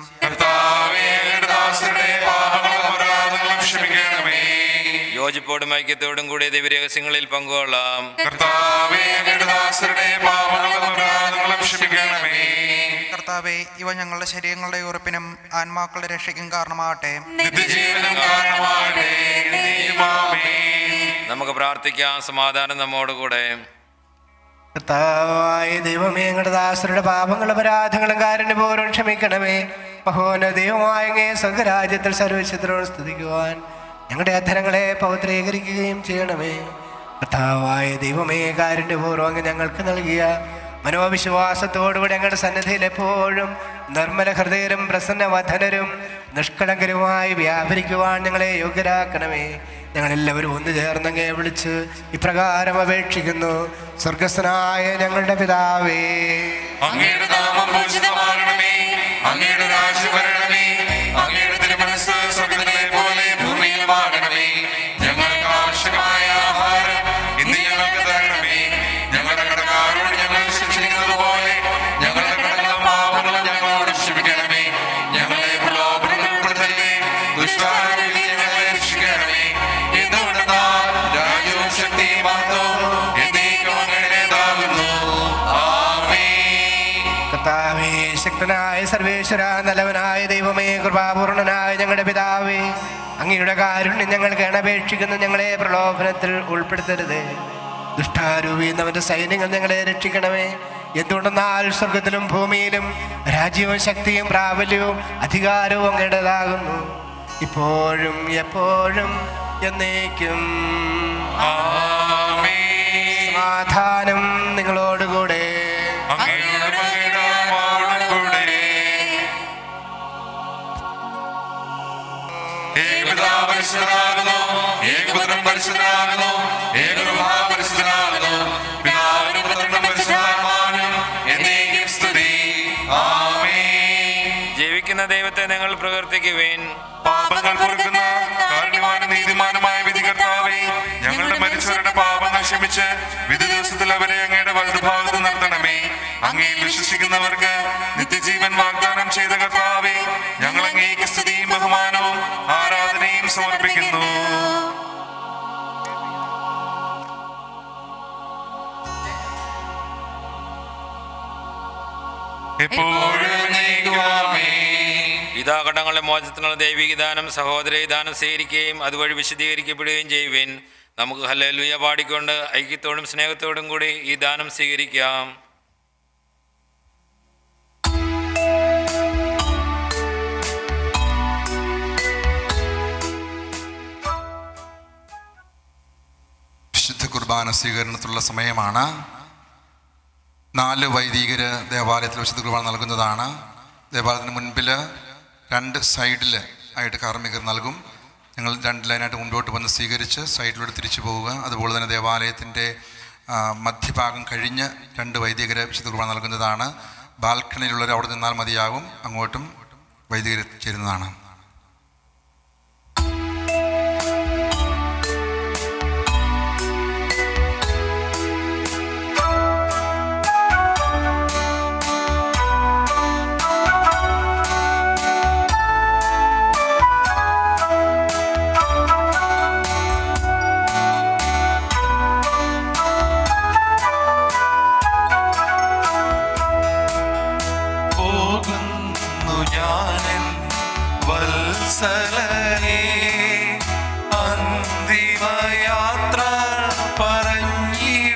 യോജിപ്പോടും ഐക്യത്തോടും കൂടി ദിവ്യരഹസ്യങ്ങളിൽ പങ്കുകൊള്ളാം കർത്താവെ ഇവ ഞങ്ങളുടെ ശരീരങ്ങളുടെ ഉറപ്പിനും ആത്മാക്കളുടെ രക്ഷയ്ക്കും കാരണമാകട്ടെ നമുക്ക് പ്രാർത്ഥിക്കാം സമാധാനം നമ്മോടുകൂടെ കർത്താവായ ദൈവമേ ഞങ്ങളുടെ ദാസരുടെ പാപങ്ങളും അപരാധങ്ങളും കാരുണ്യപൂർവ്വം ക്ഷമിക്കണമേ മഹോന ദൈവമായ അങ്ങേ സ്വർഗരാജ്യത്തിൽ സർവശത്രുവും സ്തുതിക്കുവാൻ ഞങ്ങളുടെ അധരങ്ങളെ പൗത്രീകരിക്കുകയും ചെയ്യണമേ കർത്താവായ ദൈവമേ കാരുണ്യപൂർവ്വം അങ്ങ് ഞങ്ങൾക്ക് നൽകിയ മനോവിശ്വാസത്തോടുകൂടി ഞങ്ങളുടെ സന്നിധിയിൽ എപ്പോഴും നിർമ്മല ഹൃദയരും പ്രസന്നവധനരും നിഷ്കളങ്കരുമായി വ്യാപരിക്കുവാൻ ഞങ്ങളെ യോഗ്യരാക്കണമേ ഞങ്ങളെല്ലാവരും ഒന്ന് ചേർന്നങ്ങേ വിളിച്ച് ഇപ്രകാരം അപേക്ഷിക്കുന്നു സ്വർഗസ്ഥനായ ഞങ്ങളുടെ പിതാവേ അങ്ങയുടെ നാമം പൂജിതമാകണമേ അങ്ങയുടെ രാജ്യം വരണമേ അങ്ങയുടെ തിരുമനസ് സ്വർഗത്തിലെ പോലെ ഭൂമിയിലുമാകണമേ ഞങ്ങൾക്ക് ആവശ്യമായ ആഹാരം ഇന്ന് ഞങ്ങൾക്ക് തരണമേ ഞങ്ങളുടെ കടക്കാരോട് ഞങ്ങൾ ശിക്ഷിക്കുന്നത് പോലെ ഞങ്ങളുടെ കടങ്ങളും പാപങ്ങളും ഞങ്ങളോട് ക്ഷമിക്കണമേ ഞങ്ങളെ പ്രലോഭനത്തിൽ ഉൾപ്പെടുത്തല്ലേ ദുഷ്ടാരിൽ ഞങ്ങളെ രക്ഷിക്കണമേ എന്തുകൊണ്ടെന്നാൽ രാജ്യവും ശക്തിയും മഹത്വവും എന്നേക്കും അങ്ങയുടേതാകുന്നു ആമേൻ കർത്താവേ ശക്തനായ സർവേശ്വര നല്ലവനായ ദൈവമേ കൃപാപൂർണനായ ഞങ്ങളുടെ പിതാവേ അങ്ങയുടെ കാരുണ്യം ഞങ്ങൾക്ക് അപേക്ഷിക്കുന്ന ഞങ്ങളെ പ്രലോഭനത്തിൽ ഉൾപ്പെടുത്തരുത് ദുഷ്ടാരൂപി എന്നവന്റെ സൈന്യങ്ങൾ ഞങ്ങളെ രക്ഷിക്കണമേ എന്തുകൊണ്ടെന്നാൽ സ്വർഗത്തിലും ഭൂമിയിലും രാജ്യവും ശക്തിയും പ്രാബല്യവും അധികാരവും അങ്ങയുടേതാകുന്നു ഇപ്പോഴും എപ്പോഴും എന്നേക്കും സമാധാനം നിങ്ങളോടുകൂടെ ഏകപിതാവ് പരിശുദ്ധനാകുന്നു ഏകപുത്രൻ പരിശുദ്ധനാകുന്നു ഏകരൂഹാ പരിശുദ്ധനാകുന്നു പിതാവിനും പുത്രനും പരിശുദ്ധാത്മാവിനും എന്നേക്കും സ്തുതി ആമേൻ ജീവിക്കുന്ന ദൈവത്തെ നിങ്ങൾ പ്രവർത്തിക്കുവേൻ പാപങ്ങൾ പൊറുക്കുന്ന കാരുണ്യവാനും നീതിമാനുമായ വിധികർത്താവേ ഞങ്ങളുടെ മരിച്ചവരുടെ പാപങ്ങൾ ക്ഷമിച്ച് വിധി ദിവസത്തിൽ അവരെ അങ്ങയുടെ വലതുഭാഗത്ത് നിർത്തണമേ അങ്ങയിൽ വിശ്വസിക്കുന്നവർക്ക് നിത്യജീവൻ വാഗ്ദാനം ചെയ്ത കർത്താവേ ഞങ്ങൾ അങ്ങേക്ക് സ്തുതിയും ബഹുമാനവും ആരാധനയും സമർപ്പിക്കുന്നു എപ്പോഴും എന്നേക്കും ആമേൻ ഇതാ കടങ്ങളുടെ മോചനത്തിനുള്ള ദൈവിക ദാനം സഹോദര ദാനം സ്വീകരിക്കുകയും അതുവഴി വിശദീകരിക്കപ്പെടുകയും ചെയ്യുവിൻ നമുക്ക് ഹല്ലേലൂയ പാടിക്കൊണ്ട് ഐക്യത്തോടും സ്നേഹത്തോടും കൂടി ഈ ദാനം സ്വീകരിക്കാം വിശുദ്ധ കുർബാന സ്വീകരണത്തിലുള്ള സമയമാണ് നാല് വൈദികര് ദേവാലയത്തിൽ വിശുദ്ധ കുർബാന നൽകുന്നതാണ് ദേവാലയത്തിന് മുൻപിൽ രണ്ട് സൈഡിൽ ആയിട്ട് കാർമ്മികർ നൽകും ഞങ്ങൾ രണ്ട് ലൈനായിട്ട് മുൻപോട്ട് വന്ന് സ്വീകരിച്ച് സൈഡിലൂടെ തിരിച്ചു പോവുക അതുപോലെ തന്നെ ദേവാലയത്തിൻ്റെ ആ, മധ്യഭാഗം കഴിഞ്ഞ് രണ്ട് വൈദികരെ വിശുദ്ധ കുർബാന നൽകുന്നതാണ് ബാൽക്കണിയിലുള്ളവർ അവിടെ നിന്നാൽ മതിയാകും അങ്ങോട്ടും വൈദികർ ചേരുന്നതാണ് പോകുന്നു ഞാനൻ വത്സലനെ അന്തിമയാത്ര പറഞ്ഞിടുവാൻ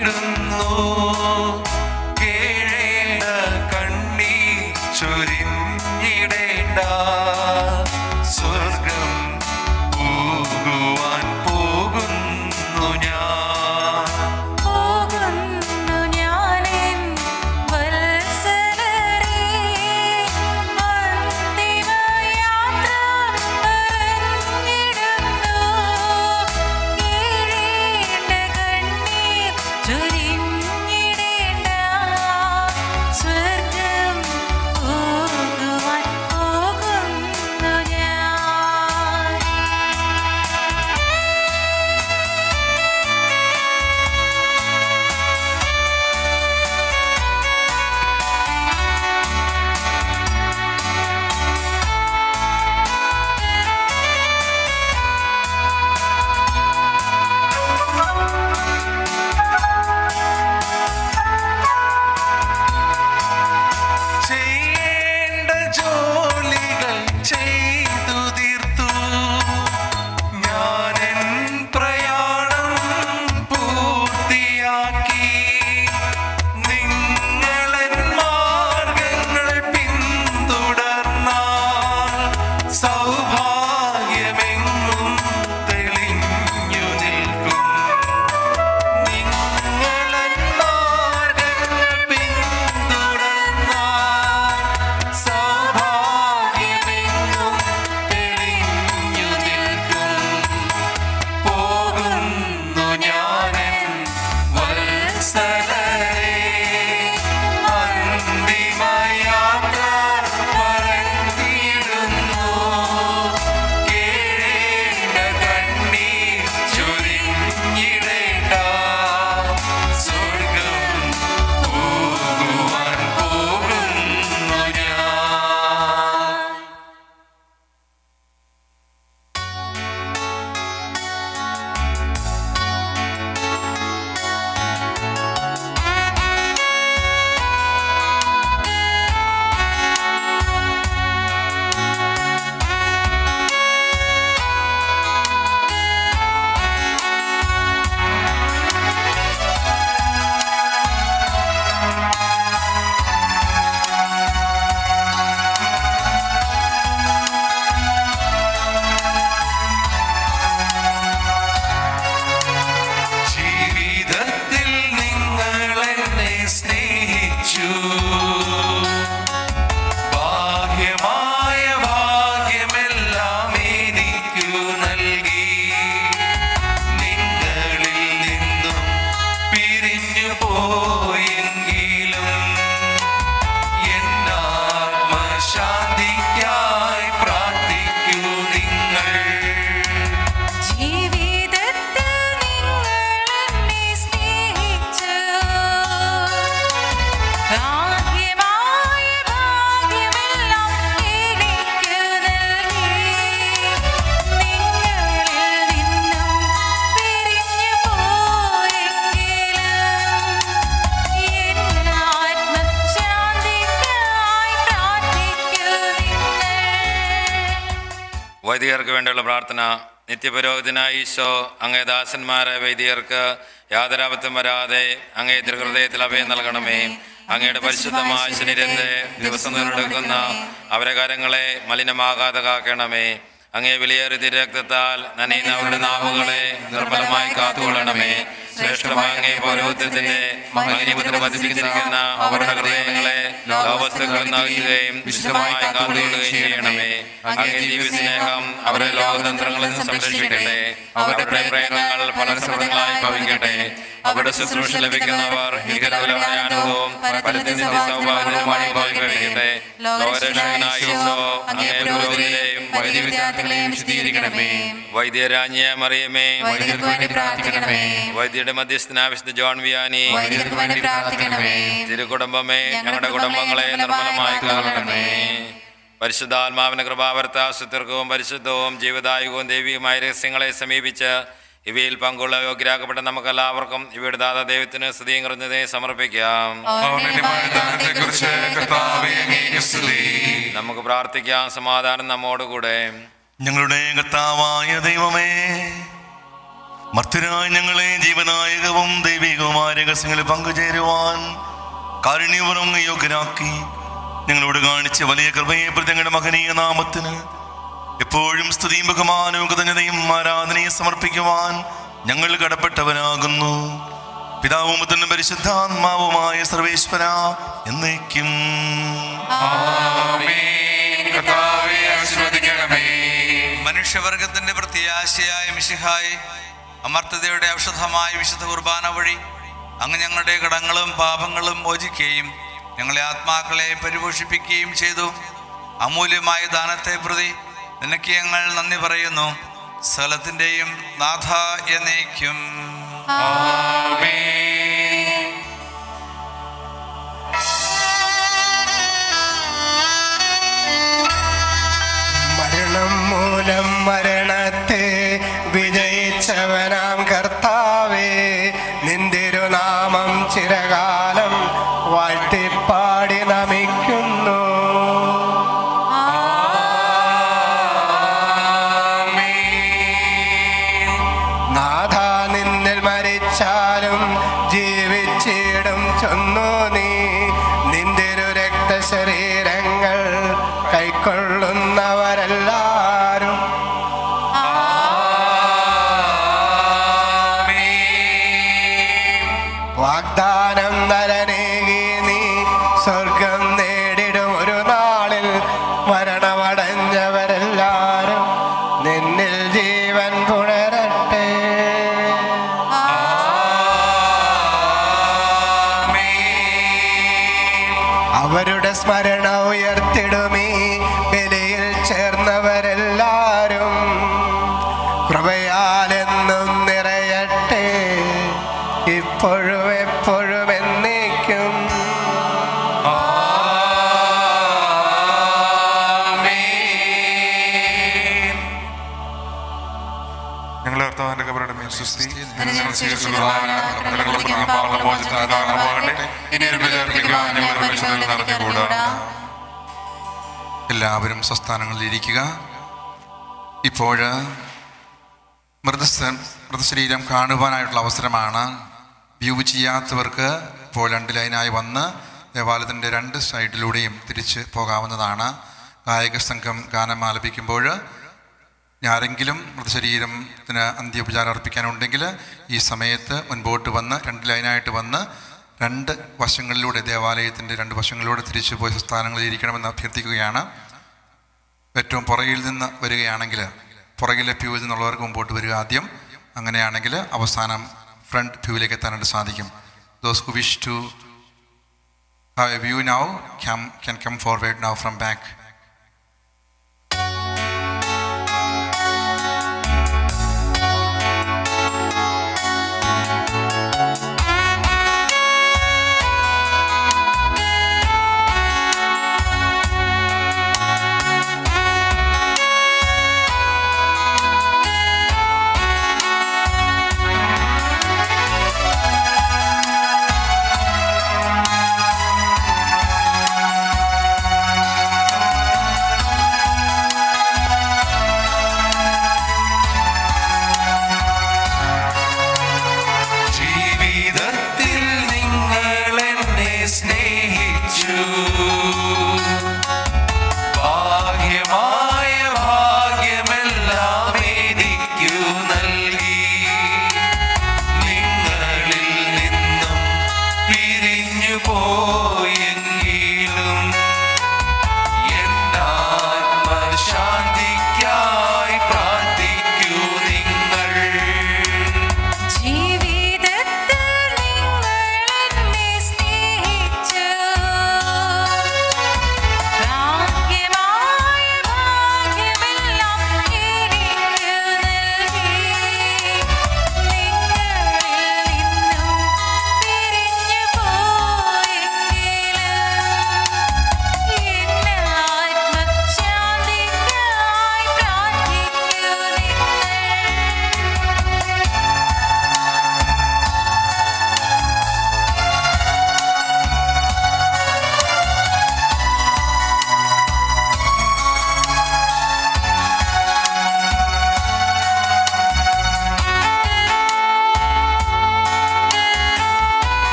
വൈദികർക്ക് വേണ്ടിയുള്ള പ്രാർത്ഥന നിത്യപുരോഹിതനായ ഈശോ അങ്ങേ ദാസന്മാരെ വൈദികർക്ക് യാതൊരാപത്തും വരാതെ അങ്ങേ തിരുഹൃദയത്തിൽ അഭയം നൽകണമേ അങ്ങയുടെ പരിശുദ്ധമായ ശരീരത്തെ ദിവസം നിന്നെടുക്കുന്ന അവരെ കാര്യങ്ങളെ മലിനമാകാതെ കാക്കണമേ അങ്ങേ വിലയേറിയ രക്തത്താൽ നനയുന്ന അവരുടെ നാവുകളെ നിർമ്മലമായി കാത്തുകൊള്ളണമേ ശ്രേഷ്ഠമായ അങ്ങേ പൗരോഹിത്യത്തിന്റെ മഹനീയത്തിന് പതിപ്പിച്ചിരിക്കുന്ന അവരുടെ ഹൃദയങ്ങളെ ലോകവസ്തുക്കളിൽ നയിക്കുകയും വിശുദ്ധമായി കാത്തുകൊള്ളുകയും ചെയ്യണമേ അങ്ങേ ദിവ്യസ്നേഹം അവരെ ലോകതന്ത്രങ്ങളിൽ നിന്ന് സംരക്ഷിക്കട്ടെ അവരുടെ പ്രയത്നങ്ങൾ ഫലപ്രദങ്ങളായി ഭവിക്കട്ടെ അവരുടെ ശുശ്രൂഷ ലഭിക്കുന്നവർ ഭീകരപരമായ അനുഭവം പരത്തിന്റെ സൗഭാഗ്യമായി ഭവിക്കട്ടെ ലോകരക്ഷകനായ ഈശോ അങ്ങേ പുരോഹിതരെയും വൈദ്യ വിദ്യാർത്ഥികളെയും വിശദീകരിക്കണമേ വൈദ്യരാജ്ഞിയ മറിയമേ വൈദ്യർക്ക് വേണ്ടി പ്രാർത്ഥിക്കണമേ വൈദ്യരുടെ മധ്യസ്ഥന വിശുദ്ധ ജോൺ വിയാനി വൈദ്യർക്ക് വേണ്ടി പ്രാർത്ഥിക്കണമേ തിരുകുടുംബമേ ഞങ്ങളുടെ കുടുംബങ്ങളെ നിർമ്മലമായി കാണണമേ പരിശുദ്ധാത്മാവിന്റെ കൃപാവർത്താസുത്യർക്കവും പരിശുദ്ധവും ജീവദായകവും ദൈവികമായ രഹസ്യങ്ങളെ സമീപിച്ച് ഇവയിൽ പങ്കുള്ള യോഗ്യരാക്കപ്പെട്ട നമുക്കെല്ലാവർക്കും ഇവയുടെ ദാത ദൈവത്തിന് സ്തുതിയും കുറഞ്ഞതേ സമർപ്പിക്കാം നമുക്ക് പ്രാർത്ഥിക്കാം സമാധാനം നമ്മോടുകൂടെ ഞങ്ങളുടെ കർത്താവായ ദൈവമേ മർത്തരായ ഞങ്ങളെ ജീവനായകവും ദൈവികവുമായ രഹസ്യങ്ങളിൽ പങ്കുചേരുവാൻ കാരുണ്യപുറം യോഗ്യരാക്കി ഞങ്ങളോട് കാണിച്ച വലിയ കൃപയെ പ്രതി ഞങ്ങളുടെ മകനീയ നാമത്തിന് എപ്പോഴും സ്തുതിയും ബഹുമാനവും കൃതജ്ഞതയും ആരാധനയും സമർപ്പിക്കുവാൻ ഞങ്ങൾ കടപ്പെട്ടവനാകുന്നു പിതാവും പുത്രനും പരിശുദ്ധാത്മാവുമായ സർവേശ്വര എന്നേക്കും മനുഷ്യവർഗത്തിന്റെ പ്രത്യാശയായ മിശിഹായി അമർത്തതയുടെ ഔഷധമായ വിശുദ്ധ കുർബാന വഴി അങ്ങ് ഞങ്ങളുടെ കടങ്ങളും പാപങ്ങളും മോചിക്കുകയും ഞങ്ങളെ ആത്മാക്കളെ പരിപോഷിപ്പിക്കുകയും ചെയ്തു അമൂല്യമായ ദാനത്തെ പ്രതി നിനക്ക് ഞങ്ങൾ നന്ദി പറയുന്നു സ്ഥലത്തിൻ്റെയും നാഥ എന്നേക്കും മരണം മൂലം മരണത്തെ വിജയിച്ചവനാം കർത്താവേ നിന്തിരുനാമം ചിരകാലം വാഴ്ത്തിപ്പാടി നമിക്കുന്നു നാഥ നിന്നിൽ മരിച്ചാലും ജീവിച്ചിടും ചൊന്നു നീ നിന്തിരു രക്തശരീരങ്ങൾ കൈക്കൊള്ളുന്നവരെല്ലാരും വാഗ്ദാനം നരനേകി നീ സ്വർഗം നേടിടും ഒരു നാളിൽ മരണമടഞ്ഞവരെല്ലാരും നിന്നിൽ ജീവൻ പുണരട്ടെ അവരുടെ സ്മരണ ഉയർത്തിടുമീ ബലിയിൽ ചേർന്നവരെല്ലാരും കൃപയാലെന്നും നിറയട്ടെ ഇപ്പോഴും എപ്പോഴും എന്നേക്കും ഞങ്ങളെ കർത്താവിന്റെ കബറുടെ മേൽ സുസ്തി എല്ലാവരും സ്വസ്ഥാനങ്ങളിൽ ഇരിക്കുക ഇപ്പോൾ മൃതസ്ഥ മൃതശരീരം കാണുവാനായിട്ടുള്ള അവസരമാണ് വ്യൂ ചെയ്യാത്തവർക്ക് ഇപ്പോൾ രണ്ട് ലൈനായി വന്ന് ദേവാലയത്തിൻ്റെ രണ്ട് സൈഡിലൂടെയും തിരിച്ച് പോകാവുന്നതാണ് ഗായക സംഘം ഗാനം ആലപിക്കുമ്പോൾ ആരെങ്കിലും മൃതശരീരത്തിന് അന്ത്യോപചാരം അർപ്പിക്കാനുണ്ടെങ്കിൽ ഈ സമയത്ത് മുൻപോട്ട് വന്ന് രണ്ട് ലൈനായിട്ട് വന്ന് രണ്ട് വശങ്ങളിലൂടെ ദേവാലയത്തിൻ്റെ രണ്ട് വശങ്ങളിലൂടെ തിരിച്ചു പോയ സ്ഥാനങ്ങളിൽ ഇരിക്കണമെന്ന് അഭ്യർത്ഥിക്കുകയാണ് ഏറ്റവും പുറകിൽ നിന്ന് വരികയാണെങ്കിൽ പുറകിലെ പ്യൂവിൽ നിന്നുള്ളവർക്ക് മുമ്പോട്ട് വരിക ആദ്യം അങ്ങനെയാണെങ്കിൽ അവസാനം ഫ്രണ്ട് പ്യൂവിലേക്ക് എത്താനായിട്ട് സാധിക്കും those who wish to have a view now can can come forward now from back ആ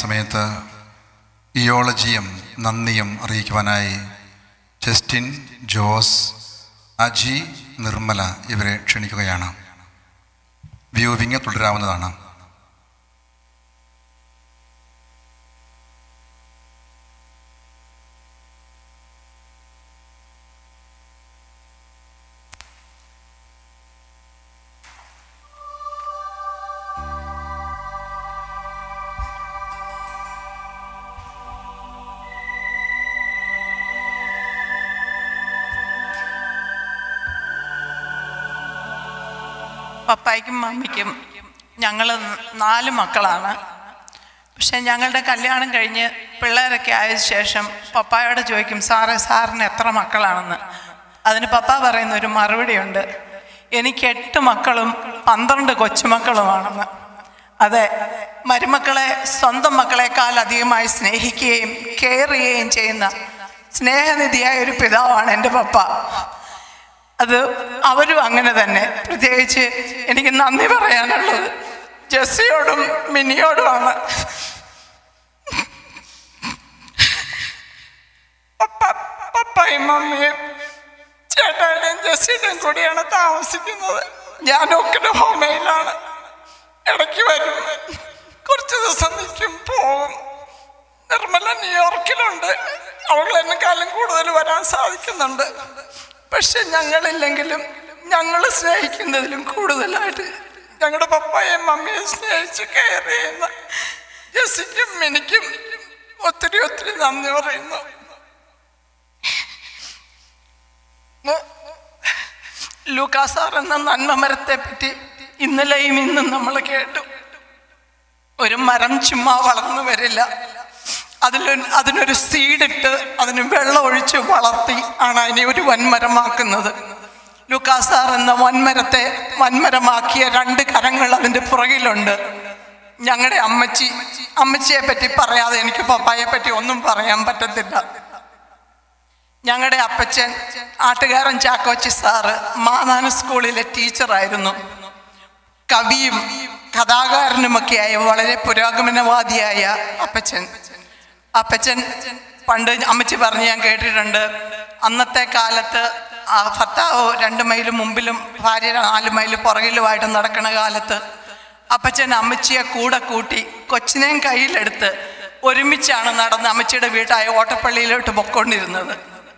സമയത്ത് ഇയോളജിയും നന്ദിയും അറിയിക്കുവാനായി ജസ്റ്റിൻ ജോസ് അജി നിർമ്മല ഇവരെ ക്ഷണിക്കുകയാണ് വ്യൂവിങ് തുടരാവുന്നതാണ് പപ്പായ്ക്കും മമ്മിക്കും ഞങ്ങൾ നാല് മക്കളാണ് പക്ഷെ ഞങ്ങളുടെ കല്യാണം കഴിഞ്ഞ് പിള്ളേരൊക്കെ ആയ ശേഷം പപ്പായോട് ചോദിക്കും സാറേ സാറിന് എത്ര മക്കളാണെന്ന് അതിന് പപ്പ പറയുന്ന ഒരു മറുപടിയുണ്ട് എനിക്ക് എട്ട് മക്കളും പന്ത്രണ്ട് കൊച്ചുമക്കളുമാണെന്ന് അതെ മരുമക്കളെ സ്വന്തം മക്കളെക്കാൾ അധികമായി സ്നേഹിക്കുകയും കെയർ ചെയ്യുകയും ചെയ്യുന്ന സ്നേഹനിധിയായ ഒരു പിതാവാണ് എൻ്റെ പപ്പ അത് അവരും അങ്ങനെ തന്നെ പ്രത്യേകിച്ച് എനിക്ക് നന്ദി പറയാനുള്ളത് ജെസ്സിയോടും മിനിയോടുമാണ് പപ്പ- പപ്പയും മമ്മിയും ചേട്ടായുടെയും ജെസ്സിയുടെയും കൂടിയാണ് താമസിക്കുന്നത് ഞാൻ ഒക്കലഹോമയിലാണ് ഇടയ്ക്ക് വരും കുറച്ച് ദിവസം നിൽക്കും പോവും നിർമ്മല ന്യൂയോർക്കിലുണ്ട് അവൾ എന്നെക്കാളും കൂടുതൽ വരാൻ സാധിക്കുന്നുണ്ട് പക്ഷെ ഞങ്ങളില്ലെങ്കിലും ഞങ്ങൾ സ്നേഹിക്കുന്നതിലും കൂടുതലായിട്ട് ഞങ്ങളുടെ പപ്പയും മമ്മിയെ സ്നേഹിച്ച് കെയർ ചെയ്യുന്ന ജസിക്കും എനിക്കും ഒത്തിരി ഒത്തിരി നന്ദി പറയുന്നു ലൂക്കാസാർ എന്ന നന്മ മരത്തെ പറ്റി ഇന്നലെയും ഇന്നും നമ്മൾ കേട്ടു ഒരു മരം ചുമ്മാ വളർന്നു വരില്ല അതിലൊരു അതിനൊരു സീഡിട്ട് അതിന് വെള്ളം ഒഴിച്ച് വളർത്തി ആണ് അതിനെ ഒരു വൻമരമാക്കുന്നത് ലുക്കാസാർ എന്ന വൻമരത്തെ വൻമരമാക്കിയ രണ്ട് കരങ്ങൾ അതിൻ്റെ പുറകിലുണ്ട് ഞങ്ങളുടെ അമ്മച്ചി അമ്മച്ചിയെ പറ്റി പറയാതെ എനിക്ക് പപ്പായെ പറ്റി ഒന്നും പറയാൻ പറ്റത്തില്ല ഞങ്ങളുടെ അപ്പച്ചൻ ആട്ടുകാരൻ ചാക്കോച്ചി സാറ് മാതാന സ്കൂളിലെ ടീച്ചറായിരുന്നു കവിയും കഥാകാരനുമൊക്കെയായ വളരെ പുരോഗമനവാദിയായ അപ്പച്ചൻ അപ്പച്ചൻ പണ്ട് അമ്മച്ചി പറഞ്ഞ് ഞാൻ കേട്ടിട്ടുണ്ട് അന്നത്തെ കാലത്ത് ആ ഭർത്താവ് രണ്ട് മൈൽ മുമ്പിലും ഭാര്യ നാല് മൈൽ പുറകിലുമായിട്ട് നടക്കുന്ന കാലത്ത് അപ്പച്ചൻ അമ്മച്ചിയെ കൂടെ കൂട്ടി കൊച്ചിനെയും കയ്യിലെടുത്ത് ഒരുമിച്ചാണ് നടന്ന് അമ്മച്ചിയുടെ വീട്ടായ ഓട്ടപ്പള്ളിയിലോട്ട് പൊക്കോണ്ടിരുന്നത്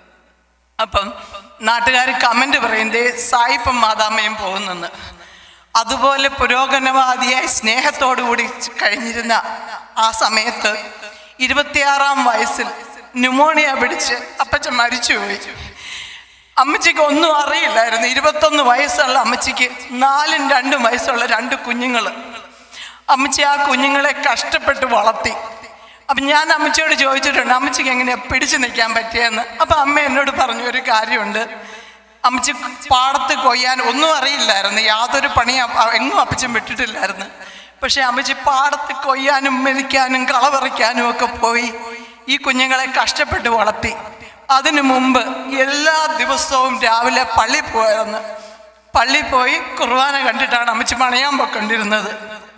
അപ്പം നാട്ടുകാർ കമന്റ് പറയുന്നേ സായിപ്പും മാതാമ്മയും പോകുന്നെന്ന് അതുപോലെ പുരോഗമനവാദിയായി സ്നേഹത്തോടുകൂടി കഴിഞ്ഞിരുന്ന ആ സമയത്ത് ഇരുപത്തിയാറാം വയസ്സിൽ ന്യൂമോണിയ പിടിച്ച് അപ്പച്ചൻ മരിച്ചുപോയി അമ്മച്ചിക്ക് ഒന്നും അറിയില്ലായിരുന്നു ഇരുപത്തൊന്ന് വയസ്സുള്ള അമ്മച്ചിക്ക് നാലും രണ്ടും വയസ്സുള്ള രണ്ട് കുഞ്ഞുങ്ങൾ അമ്മച്ചി ആ കുഞ്ഞുങ്ങളെ കഷ്ടപ്പെട്ട് വളർത്തി അപ്പം ഞാൻ അമ്മച്ചിയോട് ചോദിച്ചിട്ടുണ്ട് അമ്മച്ചിക്ക് എങ്ങനെയാ പിടിച്ചു നിൽക്കാൻ പറ്റിയെന്ന് അപ്പം അമ്മ എന്നോട് പറഞ്ഞ ഒരു കാര്യമുണ്ട് അമ്മച്ചി പാടത്ത് കൊയ്യാൻ ഒന്നും അറിയില്ലായിരുന്നു യാതൊരു പണി അ- എങ്ങും അപ്പച്ചൻ വിട്ടിട്ടില്ലായിരുന്നു പക്ഷെ അമ്മച്ചി പാടത്ത് കൊയ്യാനും മെതിക്കാനും കളപറിക്കാനും ഒക്കെ പോയി ഈ കുഞ്ഞുങ്ങളെ കഷ്ടപ്പെട്ട് വളർത്തി അതിനു മുമ്പ് എല്ലാ ദിവസവും രാവിലെ പള്ളി പോയായിരുന്നു പള്ളി പോയി കുർബാന കണ്ടിട്ടാണ് അമ്മച്ചി പണിയാൻ പൊക്കൊണ്ടിരുന്നത്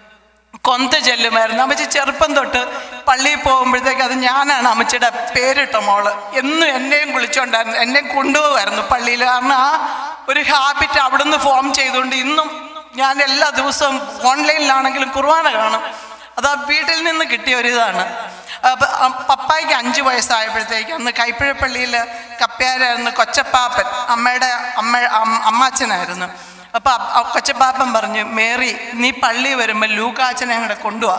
കൊന്ത ചെല്ലുമായിരുന്നു അമ്മച്ചി ചെറുപ്പം തൊട്ട് പള്ളിയിൽ പോകുമ്പോഴത്തേക്ക് അത് ഞാനാണ് അമ്മച്ചിയുടെ പേരിട്ട മോള് എന്നും എന്നെയും വിളിച്ചോണ്ടായിരുന്നു എന്നെ കൊണ്ടുപോകുമായിരുന്നു പള്ളിയിൽ കാരണം ആ ഒരു ഹാബിറ്റ് അവിടുന്ന് ഫോം ചെയ്തുകൊണ്ട് ഇന്നും ഞാൻ എല്ലാ ദിവസവും ഓൺലൈനിലാണെങ്കിലും കുർബാന കാണും അത് ആ വീട്ടിൽ നിന്ന് കിട്ടിയ ഒരു ഇതാണ് അപ്പൊ ആ പപ്പായ്ക്ക് അഞ്ച് വയസ്സായപ്പോഴത്തേക്ക് അന്ന് കൈപ്പഴപ്പള്ളിയിൽ കപ്പ്യാരായിരുന്നു കൊച്ചപ്പാപ്പൻ അമ്മയുടെ അമ്മ അം- അമ്മാച്ചനായിരുന്നു അപ്പൊ അ- ആ കൊച്ചപ്പാപ്പൻ പറഞ്ഞു മേറി നീ പള്ളി വരുമ്പോൾ ലൂക്കാച്ചനെ അങ്ങോട്ട് കൊണ്ടുപോവാ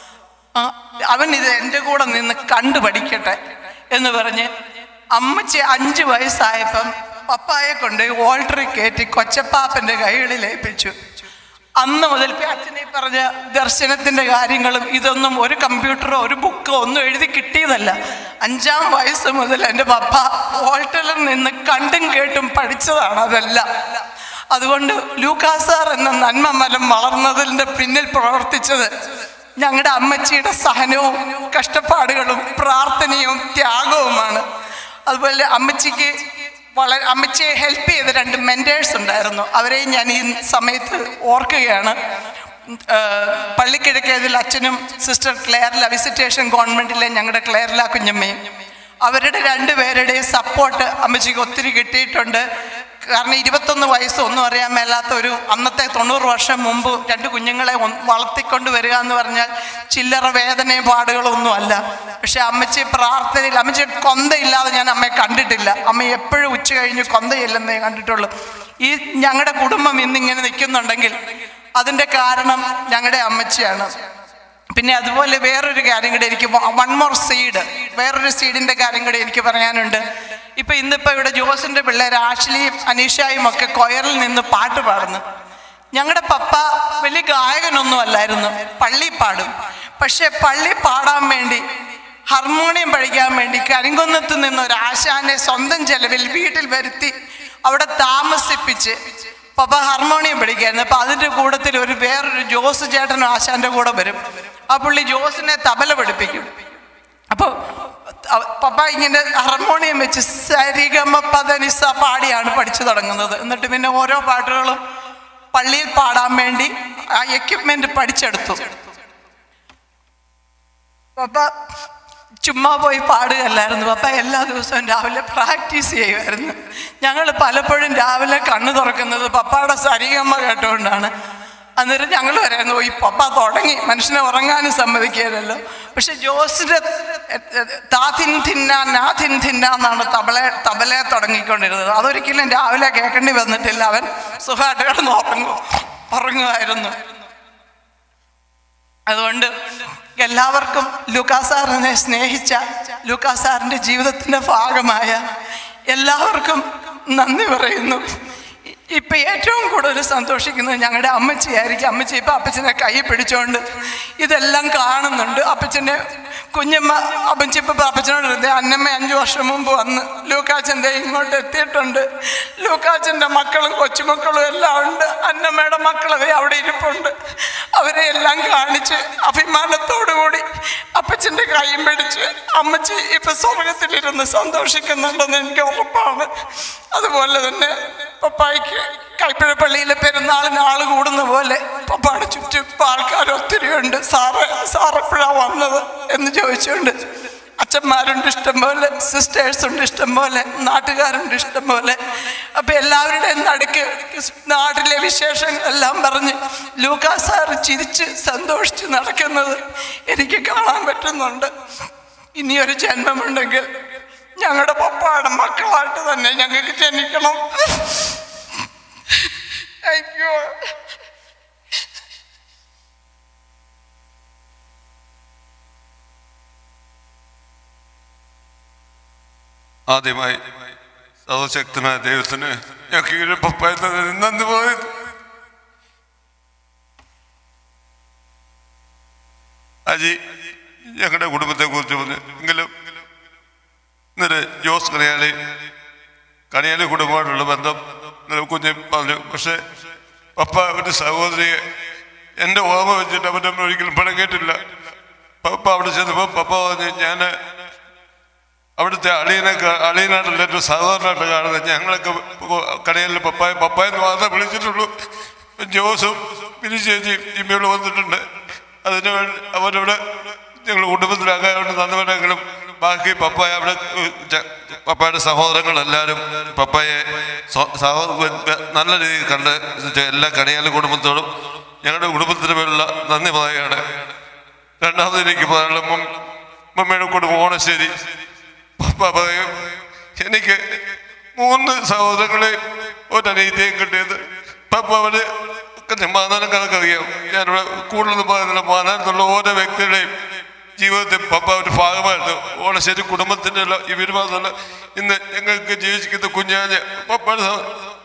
ആ, അവൻ ഇത് എൻ്റെ കൂടെ നിന്ന് കണ്ടു പഠിക്കട്ടെ എന്ന് പറഞ്ഞ് അമ്മച്ചി അഞ്ച് വയസ്സായപ്പം പപ്പായെ കൊണ്ട് ഓൾട്ടറിൽ കയറ്റി കൊച്ചപ്പാപ്പൻ്റെ കൈകളിൽ ഏൽപ്പിച്ചു അന്ന് മുതൽ ഇപ്പൊ അച്ഛനെ പറഞ്ഞ ദർശനത്തിന്റെ കാര്യങ്ങളും ഇതൊന്നും ഒരു കമ്പ്യൂട്ടറോ ഒരു ബുക്കോ ഒന്നും എഴുതി കിട്ടിയതല്ല അഞ്ചാം വയസ്സ് മുതൽ എൻ്റെ പപ്പ ഓൾട്ടറിൽ നിന്ന് കണ്ടും കേട്ടും പഠിച്ചതാണ് അതെല്ലാം അതുകൊണ്ട് ലൂക്കാസാർ എന്ന നന്മ മലം വളർന്നതിൻ്റെ പിന്നിൽ പ്രവർത്തിച്ചത് ഞങ്ങളുടെ അമ്മച്ചിയുടെ സഹനവും കഷ്ടപ്പാടുകളും പ്രാർത്ഥനയും ത്യാഗവുമാണ് അതുപോലെ അമ്മച്ചിക്ക് വളരെ അമ്മച്ചിയെ ഹെൽപ്പ് ചെയ്ത രണ്ട് മെൻറ്റേഴ്സ് ഉണ്ടായിരുന്നു അവരെയും ഞാൻ ഈ സമയത്ത് ഓർക്കുകയാണ് പള്ളിക്കിഴക്കേതിൽ അച്ഛനും സിസ്റ്റർ ക്ലെയറില വിസിറ്റേഷൻ ഗവൺമെൻറ്റിലെ ഞങ്ങളുടെ ക്ലെയറില കുഞ്ഞമ്മയും അവരുടെ രണ്ടുപേരുടെയും സപ്പോർട്ട് അമ്മച്ചിക്ക് ഒത്തിരി കിട്ടിയിട്ടുണ്ട് കാരണം ഇരുപത്തൊന്ന് വയസ്സ് ഒന്നും അറിയാൻ മേലാത്ത ഒരു അന്നത്തെ തൊണ്ണൂറ് വർഷം മുമ്പ് രണ്ട് കുഞ്ഞുങ്ങളെ ഒന്ന് വളർത്തിക്കൊണ്ട് വരിക എന്ന് പറഞ്ഞാൽ ചില്ലറ വേദനയും പാടുകളും ഒന്നും അല്ല പക്ഷെ അമ്മച്ചി പ്രാർത്ഥനയിൽ അമ്മച്ചി കൊന്തയില്ലാതെ ഞാൻ അമ്മയെ കണ്ടിട്ടില്ല അമ്മ എപ്പോഴും ഉച്ച കഴിഞ്ഞ് കൊന്തയില്ലെന്നേ കണ്ടിട്ടുള്ളൂ ഈ ഞങ്ങളുടെ കുടുംബം ഇന്നിങ്ങനെ നിൽക്കുന്നുണ്ടെങ്കിൽ അതിൻ്റെ കാരണം ഞങ്ങളുടെ അമ്മച്ചിയാണ് പിന്നെ അതുപോലെ വേറൊരു കാര്യം കൂടെ എനിക്ക് വൺ മോർ സീഡ് വേറൊരു സീഡിൻ്റെ കാര്യം കൂടെ എനിക്ക് പറയാനുണ്ട് ഇപ്പം ഇന്നിപ്പോൾ ഇവിടെ ജോസിൻ്റെ പിള്ളേർ ആഷ്ലിയും അനീഷായും ഒക്കെ കൊയറിൽ നിന്ന് പാട്ട് പാടുന്നു ഞങ്ങളുടെ പപ്പ വലിയ ഗായകനൊന്നും അല്ലായിരുന്നു പള്ളി പാടും പക്ഷേ പള്ളി പാടാൻ വേണ്ടി ഹാർമോണിയം പഠിക്കാൻ വേണ്ടി കരിങ്കുന്നത്ത് നിന്ന് ഒരു ആശാനെ സ്വന്തം ചെലവിൽ വീട്ടിൽ വരുത്തി അവിടെ താമസിപ്പിച്ച് പപ്പ ഹാർമോണിയം പഠിക്കായിരുന്നു അപ്പം അതിൻ്റെ കൂട്ടത്തിൽ ഒരു വേറൊരു ജോസ് ചേട്ടനും ആശാൻ്റെ കൂടെ വരും ആ പുള്ളി ജോസിനെ തബല പഠിപ്പിക്കും അപ്പോൾ പപ്പ ഇങ്ങനെ ഹാർമോണിയം വെച്ച് സരിഗമ പദനിസ പാടിയാണ് പഠിച്ചു തുടങ്ങുന്നത് എന്നിട്ട് പിന്നെ ഓരോ പാട്ടുകളും പള്ളിയിൽ പാടാൻ വേണ്ടി ആ എക്യുപ്മെന്റ് പഠിച്ചെടുത്തു പപ്പ ചുമ്മാ പോയി പാടുകയല്ലായിരുന്നു പപ്പ എല്ലാ ദിവസവും രാവിലെ പ്രാക്ടീസ് ചെയ്യുമായിരുന്നു ഞങ്ങൾ പലപ്പോഴും രാവിലെ കണ്ണു തുറക്കുന്നത് പപ്പയുടെ സരിഗമ്മ കേട്ടുകൊണ്ടാണ് അന്നേരം ഞങ്ങൾ പറയായിരുന്നു ഈ പപ്പ തുടങ്ങി മനുഷ്യനെ ഉറങ്ങാനും സമ്മതിക്കുകയല്ലോ പക്ഷെ ജോസിന്റെ താതിൻ തിന്ന നാഥിൻ തിന്ന എന്നാണ് തബല തബലയെ തുടങ്ങിക്കൊണ്ടിരുന്നത് അതൊരിക്കലും രാവിലെ കേൾക്കേണ്ടി വന്നിട്ടില്ല അവൻ സുഖമായിട്ട് കിടന്ന് ഉറങ്ങും ഉറങ്ങുമായിരുന്നു അതുകൊണ്ട് എല്ലാവർക്കും ലുക്കാസാറിനെ സ്നേഹിച്ച ലുക്കാസാറിൻ്റെ ജീവിതത്തിൻ്റെ ഭാഗമായ എല്ലാവർക്കും നന്ദി പറയുന്നു ഇപ്പം ഏറ്റവും കൂടുതൽ സന്തോഷിക്കുന്നത് ഞങ്ങളുടെ അമ്മച്ചിയായിരിക്കും അമ്മച്ചി ഇപ്പം അപ്പച്ചനെ കൈ പിടിച്ചുകൊണ്ട് ഇതെല്ലാം കാണുന്നുണ്ട് അപ്പച്ചൻ്റെ കുഞ്ഞമ്മ അപ്പച്ചി ഇപ്പം അപ്പച്ചനോട് ഇരുന്നേ അന്നമ്മ അഞ്ച് വർഷം മുമ്പ് വന്ന് ലൂക്കാച്ചൻ്റെ ഇങ്ങോട്ട് എത്തിയിട്ടുണ്ട് ലൂക്കാച്ചൻ്റെ മക്കളും കൊച്ചുമക്കളും എല്ലാം ഉണ്ട് അന്നമ്മയുടെ മക്കളതേ അവിടെ ഇരിപ്പുണ്ട് അവരെ എല്ലാം കാണിച്ച് അഭിമാനത്തോടു കൂടി അപ്പച്ചൻ്റെ കൈയും പിടിച്ച് അമ്മച്ചി ഇപ്പം സ്വർഗത്തിലിരുന്ന് സന്തോഷിക്കുന്നുണ്ടെന്ന് എനിക്ക് ഉറപ്പാണ് അതുപോലെ തന്നെ പപ്പായ്ക്ക് കൈപ്പഴ പള്ളിയിലെ പെരുന്നാളിന് ആൾ കൂടുന്ന പോലെ പപ്പാടെ ചുറ്റും ഇപ്പം ആൾക്കാർ ഒത്തിരി ഉണ്ട് സാറ് സാറെപ്പോഴാണ് വന്നത് എന്ന് ചോദിച്ചുകൊണ്ട് അച്ഛന്മാരുണ്ട് ഇഷ്ടം പോലെ സിസ്റ്റേഴ്സ് ഉണ്ട് ഇഷ്ടം പോലെ നാട്ടുകാരുണ്ട് ഇഷ്ടം പോലെ അപ്പം എല്ലാവരുടെയും നടുക്ക് നാട്ടിലെ വിശേഷങ്ങൾ എല്ലാം പറഞ്ഞ് ലൂക്കാ സാർ ചിരിച്ച് സന്തോഷിച്ച് നടക്കുന്നത് എനിക്ക് കാണാൻ പറ്റുന്നുണ്ട് ഇനിയൊരു ജന്മമുണ്ടെങ്കിൽ ഞങ്ങളുടെ പപ്പായുടെ മക്കളായിട്ട് തന്നെ ഞങ്ങൾക്ക് ജനിക്കണം അയ്യോ ആദ്യമായി സർവശക്തനായ ദൈവത്തിന് ഞങ്ങൾക്ക് ഈ ഒരു പപ്പായ തന്നെ നന്ദി പറയുന്നു അജി ഞങ്ങളുടെ കുടുംബത്തെ കുറിച്ച് പറഞ്ഞു എങ്കിലും ഇന്നലെ ജോസ് കണിയാലി കണിയാലി കുടുംബമായിട്ടുള്ള ബന്ധം ഇന്നലെ കുഞ്ഞ് പറഞ്ഞു പക്ഷേ പപ്പ അവൻ്റെ സഹോദരിയെ എൻ്റെ ഓർമ്മ വെച്ചിട്ട് അവൻ്റെ അമ്മ ഒരിക്കലും പിണങ്ങിയിട്ടില്ല പപ്പ അവിടെ ചെന്നപ്പോൾ പപ്പ പറഞ്ഞു ഞാൻ അവിടുത്തെ അളിയനെ കാ- അളിയനായിട്ടല്ല ഏറ്റവും സാധാരണയായിട്ട് കാണുന്നത് ഞങ്ങളൊക്കെ കടയിൽ പപ്പായ പപ്പായെന്ന് മാത്രമേ വിളിച്ചിട്ടുള്ളൂ ജോസും മിനി ചേച്ചിയും ജിമ്മിയോട് വന്നിട്ടുണ്ട് അതിന് വേണ്ടി അവരവിടെ ഞങ്ങൾ കുടുംബത്തിലാകാറുണ്ട് നന്ദിവരെങ്കിലും ബാക്കി പപ്പായ അവിടെ ഏഹ്, ച- പപ്പായുടെ സഹോദരങ്ങളെല്ലാവരും പപ്പായെ സ്വ- സഹോ- നല്ല രീതിയിൽ കണ്ട് എല്ലാ കണിയാലും കുടുംബത്തോടും ഞങ്ങളുടെ കുടുംബത്തിന് പേരുള്ള നന്ദി പറയുകയാണ് രണ്ടാമത് എനിക്ക് പറയാനുള്ള മം- മമ്മയുടെ കുടുംബം ഓണശ്ശേരി പപ്പ പറയും എനിക്ക് മൂന്ന് സഹോദരങ്ങളെ ഒരനീതിയും കിട്ടിയത് പപ്പ അവര് ഒക്കെ മാനാനം കണക്കറിയാം ഞാനിവിടെ കൂടുതൽ പറയുന്നില്ല മാനാനത്തുള്ള ഓരോ വ്യക്തിയുടെയും ജീവിതത്തിൽ പപ്പ ഒരു ഭാഗമായിട്ട് ഓണശ്ശേരി കുടുംബത്തിൻ്റെ എല്ലാം ഇവർ മാത്രമല്ല ഇന്ന് ഞങ്ങൾക്ക് ജീവിച്ചിരിക്കുന്ന കുഞ്ഞാഞ്ഞ് പപ്പയുടെ സഹ-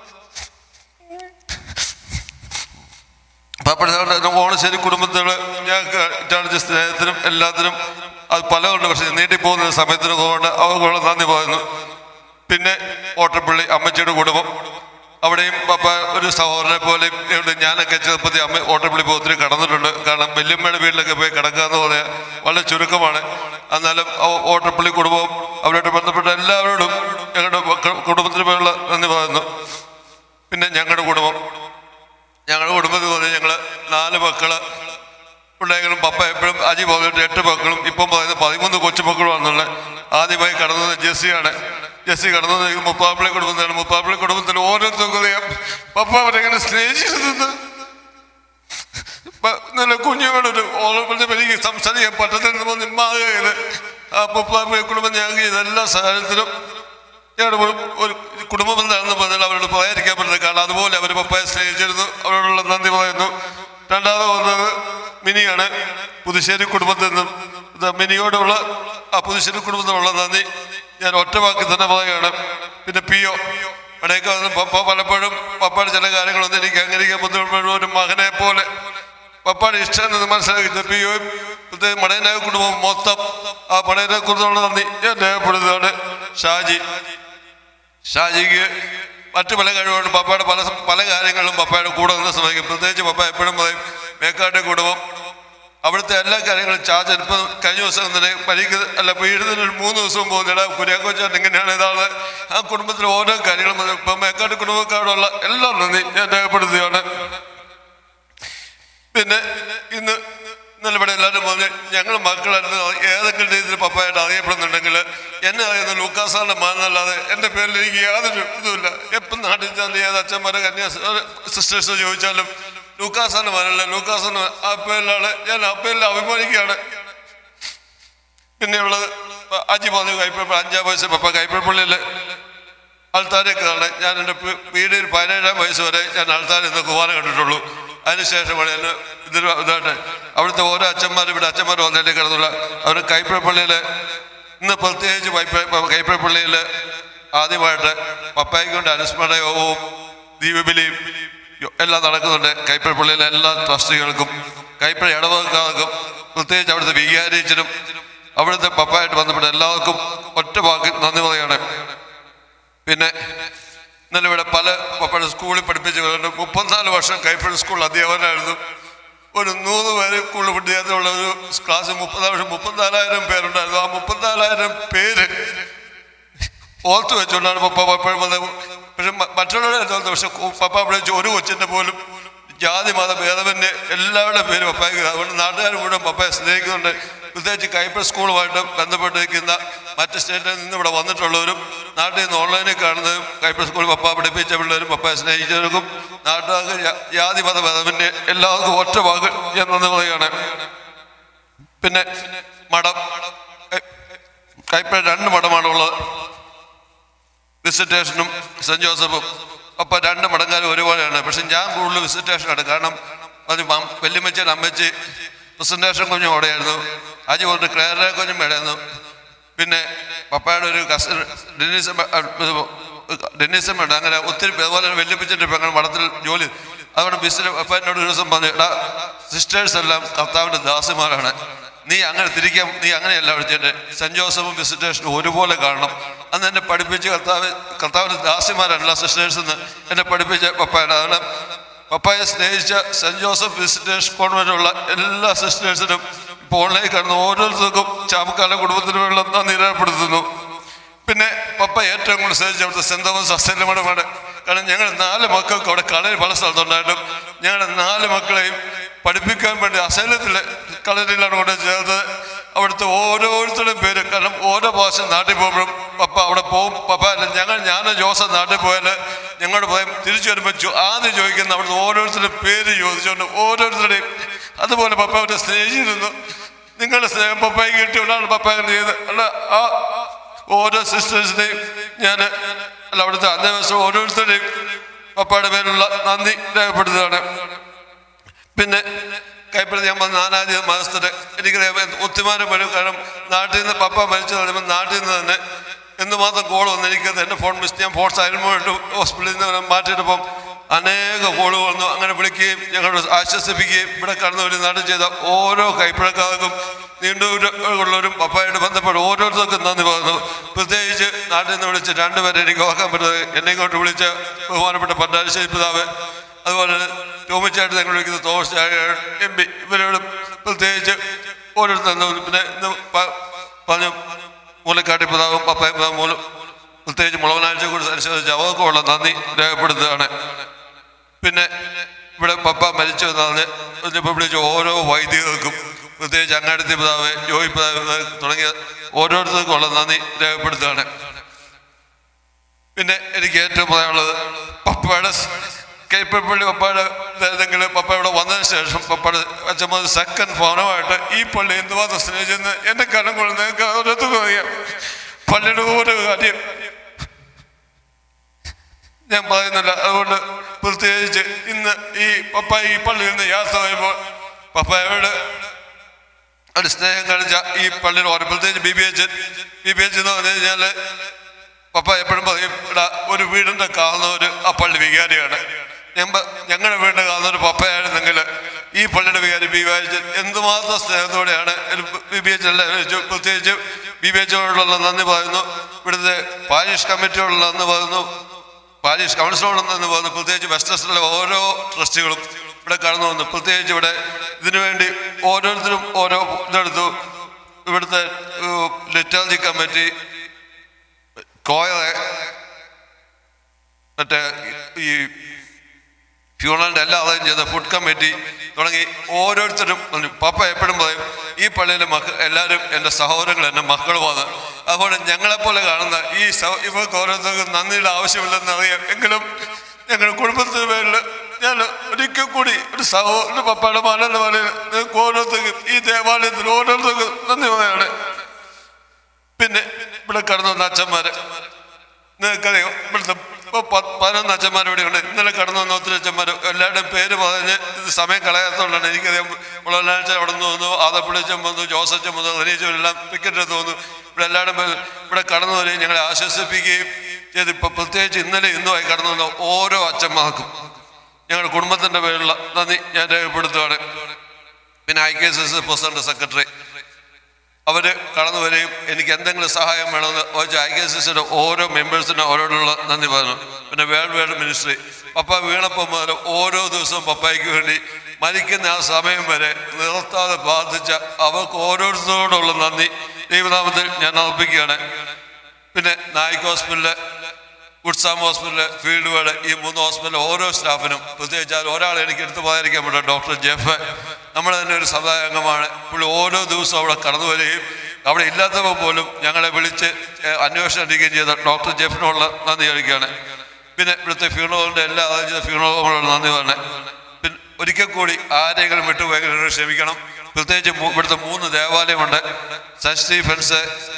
പപ്പയുടെ ഓണശ്ശേരി കുടുംബത്തിലുള്ള ഞങ്ങൾക്ക് ചാർജ് സ്നേഹത്തിനും എല്ലാത്തിനും അത് പലതുണ്ട് പക്ഷേ നീട്ടിപ്പോകുന്ന സമയത്തിന് കൊണ്ട് അവർക്കുള്ള നന്ദി പറയുന്നു പിന്നെ ഓട്ടപ്പള്ളി അമ്മച്ചിയുടെ കുടുംബം അവിടെയും പപ്പ ഒരു സഹോദരനെ പോലെ ഉണ്ട് ഞാനൊക്കെ ചെറുപ്പത്തിൽ അമ്മ ഓട്ടപ്പള്ളി പോയി ഒത്തിരി കടന്നിട്ടുണ്ട് കാരണം വല്യമ്മയുടെ വീട്ടിലൊക്കെ പോയി കിടക്കുക എന്ന് പറയാൻ വളരെ ചുരുക്കമാണ് എന്നാലും ആ ഓട്ടപ്പള്ളി കുടുംബവും അവരോട് ബന്ധപ്പെട്ട എല്ലാവരോടും ഞങ്ങളുടെ മക്ക- കുടുംബത്തിന് പേരുള്ള നന്ദി പറയുന്നു പിന്നെ ഞങ്ങളുടെ കുടുംബം ഞങ്ങളുടെ കുടുംബത്തിൽ പറഞ്ഞാൽ ഞങ്ങൾ നാല് മക്കള് പതിമൂന്ന് കൊച്ചുമക്കളുമാണെന്നുള്ളത് ആദ്യമായി കടന്നത് ജെസ്സിയാണ് ജെസ്സി കടന്നത് മുപ്പാപ്പിളി കുടുംബത്തിലാണ് മുപ്പാപ്പിളി കുടുംബത്തിൽ ഓരോരുത്തർക്കും അറിയാം പപ്പ അവരെങ്ങനെ സ്നേഹിച്ചിരുന്നത് പ- നല്ല കുഞ്ഞുങ്ങളൊരു ഓർമ്മ എനിക്ക് സംസാരിക്കാൻ പറ്റത്തില്ലെന്ന് നിർമ്മാതകയില് ആ മുപ്പാപ്പിളി കുടുംബം ഞങ്ങൾക്ക് ഇതെല്ലാ സാഹചര്യത്തിലും ഞങ്ങളുടെ ഒരു- ഒരു കുടുംബം എന്താണെന്ന് പറഞ്ഞാൽ അവരോട് പറയാതിരിക്കാൻ പറ്റില്ല കാരണം അതുപോലെ അവർ പപ്പയെ സ്നേഹിച്ചിരുന്നു അവരോടുള്ള നന്ദി പറയുന്നു രണ്ടാമത് വന്നത് മിനിയാണ് പുതുശ്ശേരി കുടുംബത്തിൽ നിന്നും ഇത് മിനിയോടുള്ള ആ പുതുശ്ശേരി കുടുംബത്തിനുള്ള നന്ദി ഞാൻ ഒറ്റ വാക്കിൽ തന്നെ പറയുകയാണ് പിന്നെ പി ഒ ഇവിടെയൊക്കെ വന്ന് പപ്പ പലപ്പോഴും പപ്പയുടെ ചില കാര്യങ്ങളൊന്നും എനിക്ക് അംഗീകരിക്കാൻ ബുദ്ധിമുട്ടുമ്പോഴും ഒരു മകനെ പോലെ പപ്പയുടെ ഇഷ്ടം എന്ന് മനസ്സിലാക്കി പി ഒയും പ്രത്യേകം മടയനായ കുടുംബം മൊത്തം ആ മടയനെ കുറിച്ചുള്ള നന്ദി ഞാൻ രേഖപ്പെടുത്തുകയാണ് ഷാജി ഷാജിക്ക് മറ്റു പല കഴിവുകളും പപ്പയുടെ പല പല കാര്യങ്ങളിലും പപ്പയുടെ കൂടെ നിന്ന് ശ്രമിക്കും പ്രത്യേകിച്ച് പപ്പ എപ്പോഴും പറയും മേക്കാട്ടെ കുടുംബം അവിടുത്തെ എല്ലാ കാര്യങ്ങളും ചാർജ് ഇപ്പം കഴിഞ്ഞ ദിവസം തന്നെ പരീക്ക് അല്ല വീഴുന്നതിന് ഒരു മൂന്ന് ദിവസവും പോകുന്നില്ല കുര്യാക്കോച്ചാൻ ഇങ്ങനെയാണ് ഇതാണ് ആ കുടുംബത്തിലെ ഓരോ കാര്യങ്ങളും അത് ഇപ്പം മേക്കാട്ട് കുടുംബക്കാരോടുള്ള എല്ലാം നന്ദി ഞാൻ രേഖപ്പെടുത്തുകയാണ് പിന്നെ ഇന്ന് ഇന്നലെ ഇവിടെ എല്ലാവരും പറഞ്ഞ് ഞങ്ങൾ മക്കളായിരുന്നു ഏതെങ്കിലും രീതിയിൽ പപ്പായിട്ട് അറിയപ്പെടുന്നുണ്ടെങ്കിൽ എന്നെ അറിയുന്ന ലൂക്കാസാറിന്റെ മാനല്ലാതെ എൻ്റെ പേരിൽ എനിക്ക് യാതൊരു ഇതുമില്ല എപ്പം നാട്ടിൽ ചെന്ന് ഏത് അച്ഛന്മാരെ കന്യാ സിസ്റ്റേഴ്സ് ചോദിച്ചാലും ലൂക്കാസാറിന്റെ മാനല്ല ലൂക്കാസാറിന് ആ പേരിലാണ് ഞാൻ ആ പേരിൽ അഭിമാനിക്കുകയാണ് പിന്നെയുള്ളത് അജി പറഞ്ഞു കൈപ്പഴ അഞ്ചാം വയസ്സ് പപ്പ കൈപ്പഴപ്പള്ളിയിൽ ആൾത്താരൊക്കെ കാണാൻ ഞാൻ എൻ്റെ വീടിൽ പതിനേഴാം വയസ്സ് വരെ ഞാൻ ആൾത്താരിൽ നിന്ന് കുമാര കണ്ടിട്ടുള്ളൂ അതിനുശേഷമാണ് എന്നെ ഇതിൽ ഇതായിട്ട് അവിടുത്തെ ഓരോ അച്ഛന്മാരും ഇവിടെ അച്ഛന്മാർ വന്നതിൻ്റെ കിടന്നുള്ള അവർ കൈപ്പഴപ്പള്ളിയിൽ ഇന്ന് പ്രത്യേകിച്ച് കൈപ്പഴപ്പള്ളിയിൽ ആദ്യമായിട്ട് പപ്പായ്ക്ക് കൊണ്ട് അനുസ്മരണ യോഗവും ദീപബലിയും എല്ലാം നടക്കുന്നുണ്ട് കൈപ്പഴപ്പള്ളിയിലെ എല്ലാ ട്രസ്റ്റികൾക്കും കൈപ്പഴ ഇടവകക്കാർക്കും പ്രത്യേകിച്ച് അവിടുത്തെ വികാരിച്ചനും അവിടുത്തെ പപ്പായിട്ട് ബന്ധപ്പെട്ട എല്ലാവർക്കും ഒറ്റ വാക്ക് നന്ദി പറയാണ് പിന്നെ ഇന്നലെ ഇവിടെ പല പപ്പയുടെ സ്കൂളിൽ പഠിപ്പിച്ച് വരുന്നുണ്ട് മുപ്പത്തിനാല് വർഷം കൈപ്പഴ സ്കൂൾ അധ്യാപകനായിരുന്നു ഒരു നൂറ് പേര് സ്കൂളിൽ വിദ്യാർത്ഥികളുള്ള ഒരു ക്ലാസ് മുപ്പതാം വർഷം മുപ്പത്തിനാലായിരം പേരുണ്ടായിരുന്നു ആ മുപ്പത്തിനാലായിരം പേര് ഓർത്ത് വെച്ചുകൊണ്ടാണ് പപ്പ പപ്പഴും വന്നത് പക്ഷെ മ- മറ്റുള്ളവരെ തോന്നുന്നു പക്ഷെ കു- പപ്പ വിളിച്ച് ഒരു കൊച്ചിൻ്റെ പോലും ജാതി മത ഭേദമന്യേ എല്ലാവരുടെ പേരും പപ്പായ്ക്ക് അതുകൊണ്ട് നാട്ടുകാർ മുഴുവൻ പപ്പയെ സ്നേഹിക്കുന്നുണ്ട് പ്രത്യേകിച്ച് കൈപ്പ സ്കൂളുമായിട്ട് ബന്ധപ്പെട്ട് നിൽക്കുന്ന മറ്റ് സ്റ്റേറ്റിൽ നിന്ന് ഇവിടെ വന്നിട്ടുള്ളവരും നാട്ടിൽ നിന്ന് ഓൺലൈനിൽ കാണുന്നതും കൈപ്പ സ്കൂൾ പപ്പ പഠിപ്പിച്ച പിള്ളേരും പപ്പയെ സ്നേഹിച്ചവർക്കും നാട്ടുകാർക്ക് ജാ- ജാതി മത ഭേദമന്യേ എല്ലാവർക്കും ഒറ്റ വാക്ക് ഞാൻ നന്ദി പറയുകയാണ് പിന്നെ മഠം കൈപ്പഴ രണ്ട് മഠമാണുള്ളത് വിസിറ്റേഷനും സെൻറ് ജോസഫും അപ്പം രണ്ട് മടങ്ങാരും ഒരുപോലെയാണ് പക്ഷെ ഞാൻ കൂടുതൽ വിസിറ്റേഷനാണ് കാരണം അത് മം- വല്യമ്മച്ചൻ അമ്മച്ചി പ്രസൻറ്റേഷൻ കുഞ്ഞും അവിടെയായിരുന്നു അജി കൊണ്ട് ക്ലേറെ കുഞ്ഞും വേടായിരുന്നു പിന്നെ പപ്പയുടെ ഒരു കസൻ ഡെന്നീസം ഡെന്നീസം വേണ്ട അങ്ങനെ ഒത്തിരി പേര് അതുപോലെ തന്നെ വല്യപ്പച്ചൻ്റെ പെങ്ങൾ മഠത്തിൽ ജോലി അതുകൊണ്ട് ബിസിന് പപ്പ എന്നോട് ഒരു ദിവസം പറഞ്ഞു എടാ സിസ്റ്റേഴ്സ് എല്ലാം കർത്താവിൻ്റെ ദാസിമാരാണ് നീ അങ്ങനെ തിരിക്കാൻ നീ അങ്ങനെയല്ല വിളിച്ചെൻ്റെ സെൻറ് ജോസഫും വിസിറ്റേഷനും ഒരുപോലെ കാണണം അന്ന് എന്നെ പഠിപ്പിച്ച് കർത്താവ് കർത്താവിൻ്റെ ദാസിമാരല്ല സിസ്റ്റേഴ്സ് എന്ന് എന്നെ പഠിപ്പിച്ച പപ്പയാണ് അതുകൊണ്ട് പപ്പായെ സ്നേഹിച്ച സെൻറ് ജോസഫ് വിസിറ്റേഴ്സ് കോൺവെന്റിലുള്ള എല്ലാ സിസ്റ്റേഴ്സിനും ഇപ്പോൾ ഓൺലൈനിൽ കാണുന്ന ഓരോരുത്തർക്കും ചാമക്കാല കുടുംബത്തിനുമുള്ള നന്ദി രേഖപ്പെടുത്തുന്നു പിന്നെ പപ്പ ഏറ്റവും കൂടുതൽ സ്നേഹിച്ച അവിടുത്തെ സെന്റ് തോമസ് അസലമടമാണ് കാരണം ഞങ്ങൾ നാല് മക്കൾക്ക് അവിടെ കളരി പല സ്ഥലത്തുണ്ടായിട്ടും ഞങ്ങളുടെ നാല് മക്കളെയും പഠിപ്പിക്കാൻ വേണ്ടി അസലത്തിൽ കളരിയിലാണ് കൊണ്ട് ചേർത്ത് അവിടുത്തെ ഓരോരുത്തരുടെയും പേര് കാരണം ഓരോ പ്രാവശ്യം നാട്ടിൽ പോകുമ്പോഴും പപ്പ അവിടെ പോകും പപ്പ അല്ല ഞങ്ങൾ ഞാൻ ജോസഫ് നാട്ടിൽ പോയാൽ ഞങ്ങളോട് പോയാൽ തിരിച്ചു വരുമ്പോൾ ചോ- ആദ്യം ചോദിക്കുന്ന അവിടുത്തെ ഓരോരുത്തരുടെ പേര് ചോദിച്ചുകൊണ്ട് ഓരോരുത്തരുടെയും അതുപോലെ പപ്പ അവരെ സ്നേഹിച്ചിരുന്നു നിങ്ങളുടെ സ്നേഹം പപ്പായ്ക്ക് കിട്ടിയോണ്ടാണ് പപ്പ അങ്ങനെ ചെയ്തത് അല്ല ആ ഓരോ സിസ്റ്റേഴ്സിനെയും ഞാൻ അല്ല അവിടുത്തെ അന്നേ ദിവസം ഓരോരുത്തരുടെയും പപ്പയുടെ പേരിലുള്ള നന്ദി രേഖപ്പെടുത്തുകയാണ് പിന്നെ കൈപ്പറ്റി ഞാൻ പറഞ്ഞ നാനാജി മാസത്തിൻ്റെ എനിക്കറിയാം ഒത്തിമാരം വരും കാരണം നാട്ടിൽ നിന്ന് പപ്പ മരിച്ചു പറയുമ്പോൾ നാട്ടിൽ നിന്ന് തന്നെ എന്തുമാത്രം കോൾ വന്നു എനിക്കത് എൻ്റെ ഫോൺ മിസ് ഞാൻ ഫോൺ സൈലൻറ്റ് ഹോസ്പിറ്റലിൽ നിന്ന് മാറ്റിയിട്ടപ്പം അനേക കോള് വന്നു അങ്ങനെ വിളിക്കുകയും ഞങ്ങളോട് ആശ്വസിപ്പിക്കുകയും ഇവിടെ കടന്നു ഒരു നാട്ടിൽ ചെയ്ത ഓരോ കൈപ്പഴക്കാർക്കും നീണ്ടൂരുള്ളവരും പപ്പായിട്ട് ബന്ധപ്പെട്ട് ഓരോരുത്തർക്കും നന്ദി പറഞ്ഞു പ്രത്യേകിച്ച് നാട്ടിൽ നിന്ന് വിളിച്ച് രണ്ടുപേരെ എനിക്ക് ഓർക്കാൻ പറ്റുന്നത് എന്നെ ഇങ്ങോട്ട് വിളിച്ച ബഹുമാനപ്പെട്ട പട്ടാശ്ശേരി പിതാവ് അതുപോലെ ടോമിച്ചായിട്ട് ഞങ്ങൾ വിളിക്കുന്ന തോമസ് എം പി ഇവരോട് പ്രത്യേകിച്ച് ഓരോരുത്തർ പിന്നെ ഇന്ന് പ- പറഞ്ഞു മൂലക്കാട്ടി പിതാവും പപ്പായ പിതാവും മൂലം പ്രത്യേകിച്ച് മുളവനാഴ്ച കൂടി അനുസരിച്ച് അവർക്കുള്ള നന്ദി രേഖപ്പെടുത്തുകയാണ് പിന്നെ ഇവിടെ പപ്പ മരിച്ചു എന്ന് പറഞ്ഞ് ഇപ്പോൾ വിളിച്ച ഓരോ വൈദികർക്കും പ്രത്യേകിച്ച് അങ്ങാടിത്തി പിതാവ് ജോയി പിതാവ് തുടങ്ങിയ ഓരോരുത്തർക്കും ഉള്ള നന്ദി രേഖപ്പെടുത്തുകയാണ് പിന്നെ എനിക്ക് ഏറ്റവും പറയാനുള്ളത് പപ്പയുടെ കൈപ്പള്ളി പപ്പയുടെ ഏതെങ്കിലും പപ്പ ഇവിടെ വന്നതിന് ശേഷം പപ്പയുടെ അച്ഛമ്മ സെക്കൻഡ് ഭവനമായിട്ട് ഈ പള്ളി എന്തുമാത്രം സ്നേഹിച്ചെന്ന് എന്നെ കനം കൊണ്ട് നിങ്ങൾക്ക് ഓരോരുത്തർക്കും അറിയാം പള്ളിയുടെ ഓരോ കാര്യം ഞാൻ പറയുന്നില്ല അതുകൊണ്ട് പ്രത്യേകിച്ച് ഇന്ന് ഈ പപ്പ ഈ പള്ളിയിൽ നിന്ന് യാത്ര ചെയ്യുമ്പോൾ പപ്പയോട് ഒരു സ്നേഹം കാണിച്ച ഈ പള്ളിയിൽ ഓരോ പ്രത്യേകിച്ച് B B H B B H എന്ന് പറഞ്ഞു കഴിഞ്ഞാൽ പപ്പ എപ്പോഴും പറയും ഇവിടെ ഒരു വീടിൻ്റെ കാർന്നവർ ആ പള്ളി വികാരിയാണ് ഞമ്മ ഞങ്ങളുടെ വീടിൻ്റെ കാർന്നവർ പപ്പയായിരുന്നെങ്കിൽ ഈ പള്ളിയുടെ വികാരി ബി ബി എച്ച് എന്തുമാത്രം സ്നേഹത്തോടെയാണ് ബി ബി എച്ച് എല്ലാവരും പ്രത്യേകിച്ച് ബി ബി എച്ചിനോടുള്ള നന്ദി പറയുന്നു ഇവിടുത്തെ പാരിഷ് കമ്മിറ്റിയോടുള്ള നന്ദി പറയുന്നു പാരീഷ് കൗൺസിലോട് നിന്ന് പോകുന്ന പ്രത്യേകിച്ച് വെസ്റ്റേഴ്സിലെ ഓരോ ട്രസ്റ്റികളും ഇവിടെ കടന്നു വന്നു പ്രത്യേകിച്ച് ഇവിടെ ഇതിനു വേണ്ടി ഓരോരുത്തരും ഓരോ ഇതെടുത്തു ഇവിടുത്തെ ലിറ്റാലജി കമ്മിറ്റി കോയറെ മറ്റേ ഈ ഫ്യൂണലിൻ്റെ എല്ലാ അറേഞ്ച് ചെയ്ത ഫുഡ് കമ്മിറ്റി തുടങ്ങി ഓരോരുത്തരും പറഞ്ഞു, പപ്പ എപ്പോഴും പറയും ഈ പള്ളിയിലെ മക്കൾ എല്ലാവരും എൻ്റെ സഹോദരങ്ങൾ എൻ്റെ മക്കളുമാണ് അതുകൊണ്ട് ഞങ്ങളെപ്പോലെ കാണുന്ന ഈ സഹ ഇവർക്ക് ഓരോരുത്തർക്കും നന്ദിയുടെ ആവശ്യമില്ലെന്ന് അറിയാം എങ്കിലും ഞങ്ങളുടെ കുടുംബത്തിന് പേരിൽ ഞാൻ ഒരിക്കൽ കൂടി ഒരു സഹോദരൻ പപ്പയുടെ മലയുടെ മലയിൽ നിങ്ങൾക്ക് ഓരോരുത്തർക്കും ഈ ദേവാലയത്തിൽ ഓരോരുത്തർക്കും നന്ദി പറയാണ് പിന്നെ ഇവിടെ കടന്നു വന്ന അച്ഛന്മാര് നിങ്ങൾക്കറിയാം ഇവിടുത്തെ ഇപ്പൊ പ- പതിനൊന്ന് അച്ഛന്മാർ ഇവിടെ ഉണ്ട് ഇന്നലെ കടന്നു വന്ന ഒത്തിരി അച്ഛന്മാർ എല്ലാവരുടെയും പേര് പറഞ്ഞ് ഇത് സമയം കളയാത്തതുകൊണ്ടാണ് എനിക്കറിയാം മുളനാഴ്ച അവിടെ നിന്ന് വന്നു ആദപ്പുളിച്ചൻ വന്നു ജോസച്ചൻ വന്നു റനീച്ചവരെല്ലാം ടിക്കറ്റ് എടുത്ത് വന്നു ഇവിടെ എല്ലാവരുടെയും പേര് ഇവിടെ കടന്നു വരികയും ഞങ്ങളെ ആശ്വസിപ്പിക്കുകയും ചെയ്ത് ഇപ്പൊ പ്രത്യേകിച്ച് ഇന്നലെ ഇന്നുമായി കടന്നു വന്ന ഓരോ അച്ഛന്മാർക്കും ഞങ്ങളുടെ കുടുംബത്തിന്റെ പേരിലുള്ള നന്ദി ഞാൻ രേഖപ്പെടുത്തുകയാണ് പിന്നെ I K S S president secretary അവർ കടന്നു വരികയും എനിക്ക് എന്തെങ്കിലും സഹായം വേണമെന്ന് ചോദിച്ച ഐ കെ എസ് എസിൻ്റെ ഓരോ മെമ്പേഴ്സിനും ഓരോടുള്ള നന്ദി പറഞ്ഞു പിന്നെ വേൾഡ് വേൾഡ് മിനിസ്ട്രി പപ്പ വീണപ്പം മുതൽ ഓരോ ദിവസവും പപ്പായ്ക്ക് വേണ്ടി മരിക്കുന്ന ആ സമയം വരെ നിർത്താതെ പ്രാർത്ഥിച്ച അവർക്ക് ഓരോരുത്തരോടുള്ള നന്ദി ദൈവനാമത്തിൽ ഞാൻ അർപ്പിക്കുകയാണ് പിന്നെ നായിക് ഹോസ്പിറ്റലിലെ ഉത്സാം ഹോസ്പിറ്റല് ഫീൽഡ് വേർഡ് ഈ മൂന്ന് ഹോസ്പിറ്റലിലെ ഓരോ സ്റ്റാഫിനും പ്രത്യേകിച്ച് അതിൽ ഒരാൾ എനിക്ക് എടുത്തു പറയാതിരിക്കാൻ പറ്റും ഡോക്ടർ ജെഫ് നമ്മുടെ തന്നെ ഒരു സമുദായ അംഗമാണ് പുള്ളി ഓരോ ദിവസവും അവിടെ കടന്നു വരികയും അവിടെ ഇല്ലാത്തവർ പോലും ഞങ്ങളെ വിളിച്ച് ഏഹ്, അന്വേഷണം അടിക്കുകയും ചെയ്ത ഡോക്ടർ ജെഫിനുള്ള നന്ദി അറിയിക്കുകയാണ് പിന്നെ ഇവിടുത്തെ ഫ്യൂണറലിൻ്റെ എല്ലാ ആലോചിച്ച ഫ്യൂണറോളുള്ള നന്ദി പറഞ്ഞത് പിന്നെ ഒരിക്കൽ കൂടി ആരെങ്കിലും വിട്ടുപോയെങ്കിലും ക്ഷമിക്കണം പ്രത്യേകിച്ച് മൂ- ഇവിടുത്തെ മൂന്ന് ദേവാലയമുണ്ട് സെന്റ് സ്റ്റീഫൻസ്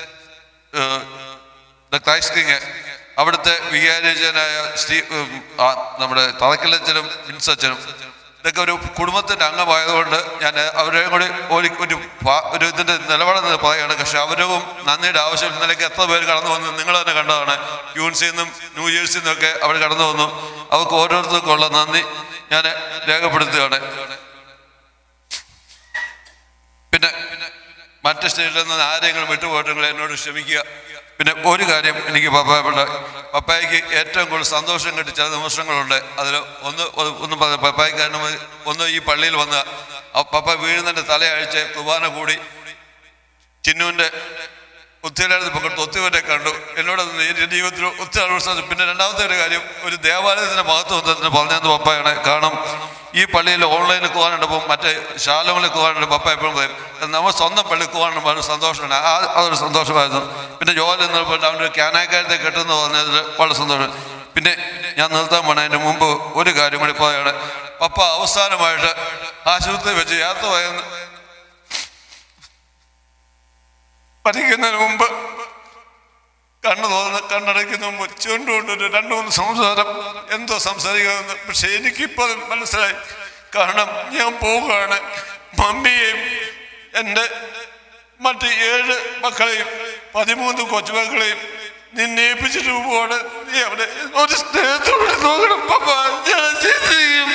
ഏഹ്, ദ ക്രൈസ്റ്റ് കിങ് അവിടുത്തെ വികാരിജനായ സ്റ്റീ ഉം, ആ, നമ്മുടെ തറക്കലച്ചനും വിൻസച്ചനും ഇതൊക്കെ ഒരു കുടുംബത്തിൻ്റെ അംഗമായതുകൊണ്ട് ഞാൻ അവരെയും കൂടി ഒരു ഒരു പാ- ഒരു ഇതിൻ്റെ നിലപാടെന്ന് പറയുകയാണ് പക്ഷെ അവരും നന്ദിയുടെ ആവശ്യം ഇന്നലേക്ക് എത്ര പേര് കടന്നു വന്നു നിങ്ങൾ തന്നെ കണ്ടതാണ് യൂൺസിൽ നിന്നും ന്യൂ ജേഴ്സിൽ നിന്നൊക്കെ അവർ കടന്നു വന്നു അവർക്ക് ഓരോരുത്തർക്കും ഉള്ള നന്ദി ഞാൻ രേഖപ്പെടുത്തുകയാണ് പിന്നെ മറ്റ് സ്റ്റേറ്റിൽ നിന്ന് ആരെങ്കിലും വിട്ടുപോയിട്ടുണ്ടെങ്കിൽ എന്നോട് ക്ഷമിക്കുക പിന്നെ ഒരു കാര്യം എനിക്ക് പപ്പായപ്പെട്ട പപ്പായ്ക്ക് ഏറ്റവും കൂടുതൽ സന്തോഷം കിട്ടിയ ചില നിമിഷങ്ങളുണ്ട് അതിൽ ഒന്ന് ഒ- ഒന്ന് പറയാം പപ്പായ്ക്ക് കാരണം ഒന്ന് ഈ പള്ളിയിൽ വന്ന് ആ പപ്പ വീഴുന്നതിൻ്റെ തലയഴിച്ച് കുർബാന കൂടി ചിന്നുവിൻ്റെ ഒത്തിരി പങ്കെടുത്ത് ഒത്തിരി കണ്ടു എന്നോട് അത് എൻ്റെ ജീവിതത്തിൽ ഒത്തിരി ആലോചിച്ചത് പിന്നെ രണ്ടാമത്തെ ഒരു കാര്യം ഒരു ദേവാലയത്തിൻ്റെ മഹത്വം തന്നെ പറഞ്ഞതെന്ന് പപ്പയാണ് കാരണം ഈ പള്ളിയിൽ ഓൺലൈനിൽ പോകാനുണ്ടപ്പോൾ മറ്റേ ശാലങ്ങളിൽ പോകാനുണ്ട് പപ്പ എപ്പോഴും പറയും നമ്മൾ സ്വന്തം പള്ളി പോകാനും വളരെ സന്തോഷമാണ് ആ അതൊരു സന്തോഷമായിരുന്നു പിന്നെ ജോലി നിർബന്ധ അവൻ്റെ ക്യാനാക്കാരത്തെ കെട്ടുന്ന പറഞ്ഞതിൽ വളരെ സന്തോഷം പിന്നെ ഞാൻ നിർത്താൻ പോണ അതിന് മുമ്പ് ഒരു കാര്യം കൂടി പറയാണ് പപ്പ അവസാനമായിട്ട് ആശുപത്രി വെച്ച് യാത്ര പോയെന്ന് പഠിക്കുന്നതിന് മുമ്പ് കണ്ണു തോന്നുന്നു കണ്ണടയ്ക്കുന്ന മുമ്പ് ചുണ്ടുകൊണ്ടൊരു രണ്ട് മൂന്ന് സംസാരം എന്തോ സംസാരിക്കാമെന്ന് പക്ഷെ എനിക്കിപ്പോൾ മനസ്സിലായി കാരണം ഞാൻ പോവുകയാണ് മമ്മിയെയും എൻ്റെ മറ്റ് ഏഴ് മക്കളെയും പതിമൂന്ന് കൊച്ചുമക്കളെയും നിന്നെ ഏൽപ്പിച്ചിട്ട് പോവാണ് നീ അവിടെ ഒരു സ്നേഹത്തോടെ നോക്കണം പപ്പ ഞാൻ ചെയ്യും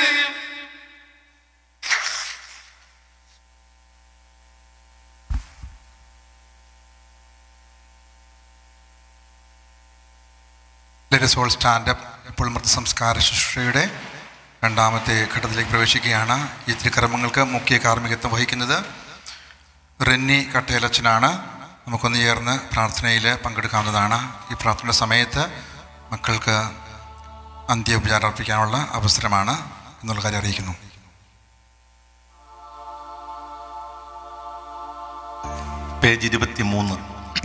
ലെറ്റസ് ഓൾ സ്റ്റാൻഡപ്പ് ഇപ്പോൾ മൃതസംസ്കാര ശുശ്രൂഷയുടെ രണ്ടാമത്തെ ഘട്ടത്തിലേക്ക് പ്രവേശിക്കുകയാണ് ഈ തിരുക്കർമ്മങ്ങൾക്ക് മുഖ്യ കാർമ്മികത്വം വഹിക്കുന്നത് റെന്നി കട്ടേലച്ചനാണ് നമുക്കൊന്ന് ചേർന്ന് പ്രാർത്ഥനയിൽ പങ്കെടുക്കാവുന്നതാണ് ഈ പ്രാർത്ഥനയുടെ സമയത്ത് മക്കൾക്ക് അന്ത്യോപചാരം അർപ്പിക്കാനുള്ള അവസരമാണ് എന്നുള്ള കാര്യം അറിയിക്കുന്നു പേജ് ഇരുപത്തി മൂന്ന്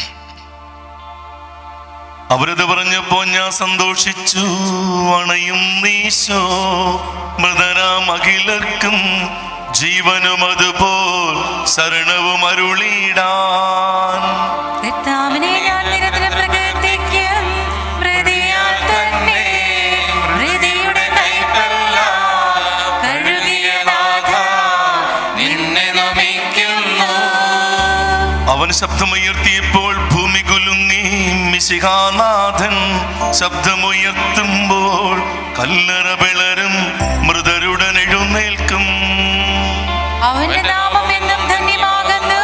അവരത് പറഞ്ഞപ്പോ ഞാൻ സന്തോഷിച്ചു അണയും നീശോ മൃതരാം അഖിലർക്കും ജീവനും അതുപോൽ ശരണവും അരുളിടാൻ കർത്താവിനെ ഞാൻ നിരന്തരം പ്രകീർത്തിക്കും ഹൃദയാൽ തന്നെ ഹൃദയുടെ കൈപ്പെല്ലാം കഴുകിയ നാഥ നിന്നെ നമിക്കുന്നു അവൻ ശബ്ദമുയർത്തിയപ്പോൾ ഭൂമി കുലുങ്ങി മിശിഹാനാഥൻ ശബ്ദമുയർത്തുമ്പോൾ കല്ലറ പിളരും മൃതരുടൻ എഴുന്നേൽക്കും അവന്റെ നാമം എന്നും ധന്യമാകുന്നു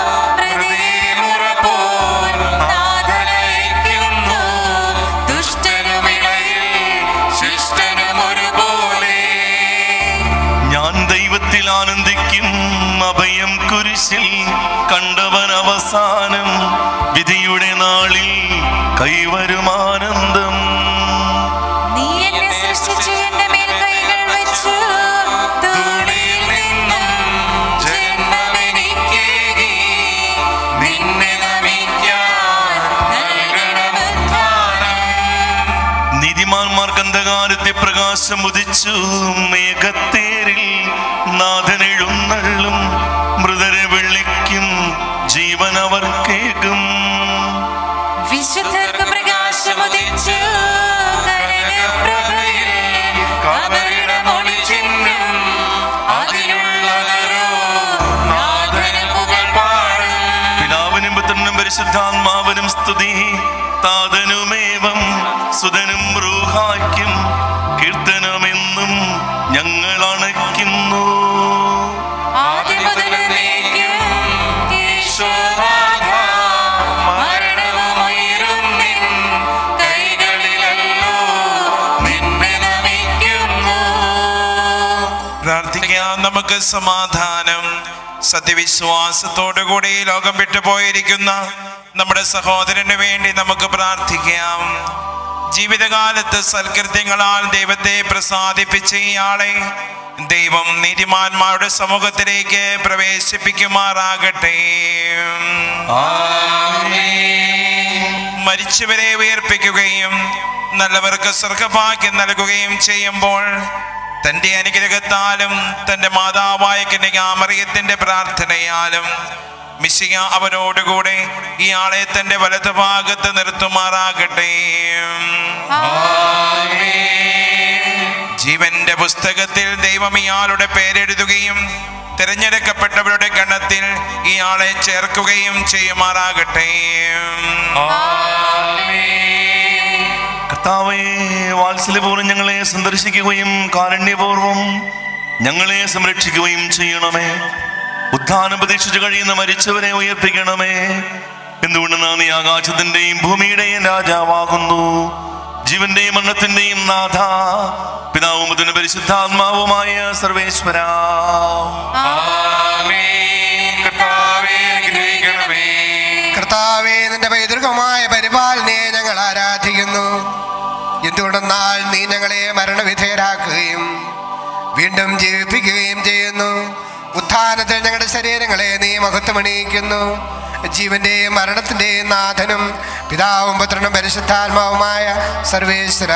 ഹൃദയമുറപ്പോൽ നാഥനയക്കുന്നു ദുഷ്ടനുമിളയിൽ ശിഷ്ടനും ഒരുപോലെ ഞാൻ ദൈവത്തിൽ ആനന്ദിക്കും അഭയം കുരിശിൽ കണ്ടവൻ അവസാനം വിധിയുടെ നാളിൽ കൈവരും ആനന്ദം നീ എന്നെ സൃഷ്ടിച്ചു എന്റെ മേൽ കൈകൾ വെച്ചു ധൂളിയിൽ നിന്നും ജന്മമെനിക്കേകി നിന്നെ നമിക്കാൻ നൽകണമെന്നാണ് നീതിമാന്മാർക്ക് അന്ധകാരത്തെ പ്രകാശം ഉദിച്ചു മേഘത്തേരിൽ നാഥൻ എഴുന്നള്ളും മൃതരെ വിളിക്കും ജീവൻ അവർ കേൾക്കും വിശുദ്ധർക്ക് പ്രകാശമുദിച്ചു കനകപ്രഭയിൽ കബറിട മൊഴി ചിഹ്നം അതിലുള്ളവരോ നാഥന് പുകഴ് പാടും പിതാവിനും പുത്രനും പരിശുദ്ധാത്മാവിനും സ്തുതി താതനുമേവം സുതനും റൂഹായ്ക്കും കീർത്തനമെന്നും ഞങ്ങൾ അണയ്ക്കുന്നു ആദ്യം മുതൽ എന്നേക്കും ഈശോനാഥ, മരണവും ഉയരും നിൻ കൈകളിലല്ലോ നിന്നെ നമിക്കുന്നു പ്രാർത്ഥിക്കാം നമുക്ക് സമാധാനം സത്യവിശ്വാസത്തോടുകൂടി ലോകം വിട്ടുപോയിരിക്കുന്ന നമ്മുടെ സഹോദരന് വേണ്ടി നമുക്ക് പ്രാർത്ഥിക്കാം ജീവിതകാലത്ത് സൽകൃത്യങ്ങളാൽ ദൈവത്തെ പ്രസാദിപ്പിച്ച ഇയാളെ ദൈവം നീതിമാന്മാരുടെ സമൂഹത്തിലേക്ക് പ്രവേശിപ്പിക്കുമാറാകട്ടെ മരിച്ചവരെ ഉയർപ്പിക്കുകയും നല്ലവർക്ക് സ്വർഗഭാഗ്യം നൽകുകയും ചെയ്യുമ്പോൾ തന്റെ അനുഗ്രഹത്താലും തന്റെ മാതാവായ കന്യകാമറിയത്തിന്റെ പ്രാർത്ഥനയാലും മിശിക അവനോടുകൂടെ ഇയാളെ തന്റെ വലതു ഭാഗത്ത് നിർത്തുമാറാകട്ടെ ജീവന്റെ പുസ്തകത്തിൽ ദൈവം ഇയാളുടെ പേരെഴുതുകയും തിരഞ്ഞെടുക്കപ്പെട്ടവരുടെ ഗണത്തിൽ ഇയാളെ ചേർക്കുകയും ചെയ്യുമാറാകട്ടെ കർത്താവേ വാത്സല്യപൂർവ്വം ഞങ്ങളെ സന്ദർശിക്കുകയും കാരുണ്യപൂർവ്വം ഞങ്ങളെ സംരക്ഷിക്കുകയും ചെയ്യണമേ ഉത്ഥാനം പ്രതീക്ഷിച്ചു കഴിയുന്ന മരിച്ചവരെ ഉയർപ്പിക്കണമേ എന്തുകൊണ്ട് നീ ആകാശത്തിന്റെയും ഭൂമിയുടെയും രാജാവാകുന്നു ജീവന്റെയും മരണത്തിന്റെയും നാഥ പിതാവും അതിന് പരിശുദ്ധാത്മാവുമായ സർവേശ്വര കർത്താവേ നിന്റെ പൈതൃകമായ പരിപാലനയെ ഞങ്ങൾ ആരാധിക്കുന്നു എന്തുകൊണ്ടെന്നാൽ നീ ഞങ്ങളെ മരണവിധേയരാക്കുകയും വീണ്ടും ജീവിപ്പിക്കുകയും ചെയ്യുന്നു ഉത്ഥാനത്തിൽ ഞങ്ങളുടെ ശരീരങ്ങളെ നീ മഹത്വമണിയിക്കുന്നു ജീവന്റെയും മരണത്തിന്റെയും നാഥനും പിതാവും പുത്രനും പരിശുദ്ധാത്മാവുമായ സർവേശ്വര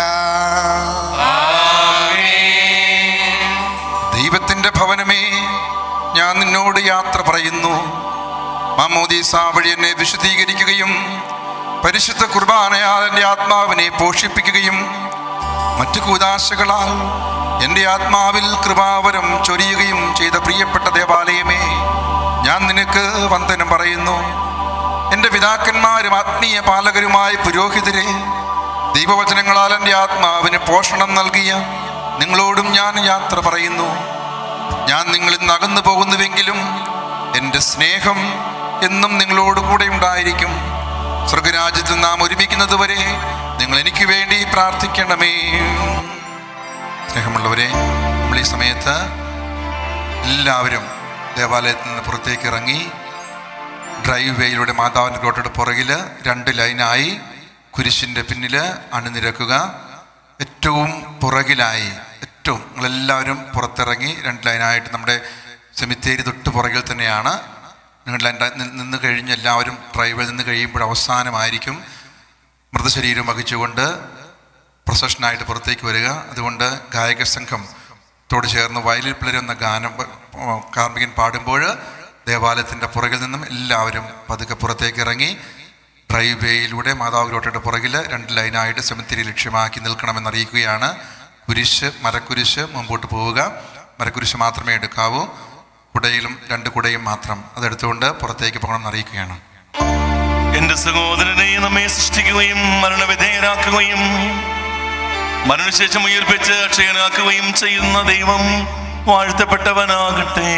ദൈവത്തിൻ്റെ ഭവനമേ ഞാൻ നിന്നോട് യാത്ര പറയുന്നു മാമോദീസ വഴി എന്നെ വിശുദ്ധീകരിക്കുകയും പരിശുദ്ധ കുർബാനയാൽ എൻ്റെ ആത്മാവിനെ പോഷിപ്പിക്കുകയും മറ്റു കൂതാശകളാൽ എൻ്റെ ആത്മാവിൽ കൃപാവരം ചൊരിയുകയും ചെയ്ത പ്രിയപ്പെട്ട ദേവാലയമേ ഞാൻ നിനക്ക് വന്ദനം പറയുന്നു എൻ്റെ പിതാക്കന്മാരും ആത്മീയ പാലകരുമായ പുരോഹിതരെ ദൈവവചനങ്ങളാൽ എൻ്റെ ആത്മാവിന് പോഷണം നൽകിയ നിങ്ങളോടും ഞാൻ യാത്ര പറയുന്നു ഞാൻ നിങ്ങളിൽ നിന്ന് അകന്നു പോകുന്നുവെങ്കിലും എൻ്റെ സ്നേഹം എന്നും നിങ്ങളോട് കൂടെ ഉണ്ടായിരിക്കും സ്വർഗരാജ്യത്ത് നാം ഒരുമിക്കുന്നത് വരെ നിങ്ങൾ എനിക്ക് വേണ്ടി പ്രാർത്ഥിക്കണമേ സ്നേഹമുള്ളവരെ നമ്മൾ ഈ സമയത്ത് എല്ലാവരും ദേവാലയത്തിൽ നിന്ന് പുറത്തേക്ക് ഇറങ്ങി ഡ്രൈവ് വേയിലൂടെ മാതാവിൻ്റെ കോട്ടയുടെ പുറകിൽ രണ്ട് ലൈനായി കുരിശിൻ്റെ പിന്നിൽ അണിനിരക്കുക ഏറ്റവും പുറകിലായി ഏറ്റവും നിങ്ങളെല്ലാവരും പുറത്തിറങ്ങി രണ്ട് ലൈനായിട്ട് നമ്മുടെ സെമിത്തേരി തൊട്ട് പുറകിൽ തന്നെയാണ് നിങ്ങളുടെ എൻ്റെ നിന്ന് കഴിഞ്ഞ് എല്ലാവരും ഡ്രൈവിൽ നിന്ന് കഴിയുമ്പോൾ അവസാനമായിരിക്കും മൃതശരീരം വഹിച്ചുകൊണ്ട് പ്രൊസഷനായിട്ട് പുറത്തേക്ക് വരിക അതുകൊണ്ട് ഗായക സംഘം ത്തോട് ചേർന്ന് വയലിൽ പിളരുന്ന ഗാനം ആ, കാർമികൻ പാടുമ്പോൾ ദേവാലയത്തിൻ്റെ പുറകിൽ നിന്നും എല്ലാവരും പതുക്കെ പുറത്തേക്ക് ഇറങ്ങി ഡ്രൈവ് വേയിലൂടെ മാതാവ് ഗ്രോട്ടയുടെ പുറകിൽ രണ്ട് ലൈനായിട്ട് സെമിത്തിരി ലക്ഷ്യമാക്കി നിൽക്കണമെന്ന് അറിയിക്കുകയാണ് കുരിശ് മരക്കുരിശ് മുമ്പോട്ട് പോവുക മരക്കുരിശ് മാത്രമേ എടുക്കാവൂ കുടയിലും രണ്ട് കുടയും മാത്രം അതെടുത്തുകൊണ്ട് പുറത്തേക്ക് പോകണമെന്ന് അറിയിക്കുകയാണ് എന്റെ സഹോദരനെ നമ്മെ സൃഷ്ടിക്കുകയും മരണവിധേയരാക്കുകയും മരണശേഷം ഉയർപ്പിച്ച് അക്ഷയനാക്കുകയും ചെയ്യുന്ന ദൈവം വാഴ്ത്തപ്പെട്ടവനാകട്ടെ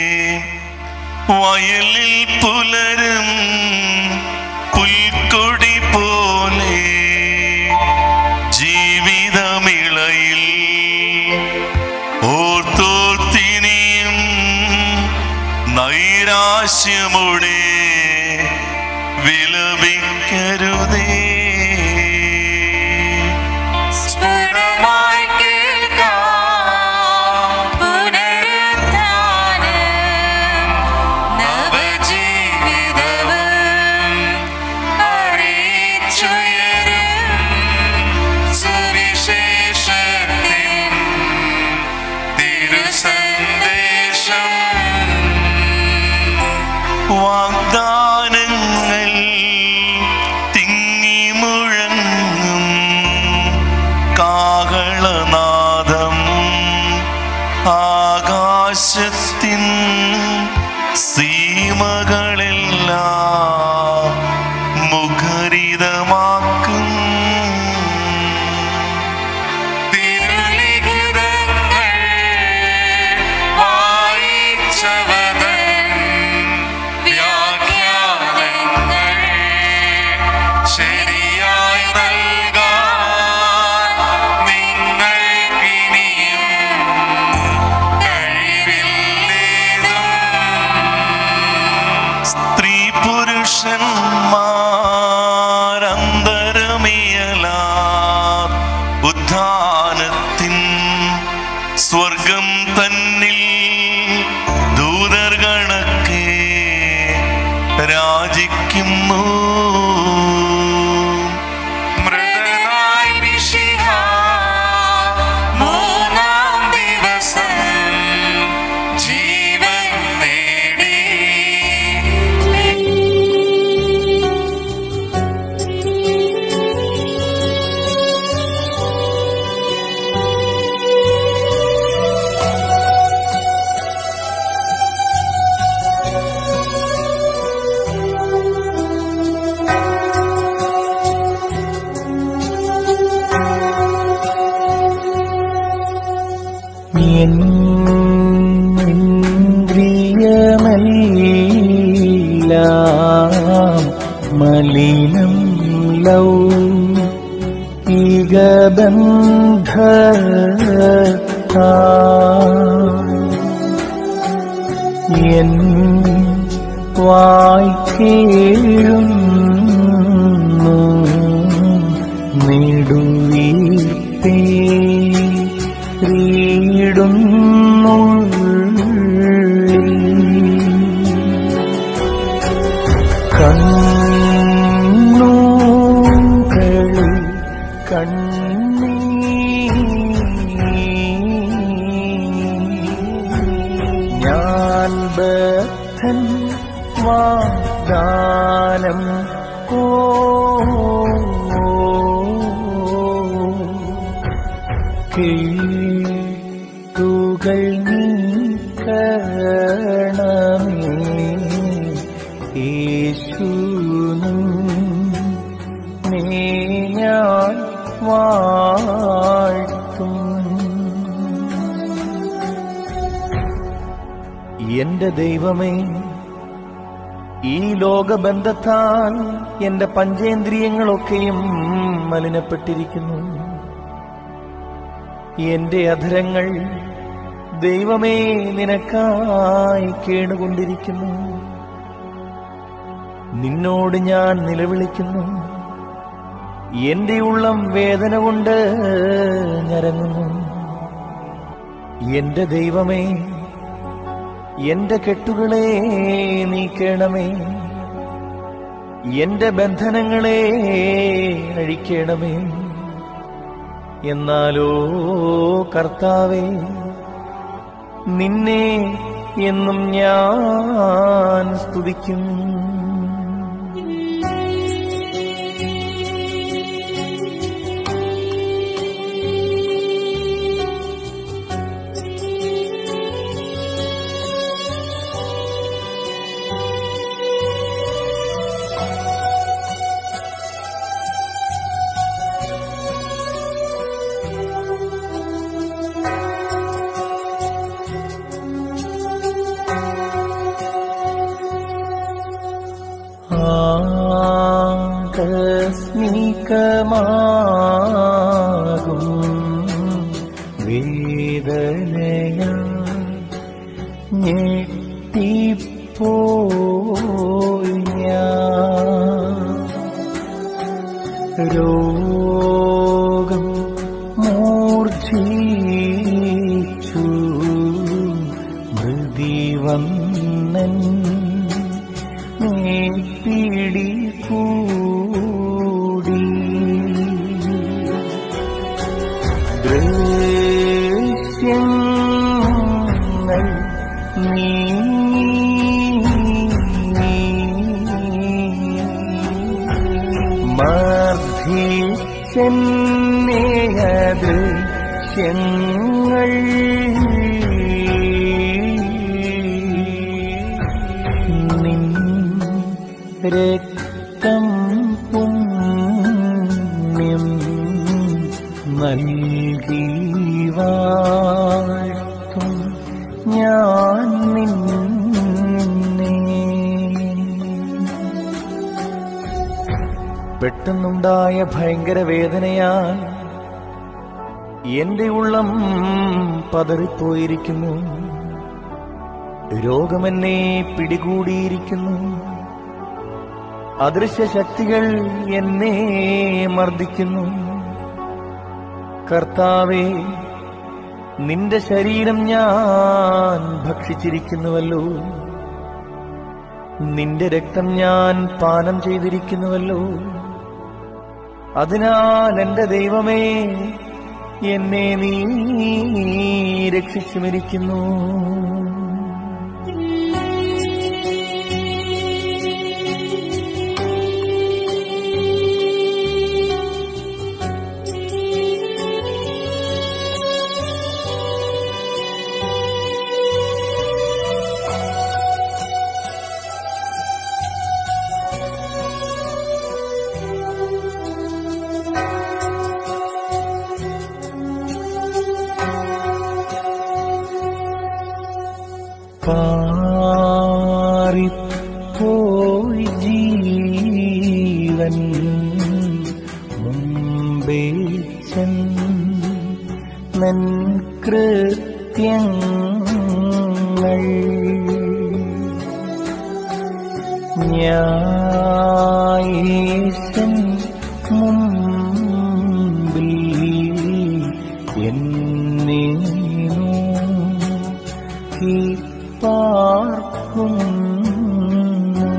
വയലിൽ പുലരും പുൽക്കൊടി പോലെ ജീവിതമിളയിൽ ഓർത്തോർത്തിനിയും നൈരാശ്യമുടെ വിലപിക്കരുതേ സ്ഫുടമായി കേൾക്കാം പുനരുത്ഥാനം നവജീവിതവും അറിയിച്ചുയരും സുവിശേഷത്തിൻ തിരുസന്ദേശം വാഗ്ദാനങ്ങൾ തിങ്ങി മുഴങ്ങും കാകളനാദം ആകാശത്തിൻ സീമകളെല്ലാം മുഖരിതമാക്കും തിരുലിഖിതങ്ങൾ വായിച്ചവതൻ വ്യാഖ്യാനങ്ങൾ ശരിയായി നൽകാൻ നിങ്ങൾക്കിനിയും കഴിവില്ലേതും സ്ത്രീ പുരുഷന്മാരന്തരമിയല ഉദ്ധാനത്തിൻ സ്വർഗം തന്നിൽ ദൂതർ കണക്കെ രാജിക്കുന്നു മൃതനായി മിശിഹ മൂന്നാം ദിവസം ജീവൻ നേടി ഇന്ദ്രിയമെല്ലാം മലിനം ലൗ ഈഗബന്ധ എൻ വായ്ക്കേഴുന്നു നെടുവീർപ്പേ കണ്ണുകളിൽ കണ്ണീ ഞാൻ ബദ്ധൻ വാഗ്ദാനം ഓ കേട്ടുകൾ നീക്കണമേ യേശുനും നീ ഞാൻ വാഴ്ത്തും എന്റെ ദൈവമേ ഈ ലോകബന്ധത്താൽ എന്റെ പഞ്ചേന്ദ്രിയങ്ങളൊക്കെയും മലിനപ്പെട്ടിരിക്കുന്നു എന്റെ അധരങ്ങൾ ദൈവമേ നിനക്കായി കേടുകൊണ്ടിരിക്കുന്നു നിന്നോട് ഞാൻ നിലവിളിക്കുന്നു എന്റെ ഉള്ളം വേദന കൊണ്ട് ഞരങ്ങുന്നു എന്റെ ദൈവമേ എന്റെ കെട്ടുകളെ നീക്കണമേ എന്റെ ബന്ധനങ്ങളെ അഴിക്കണമേ എന്നാലോ കർത്താവേ നിന്നെ എന്നും ഞാൻ സ്തുതിക്കും ആകസ്മികമാകും വേദനയ ഞെട്ടിപ്പോയി ഞാൻ രോഗം മൂർച്ഛിച്ചു മൃതിവന്നൻ പിടി കൂടി ദൃശ്യങ്ങൾ നീ മർദ്ദിച്ചെന്നേയ ദൃശ്യങ്ങൾ നിൻ രക്തം പുണ്യം നൽകി വാഴ്ത്തും ഞാൻ നിന്നെ പെട്ടെന്നുണ്ടായ ഭയങ്കര വേദനയാൽ എന്റെ ഉള്ളം പതറിപ്പോയിരിക്കുന്നു രോഗമെന്നെ പിടികൂടിയിരിക്കുന്നു അദൃശ്യ ശക്തികൾ എന്നെ മർദ്ദിക്കുന്നു കർത്താവേ നിന്റെ ശരീരം ഞാൻ ഭക്ഷിച്ചിരിക്കുന്നുവല്ലോ നിന്റെ രക്തം ഞാൻ പാനം ചെയ്തിരിക്കുന്നുവല്ലോ അതിനാൽ എന്റെ ദൈവമേ എന്നെ നീ രക്ഷിച്ചുമിരിക്കുന്നു പാറിപ്പോയി ജീവൻ മുമ്പേ നൻ കൃത്യങ്ങൾ ന്യായേശൻ മുമ്പിൽ എന്നീ പാർക്കുന്നു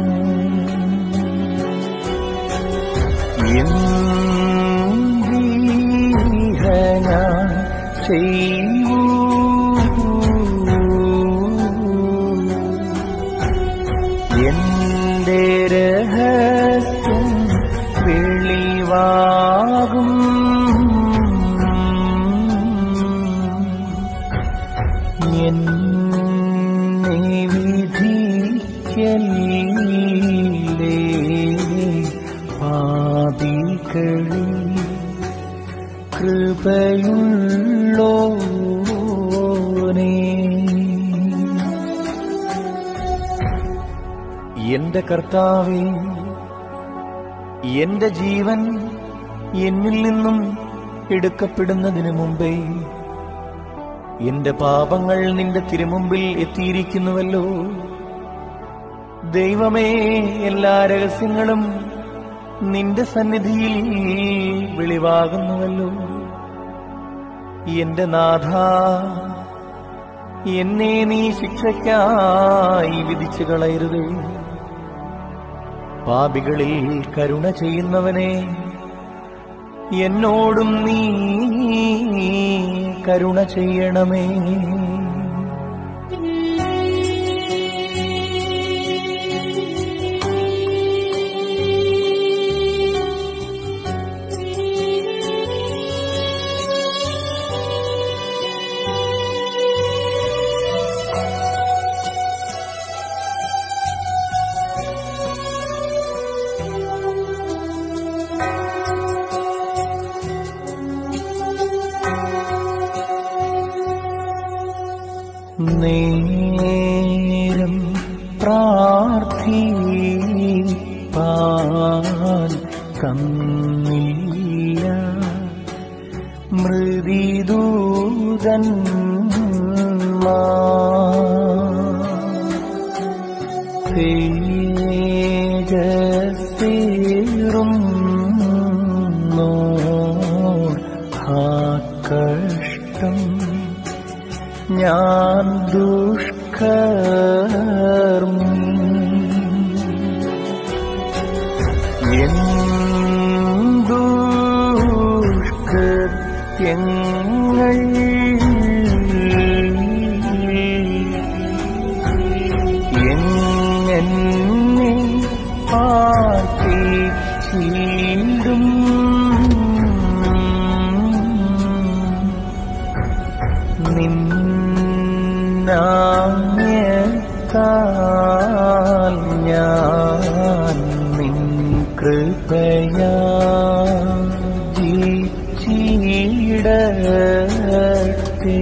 എന്തിഹന ചെയ്യൂ എന്റെ രഹസ്യം വെളിവാകും എന്നെ വിധിക്കല്ലേ പാപികളിൽ കൃപയുള്ളോനേ എന്റെ കർത്താവേ എന്റെ ജീവൻ എന്നിൽ നിന്നും എടുക്കപ്പെടുന്നതിന് മുമ്പേ എന്റെ പാപങ്ങൾ നിന്റെ തിരുമുമ്പിൽ എത്തിയിരിക്കുന്നുവല്ലോ ദൈവമേ എല്ലാ രഹസ്യങ്ങളും നിന്റെ സന്നിധിയിൽ വെളിവാകുന്നുവല്ലോ എന്റെ നാഥ എന്നെ നീ ശിക്ഷയ്ക്കായി വിധിച്ചു കളയരുതേ പാപികളിൽ കരുണ ചെയ്യുന്നവനെ എന്നോടും നീ കരുണ ചെയ്യണമേ നേരം പ്രാർത്ഥിപ്പാൻ കന്നില്ല മൃതിദൂതൻ തേജസ്സേറും കഷ്ടം ഞാൻ ദുഷ്കർമ്മി എൻ ദുഷ്കൃത്യങ്ങൾ എങ്ങനെ പാർപ്പിച്ചിടും നിന്നാഞ്ഞത്താൽ ഞാൻ നിൻ കൃപയാ ജീവിച്ചിടട്ടെ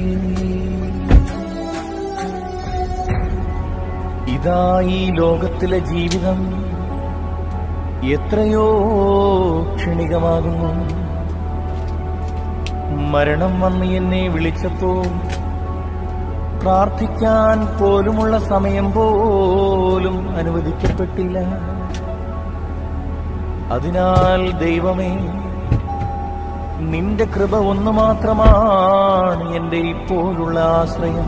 ഇതാ ഈ ലോകത്തിലെ ജീവിതം എത്രയോ ക്ഷണികമാകുന്നു മരണം വന്ന് എന്നെ വിളിച്ചപ്പോൾ പ്രാർത്ഥിക്കാൻ പോലുമുള്ള സമയം പോലും അനുവദിക്കപ്പെട്ടില്ല അതിനാൽ ദൈവമേ നിന്റെ കൃപ ഒന്നു മാത്രമാണ് എന്റെ ഇപ്പോഴുള്ള ആശ്രയം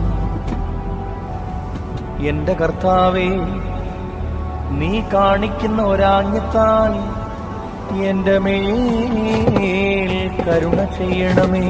എന്റെ കർത്താവേ നീ കാണിക്കുന്ന ഒരാജ്ഞത്താൽ എന്റെ മേൽ കരുണ ചെയ്യണമേ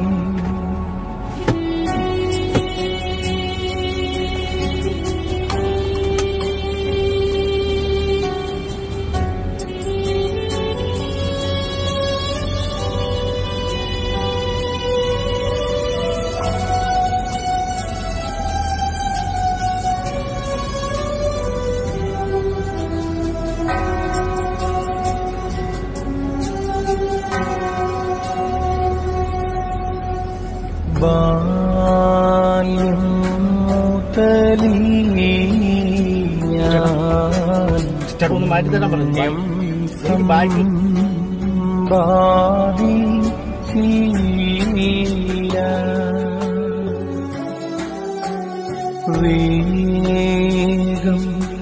ബാല്യം മുതലീ ഞാൻ സമ്പാദിച്ചില്ല വേഗം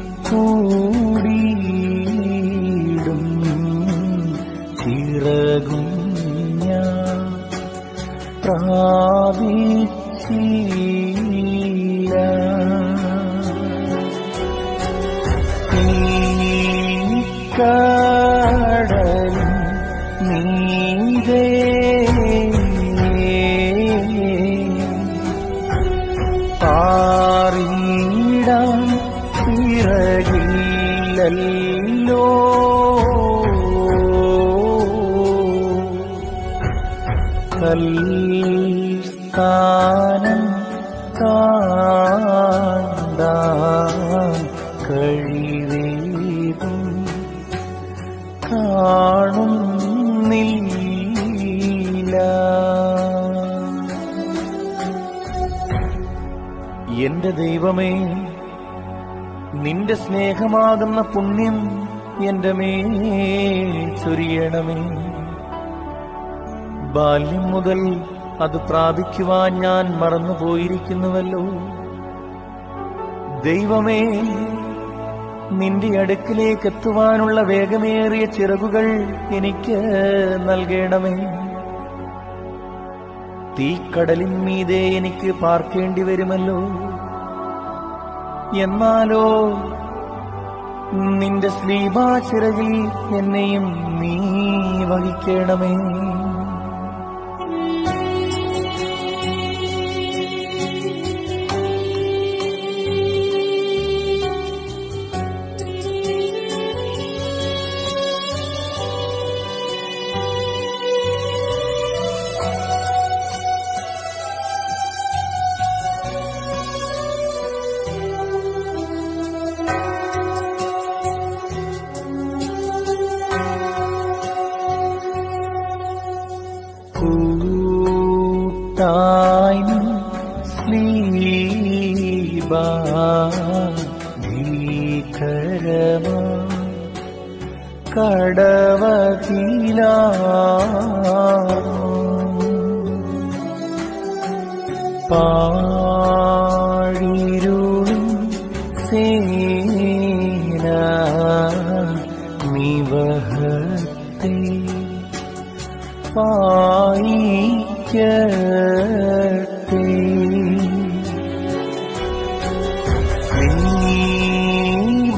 കൂടിയിടും ചിറകും ഞാൻ പ്രാപിച്ചില്ല ഈ കടൽ നീതേ പാറിടാൻ ചിറകില്ലല്ലോ കൽസ്ഥാനം കാണ്ടാൻ കഴിവേതും കാണുന്നില്ല എന്റെ ദൈവമേ നിന്റെ സ്നേഹമാകുന്ന പുണ്യം എന്റെ മേൽ ചൊരിയണമേ ബാല്യം മുതൽ അത് പ്രാപിക്കുവാൻ ഞാൻ മറന്നുപോയിരിക്കുന്നുവല്ലോ ദൈവമേ നിന്റെ അടുക്കിലേക്ക് എത്തുവാനുള്ള വേഗമേറിയ ചിറകുകൾ എനിക്ക് നൽകണമേ തീക്കടലിൻ മീതെ എനിക്ക് പാർക്കേണ്ടി വരുമല്ലോ എന്നാലോ നിന്റെ ശ്രീഭാചിറകിൽ എന്നെയും നീ വഹിക്കണമേ കൂട്ടായി സ്ലീബ ഭീകരമാ കടവകില പാഴിരുളും സേന നിവഹത്തെ പായിക്കട്ടെ ശ്രീബ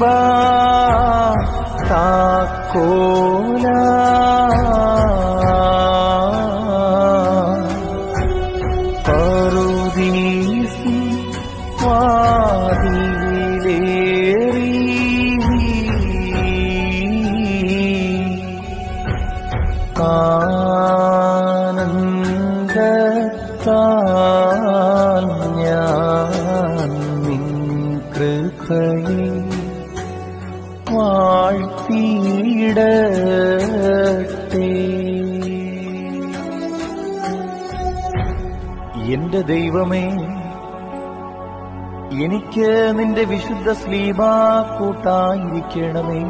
താക്കോല പറുദീസി വാതിലേറി ആനന്ദത്താൽ ഞാൻ നിൻ കൃപയെ വാഴ്ത്തിയിടട്ടെ എന്റെ ദൈവമേ എനിക്ക് നിന്റെ വിശുദ്ധ സ്ലീബ കൂട്ടായിരിക്കണമേ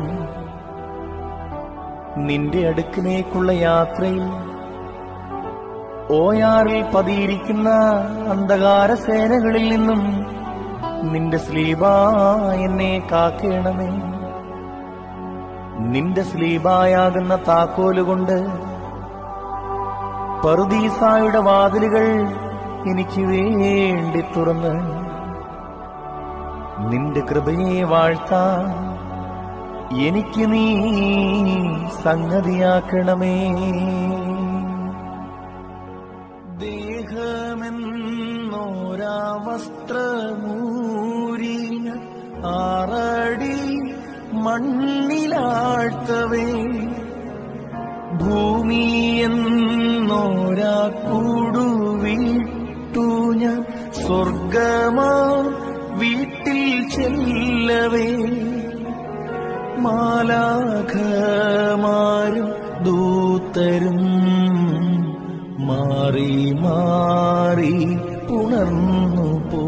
നിന്റെ അടുക്കിലേക്കുള്ള യാത്രയിൽ ഓയാറിൽ പതിയിരിക്കുന്ന അന്ധകാര സേനകളിൽ നിന്നും നിന്റെ സ്ലീബ എന്നെ കാക്കേണമേ നിന്റെ സ്ലീബായാകുന്ന താക്കോലുകൊണ്ട് പറുദീസായുടെ വാതിലുകൾ എനിക്ക് വേണ്ടി തുറന്ന് നിന്റെ കൃപയെ വാഴ്ത്താൻ എനിക്ക് നീ സംഗതിയാക്കണമേ ദേഹമെന്നോരാ വസ്ത്രമൂരിന ആറടി മണ്ണിലാഴ്ത്തവേ ഭൂമി എന്നോരാ കൂടുവിട്ടു ഞാൻ സ്വർഗമാ വീട്ടിൽ ചെല്ലവേ മാലാഖമാരും ദൂതരും മാറി മാറി പുണർന്നു പോ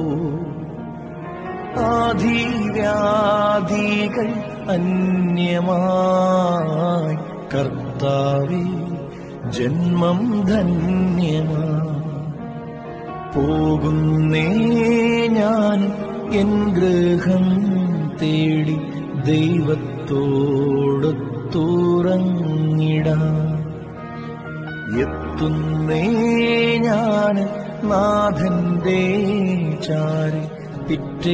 ആധിവ്യാധികൾ അന്യമായി കർത്താവേ ജന്മം ധന്യമാ പോകുന്നേ ഞാൻ എൻ ഗൃഹം തേടി ദൈവത്തോടൊത്തുറങ്ങിടാം എത്തുന്നേ ഞാൻ നാഥന്റെ ചാരി പിറ്റേ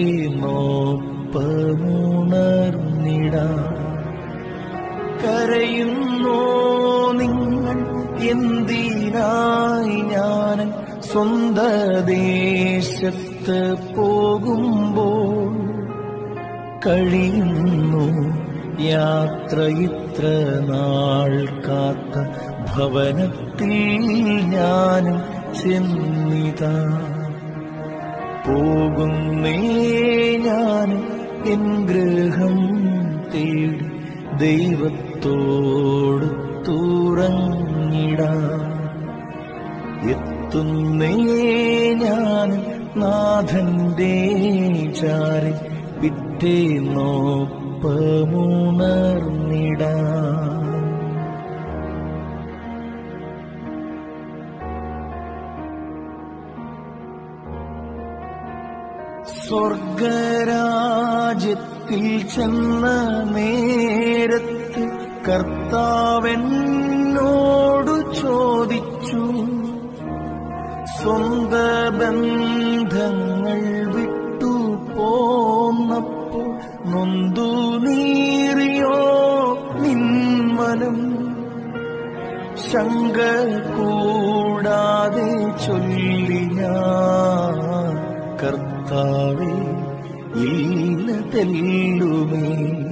നോപ്പമുണർന്നിടാം കരയുന്നോ നിങ്ങൾ എന്തിനായി ഞാൻ സ്വന്ത ദേശത്ത് പോകുമ്പോൾ കഴിയുന്നു യാത്ര ഇത്ര നാൾ കാത്ത ഭവനത്തിൽ ഞാനും ചെന്നിതാ പോകുന്നേ ഞാൻ എൻ ഗൃഹം തേടി ദൈവത്തോട് തുറങ്ങിടാം എത്തുന്നേ ഞാൻ നാഥന്റെ ചാരി പിറ്റേ നോപ്പമുണർന്നിടാം സ്വർഗരാജ്യത്തിൽ ചെന്ന നേരത്ത് കർത്താവെന്നോടു ചോദിച്ചു സ്വന്ത ബന്ധങ്ങൾ വിട്ടു പോന്നപ്പോൾ നൊന്തു നീറിയോ നിന്മനം ശങ്ക കൂടാതെ ചൊല്ലി ഞാൻ കർത്താവേ ഇല്ല തെല്ലുമേ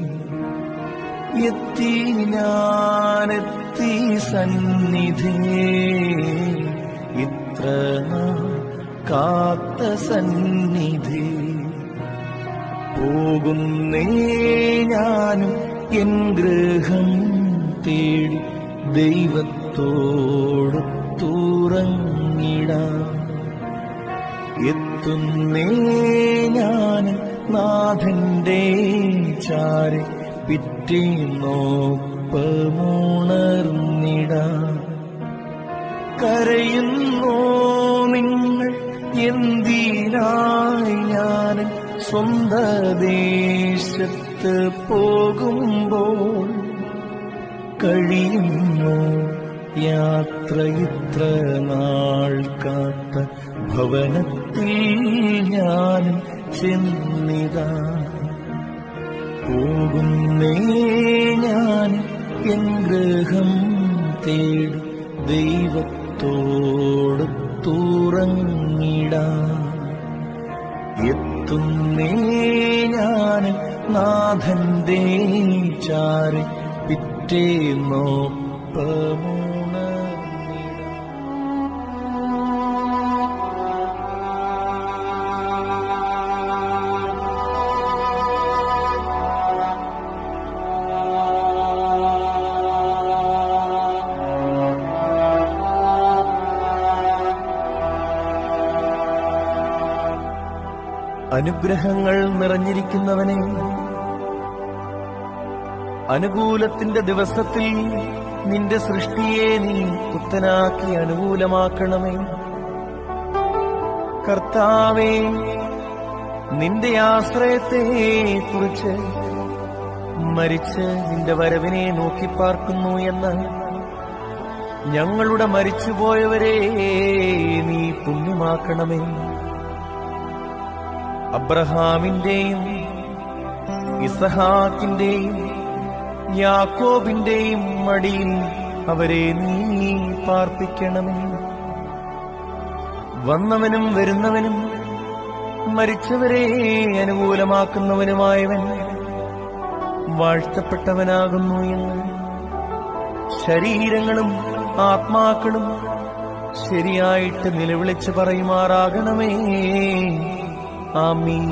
എത്തി ഞാനെത്തി സന്നിധേ ഇത്ര നാൾ കാത്ത സന്നിധി പോകുന്നേ ഞാനും എൻ ഗൃഹം തേടി ദൈവത്തോട് തുറങ്ങിടാം എത്തുന്നേ ഞാൻ നാഥന്റെ ചാരി പിറ്റേന്നോപ്പമുണർന്നിടാം കരയുന്നോ നിങ്ങൾ എന്തിനായി ഞാൻ സ്വന്ത ദേശത്ത് പോകുമ്പോൾ കഴിയുന്നു യാത്ര ഇത്ര നാൾ കാത്ത ഭവനത്തിൽ ഞാനും ചെന്നിതാ പോകുന്നേ ഞാൻ എൻ ഗൃഹം തേടി ദൈവത്തോട് തുറങ്ങിടാ എത്തുന്നേ ഞാൻ നാഥന്റെ ചാരി പിറ്റേന്നോപ്പമുണ അനുഗ്രഹങ്ങൾ നിറഞ്ഞിരിക്കുന്നവനെ അനുകൂലത്തിന്റെ ദിവസത്തിൽ നിന്റെ സൃഷ്ടിയെ നീ പുത്തനാക്കി അനുകൂലമാക്കണമേ കർത്താവേ നിന്റെ ആശ്രയത്തെ കുറിച്ച് മരിച്ച് നിന്റെ വരവിനെ നോക്കിപ്പാർക്കുന്നു എന്ന് ഞങ്ങളുടെ മരിച്ചുപോയവരെ നീ പുണ്യമാക്കണമേ അബ്രഹാമിന്റെയും ഇസഹാക്കിന്റെയും യാക്കോബിന്റെയും മടിയിൽ അവരെ നീ പാർപ്പിക്കണമേ വന്നവനും വരുന്നവനും മരിച്ചവരെ അനുകൂലമാക്കുന്നവനുമായവൻ വാഴ്ത്തപ്പെട്ടവനാകുന്നു എന്ന് ശരീരങ്ങളും ആത്മാക്കളും ശരിയായിട്ട് നിലവിളിച്ച് പറയുമാറാകണമേ ആമീൻ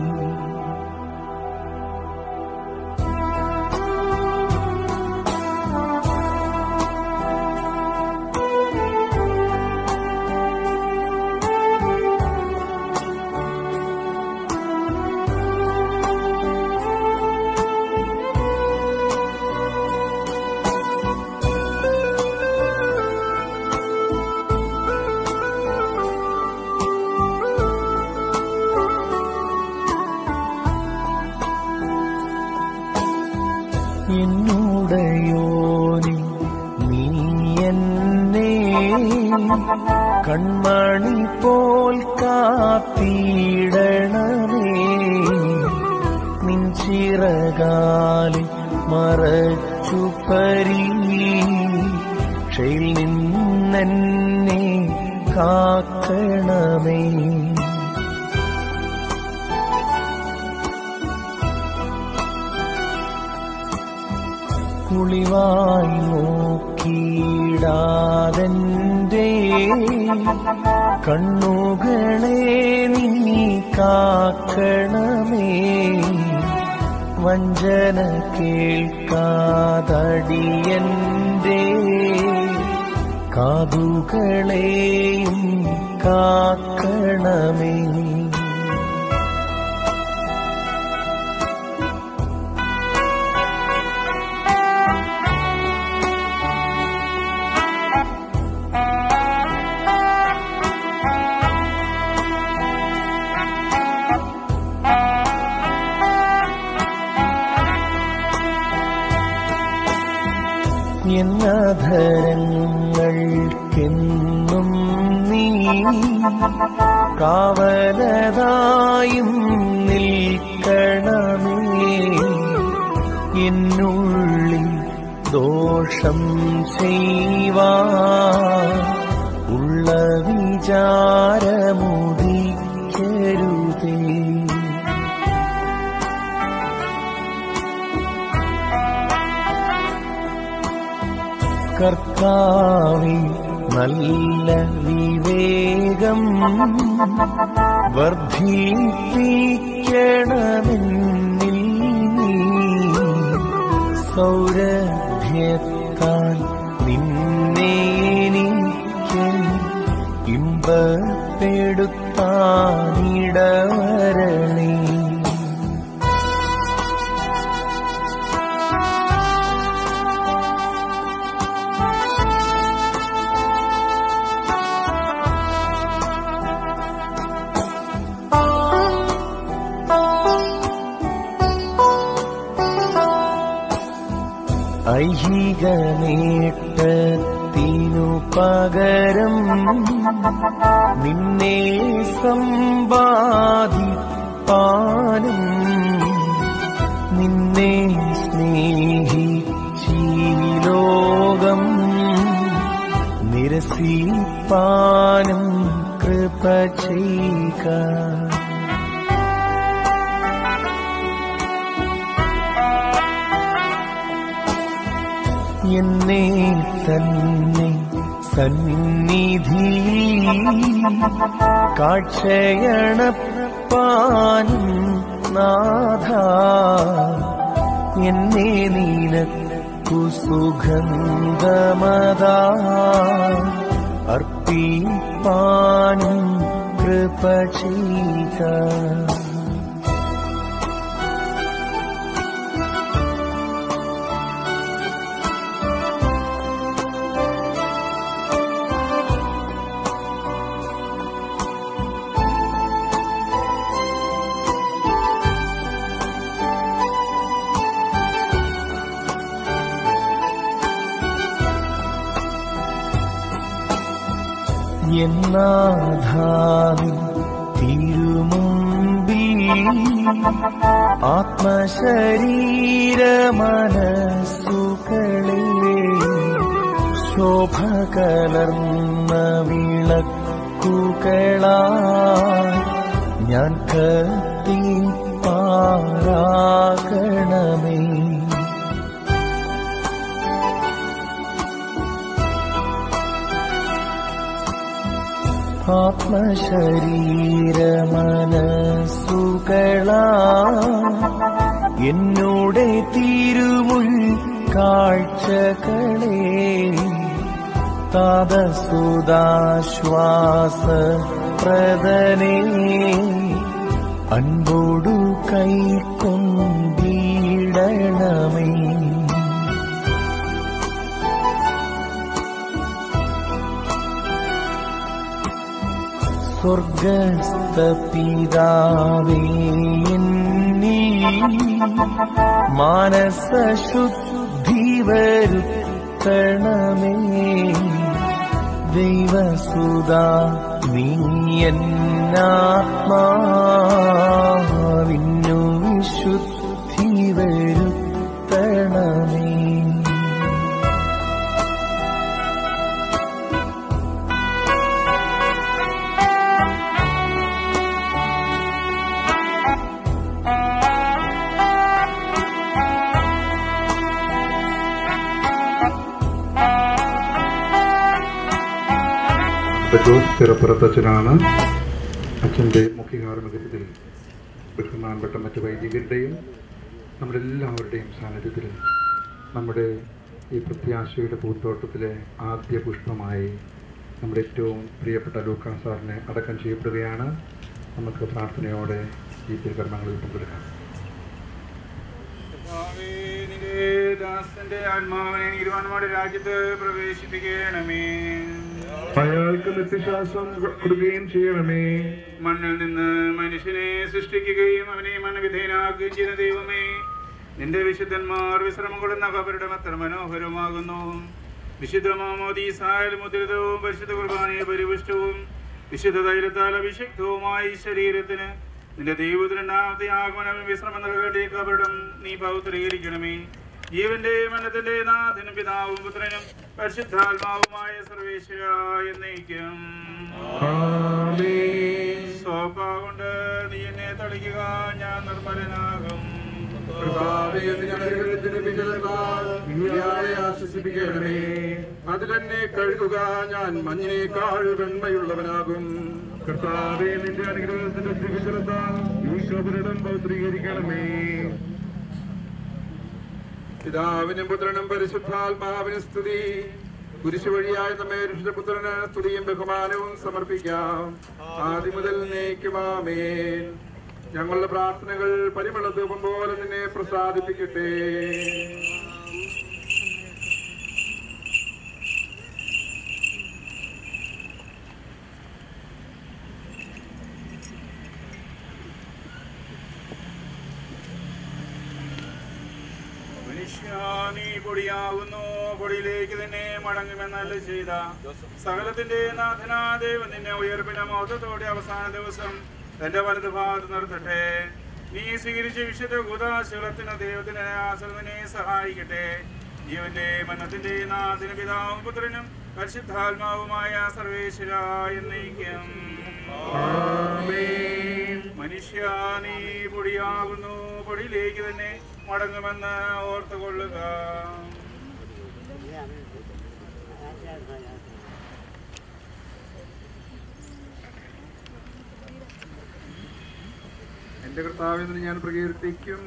എന്നോടയോനി നീ എന്നെ കൺമണി പോൽ കാത്തിടണമേ നിൻചിറകാലി മറച്ചു പരീക്ഷയിൽ നിന്നെന്നെ കാക്കണമേ കുളിവായി നോക്കിയിടാതെന്റെ കണ്ണുകളെ നീ കാക്കണമേ വഞ്ചന കേൾക്കാതടിയന്റെ കാതുകളെയും കാക്കണമേ എന്നധരങ്ങൾ എനിക്കെന്നും നീ കാവലതായും നിൽക്കണമേ എന്നുള്ളിൽ ദോഷം ചെയ്വാ ഉള്ള വിചാരമുദിക്കരുതേ കർത്താവെ നല്ല വിവേകം വർദ്ധിപ്പിക്കണമെന്നിൽ നീ സൗരഭ്യത്താൽ നിന്നെ എനിക്ക് ഇമ്പപ്പെടുത്താനിടവരണേ ഐഹിക നേട്ടത്തിനു പകരം നിന്നെ സമ്പാദിപ്പാനും നിന്നെ സ്നേഹിച്ചീ ലോകം നിരസിപ്പാനും കൃപ ചെയ്യുക എന്നെ തന്നെ സന്നിധി കാഴ്ചയണപ്പാനും നാഥ എന്നെ നീനക്കു സുഗന്ധമതാ അർപ്പിപ്പാനും കൃപ ചെയ്യുക എന്നാധാവിൻ തിരുമുമ്പിൽ ആത്മശരീരമനസ്സുകളെ ശോഭ കലർന്ന വിളക്കുകളായി ഞാൻ കത്തി പാരാകണമേ ആത്മശരീരമനസ്സുകളാ എന്നോടെ തിരുമുൾ കാഴ്ചകളെ താതസുദാശ്വാസ പ്രദനേ അൻപോടു കൈക്കൊണ്ടിടണമേ സ്വർഗസ്ഥ പിതാവേ എന്നിൽ മാനസശുദ്ധി വരുത്തണമേ ദൈവസുതാ നീ എന്നാത്മാവിന്നു വിശുദ്ധി വരുത്തണമേ ജോസ് ചിറപ്പുറത്തച്ഛനാണ് അച്ഛൻ്റെ മുഖ്യകാർമ്മികത്തിൽ ബഹുമാനപ്പെട്ട മറ്റ് വൈദികരുടെയും നമ്മുടെ എല്ലാവരുടെയും സാന്നിധ്യത്തിൽ നമ്മുടെ ഈ പ്രത്യാശയുടെ പൂത്തോട്ടത്തിലെ ആദ്യ പുഷ്പമായി നമ്മുടെ ഏറ്റവും പ്രിയപ്പെട്ട ലൂക്കാ സാറിനെ അടക്കം ചെയ്യപ്പെടുകയാണ് നമുക്ക് പ്രാർത്ഥനയോടെ ഈ തിരുകർമ്മങ്ങളിൽ പങ്കെടുക്കാം ദാസന്റെ ആത്മാവിനെ നീതിവാന്മാരുടെ രാജ്യത്ത് പ്രവേശിപ്പിക്കണമേ അയാൾക്ക് നിത്യശ്വാസം കൊടുക്കുകയും ചെയ്യണമേ മണ്ണിൽ നിന്ന് മനുഷ്യനെ സൃഷ്ടിക്കുകയും അവനെ മണ്ണവിധേയനാക്കുകയും ചെയ്ത ദൈവമേ നിന്റെ വിശുദ്ധന്മാർ വിശ്രമം കൊള്ളുന്ന അവരുടെ അത്ര മനോഹരമാകുന്നു വിശുദ്ധ മാമോദീസായാൽ മുദ്രിതവും പരിശുദ്ധ കുർബാനയെ പരിപുഷ്ടവും വിശുദ്ധ തൈലത്താൽ അഭിഷിക്തവുമായ ഈ ശരീരത്തിന് നിന്റെ ദൈവത്തിനുണ്ടാമത്തെ ആഗമനം വിശ്രമം നൽകേണ്ടേക്ക് അവരുടെ നീ പൗത്രീകരിക്കണമേ ജീവന്റെ മനത്തിന്റെ നാഥനും പിതാവും പുത്രനും പരിശുദ്ധാത്മാവുമായ സർവേശ്വര എന്നേക്കും സോപ്പ കൊണ്ട് നീ എന്നെ തളിക്കുക ഞാൻ നിർമ്മലനാകും ഇയാളെ ആശ്വസിപ്പിക്കണമേ അതിലെന്നെ കഴുകുക ഞാൻ മഞ്ഞിനേക്കാൾ വെണ്മയുള്ളവനാകും കർത്താവെ നിന്റെ അനുഗ്രഹത്തിന്റെ തിരുവിതരത്താൽ ഈ കബരിടം പൗത്രീകരിക്കണമേ പിതാവിനും പുത്രനും പരിശുദ്ധാത്മാവിനും സ്തുതി കുരിശു വഴിയായി നമ്മെ പുത്രന് സ്തുതിയും ബഹുമാനവും സമർപ്പിക്കാം ആദ്യം മുതൽ നീക്കുമാമേൻ ഞങ്ങളുടെ പ്രാർത്ഥനകൾ പരിമള ധൂപം പോലെ നിന്നെ പ്രസാദിപ്പിക്കട്ടെ മനുഷ്യ നീ പൊടിയാകുന്നു പൊടിയിലേക്ക് തന്നെ മടങ്ങുമെന്നല്ല ചെയ്ത സകലത്തിന്റെ നാഥനാ ദൈവം നിന്നെ ഉയർപ്പിന്റെ മോഹത്തോടെ അവസാന ദിവസം തന്റെ വലത് ഭാഗത്ത് നിർത്തട്ടെ നീ സ്വീകരിച്ച വിശുദ്ധ ഗുദാശീലത്തിന് ദൈവത്തിന് ആശ്രമനെ സഹായിക്കട്ടെ ജീവന്റെ മരണത്തിന്റെ നാഥന് പിതാവും പുത്രനും പരിശുദ്ധാത്മാവുമായ സർവേശ്വര എന്നേക്കും മനുഷ്യ നീ പൊടിയാകുന്നു പൊടിയിലേക്ക് തന്നെ മടങ്ങുമെന്ന് ഓർത്തുകൊള്ളുക എന്റെ കർത്താവിന് ഞാൻ പ്രകീർത്തിക്കും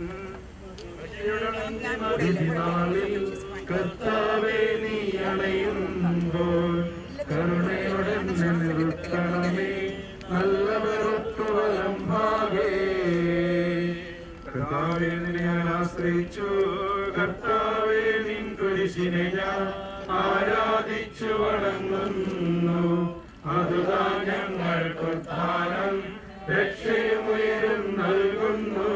നാളിൽ കർത്താവെ നീ അണയുമ്പോൾ കരുണയോടെ എന്നെ നിർത്തണമേ നല്ലവരൊത്തുവലം ഭാഗേ കർത്താവെ നിന്നെ ഞാൻ ആശ്രയിച്ചു കർത്താവെ നിൻ കുരിശിനെ ഞാൻ ആരാധിച്ചു വണങ്ങുന്നു അതുതാൻ ഞങ്ങൾക്കുത്ഥാനം രക്ഷയുമുയരും നൽകുന്നു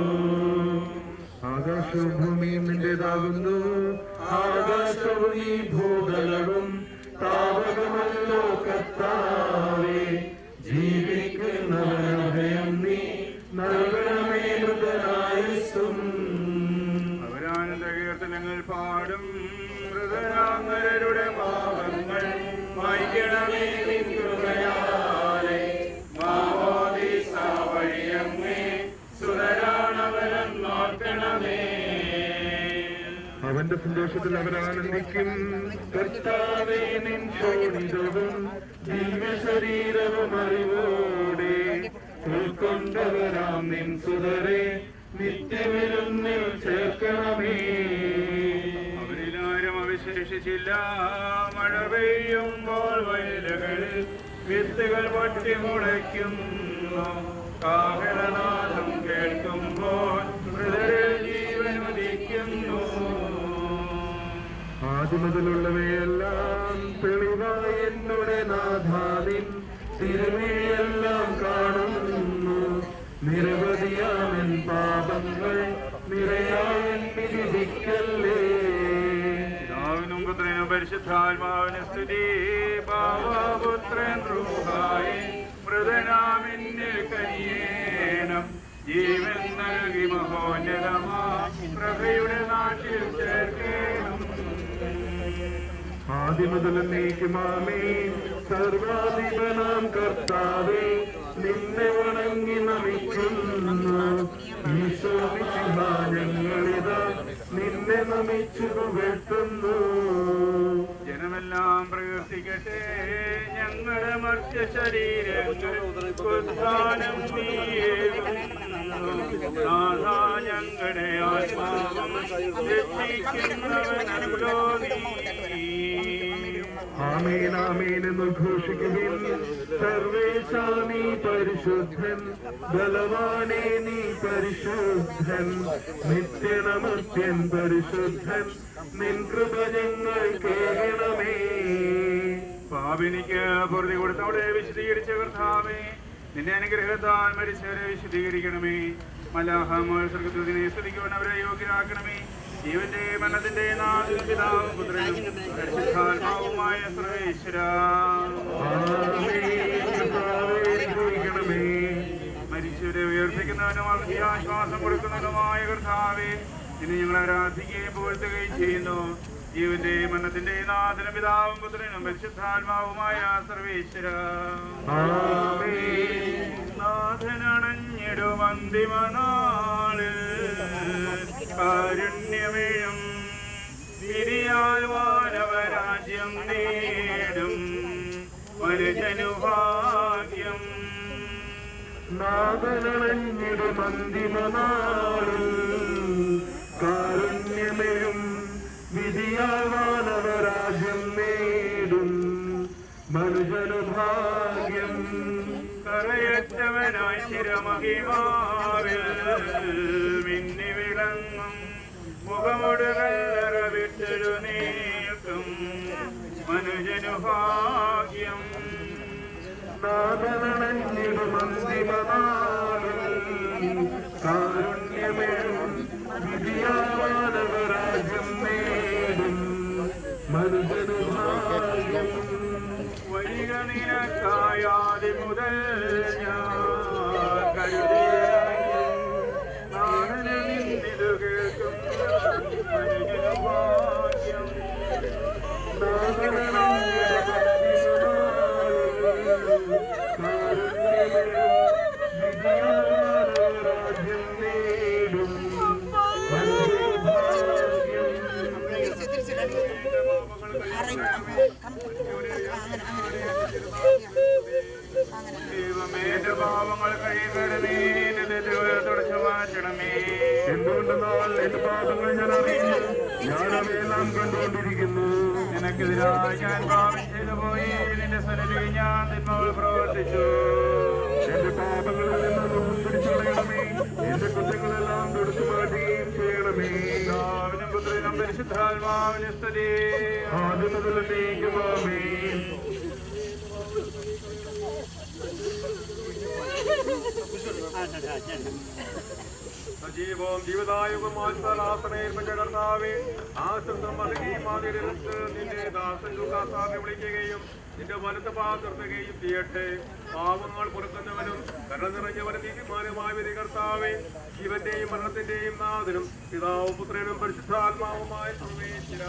ആകാശവും ഭൂമിയും നിന്റേതാകുന്നു ആകാശവും ഈ ഭൂതലവും താവകമല്ലോ കർത്താവേ ജീവിക്കുന്നവനഭയം നീ നൽകണമേ മൃതനായുസ്സും അവരാനന്ദ കീർത്തനങ്ങൾ പാടും മൃതരാങ്ങരുടെ പാപങ്ങൾ വായിക്കണമേ നിൻ കൃപയാലെ മാമോദീസ വഴിയങ്ങേ സുതരാണവരം നോക്കണമേ അവന്റെ സന്തോഷത്തിൽ അവരാനന്ദിക്കും കർത്താവേ നിൻ ശോണിതവും ദിവ്യശരീരവും അറിവോടെ ഉൾക്കൊണ്ടവരാം നിൻ സുതരെ നിത്യവിരുന്നിൽ ചേർക്കണമേ അവരിലാരും അവശേഷിച്ചില്ല മഴ പെയ്യുമ്പോൾ വയലുകളിൽ വിത്തുകൾ പൊട്ടിമുളയ്ക്കുന്നു കാഹളനാഥം കേൾക്കുമ്പോൾ മൃതരിൽ ജീവൻ ഉദിക്കുന്നു ആദ്യമുതലുള്ളവയെല്ലാം തെളിവായി എന്നോടെ നാഥാവിൻ തിരുമേയെല്ലാം കാണുന്നു നിരവധിയാമൻ പാപങ്ങൾ നിറയാൻ വിധിക്കല്ലേ പിതാവിനും പുത്രനും പരിശുദ്ധാത്മാവിന് സ്തുതി ഭാവപുത്രൻ റൂഹായി മൃതനാമിന്നിൽ കനിയേണം ജീവൻ നൽകി മഹോന്നതമാ പ്രഭയുടെ നാട്ടിൽ ചേർക്കേണം ആദ്യമുതൽ നീക്കുമാമേ സർവാധിപനാം കർത്താവേ നിന്നെ വണങ്ങി നമിക്കുന്നു ഈശോ മിശിഹ ഞങ്ങളിതാ നിന്നെ നമിച്ചു പുകഴ്ത്തുന്നു ജനമെല്ലാം പ്രകീർത്തിക്കട്ടെ ഞങ്ങളുടെ മർത്യ ശരീരങ്ങൾ ഉദ്ധാനം നാഥാ ഞങ്ങളുടെ ആത്മാവും രക്ഷിക്കുന്നവനല്ലോ നീ ആമേൻ ആമേൻ എന്ന് ഘോഷിക്കുവിൻ സർവേശാ നീ പരിശുദ്ധൻ ബലവാനേ നീ പരിശുദ്ധൻ നിത്യനമത്യൻ പരിശുദ്ധൻ നിൻ കൃപ ഞങ്ങൾ കേൾക്കണമേ പാപിനിക്ക് പൊറുതി കൊടുത്തവിടെ വിശദീകരിച്ച കർത്താവേ നിന്റെ അനുഗ്രഹത്താൽ മരിച്ചവരെ വിശദീകരിക്കണമേ മലാഹമോൾ സ്വർഗത്തിനെ സ്തുതിക്കുവാൻ അവരെ യോഗ്യരാക്കണമേ ജീവന്റെ മരണത്തിന്റെ നാഥനും പിതാവും പുത്രനും പരിശുദ്ധാത്മാവും സർവേശ്വര മരിച്ചവരെ ഉയർപ്പിക്കുന്നവനും അവർക്ക് ആശ്വാസം കൊടുക്കുന്നവനുമായ കർത്താവെ ഇന്ന് ഞങ്ങൾ ആരാധിക്കുകയും പുകഴ്ത്തുകയും ചെയ്യുന്നു ജീവന്റെയും മരണത്തിന്റെയും നാഥനും പിതാവും പുത്രനും പരിശുദ്ധാത്മാവുമായ സർവേശ്വര നാഥനണഞ്ഞിടും അന്തിമനാളിൽ കാരുണ്യമേഴും തിരിയാൽ വാനവരാജ്യം നേടും മനുജനുഭാഗ്യം നാഥനണഞ്ഞിടും അന്തിമനാളിൽ കാരുണ്യമേഴും വിധിയാവാനവരാജ്യം നേടും മനുജനു ഭാഗ്യം കറയറ്റവനായി ചിരമഹിമാവിൽ മിന്നി വിളങ്ങും മുഖമുടുകല്ലറ വിട്ടെഴുന്നേൽക്കും മനുജനു ഭാഗ്യം നാഥനണഞ്ഞിടും അന്തിമനാളിൽ കാരുണ്യമേഴും വിധിയാവാനവരാജ്യം നേടും മനുജനു ഭാഗ്യം വരിക നിനക്കായാതി മുതൽ ഞാൻ കരുതിയ നാളെ നിന്നിതു കേൾക്കും മനുജനു ഭാഗ്യം ദൈവമേന്റെ പാപങ്ങൾ കഴികരണേ എന്റെ തെറ്റുകൾ തുടച്ചു മാറ്റണമേ എന്തുകൊണ്ടെന്നാൽ എന്റെ പാപങ്ങൾ ഞാൻ അറിയുന്നു ഞാൻ അവയെല്ലാം കണ്ടുകൊണ്ടിരിക്കുന്നു നിനക്കെതിരായി ഞാൻ പാപം ചെയ്തു പോയി നിന്റെ സന്നിധിയിൽ ഞാൻ തിന്മകൾ പ്രവർത്തിച്ചു എന്റെ പാപങ്ങളിൽ നിന്നും പിടിച്ചു കളയണമേ എന്റെ കുറ്റങ്ങളെല്ലാം തുടച്ചു മാറ്റുകയും ചെയ്യണമേ പിതാവിനും പുത്രനും പരിശുദ്ധാത്മാവിനും സ്തുതി ആദ്യം മുതൽ നീക്കുമാമേ സജീവവും ജീവദായകവുമായ സ്ഥലാസനേൽപ്പിച്ച കർത്താവേ ആശ്രിതം നൽകുകയും ആദ്യത്ത് നിന്റെ ദാസൻ ലൂക്കാസാറിനെ വിളിക്കുകയും നിന്റെ വലത്ത് പാർത്തുകയും ചെയ്യട്ടെ പാവങ്ങൾ പൊറുക്കുന്നവനും കരുണ നിറഞ്ഞവനും നീതിമാനുമായ വിധി കർത്താവേ ജീവന്റെയും മരണത്തിന്റെയും നാഥനും പിതാവും പുത്രനും പരിശുദ്ധാത്മാവുമായ സർവേശ്വര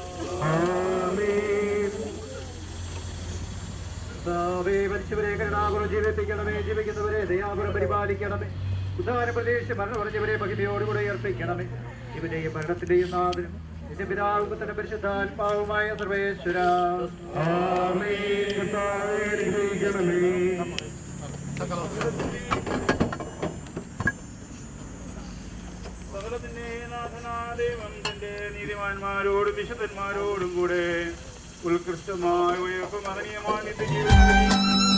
കർത്താവേ, മരിച്ചവരെ കരുണാപുരം ജീവിപ്പിക്കണമേ ജീവിക്കുന്നവരെ ദയാപുരം പരിപാലിക്കണമേ ഉദ്ധാന പ്രതീക്ഷ മരണമറിഞ്ഞവരെ മഹിമയോടുകൂടെ ഏർപ്പിക്കണമേ ഇവന്റെയും മരണത്തിന്റെയും നാഥനും നിന്റെ പിതാവും പുത്രനും പരിശുദ്ധാത്മാവുമായ സർവേശ്വര സകലത്തിന്റെ നാഥനായ ദൈവം തന്റെ നീതിമാന്മാരോടും വിശുദ്ധന്മാരോടും കൂടെ ഉത്കൃഷ്ടമായ ഉയർപ്പും മഹനീയമായ നിത്യജീവിതത്തിൽ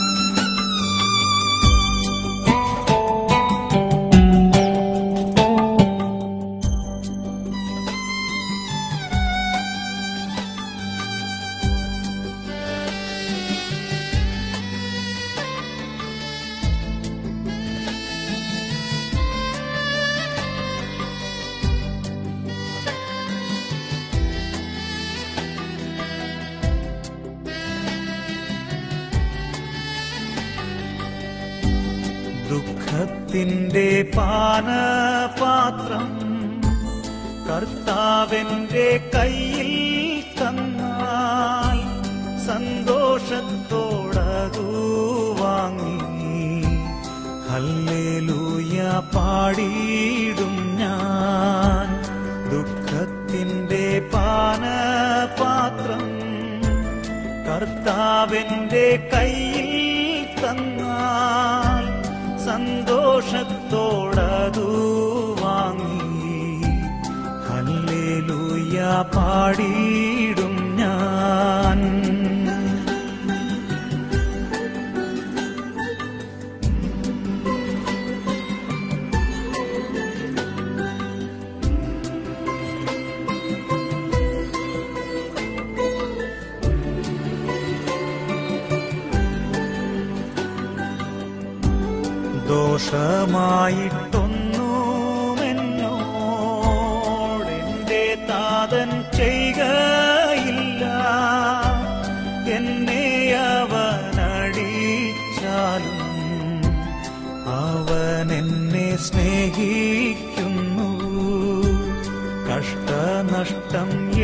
ദുഃഖത്തിൻ്റെ പാനപാത്രം കർത്താവിൻ്റെ കയ്യിൽ തന്നാൽ സന്തോഷത്തോടതു വാങ്ങി ഹല്ലേലൂയ പാടിയിടും ഞാൻ ദുഃഖത്തിൻ്റെ പാനപാത്രം കർത്താവിൻ്റെ കയ്യിൽ തന്നാൽ സന്തോഷത്തോടതു വാങ്ങി ഹല്ലേലൂയ പാടിയിടും ഞാൻ ദോഷമായിട്ടൊന്നുമെന്നോടെന്റെ താതൻ ചെയ്യുകയില്ല എൻ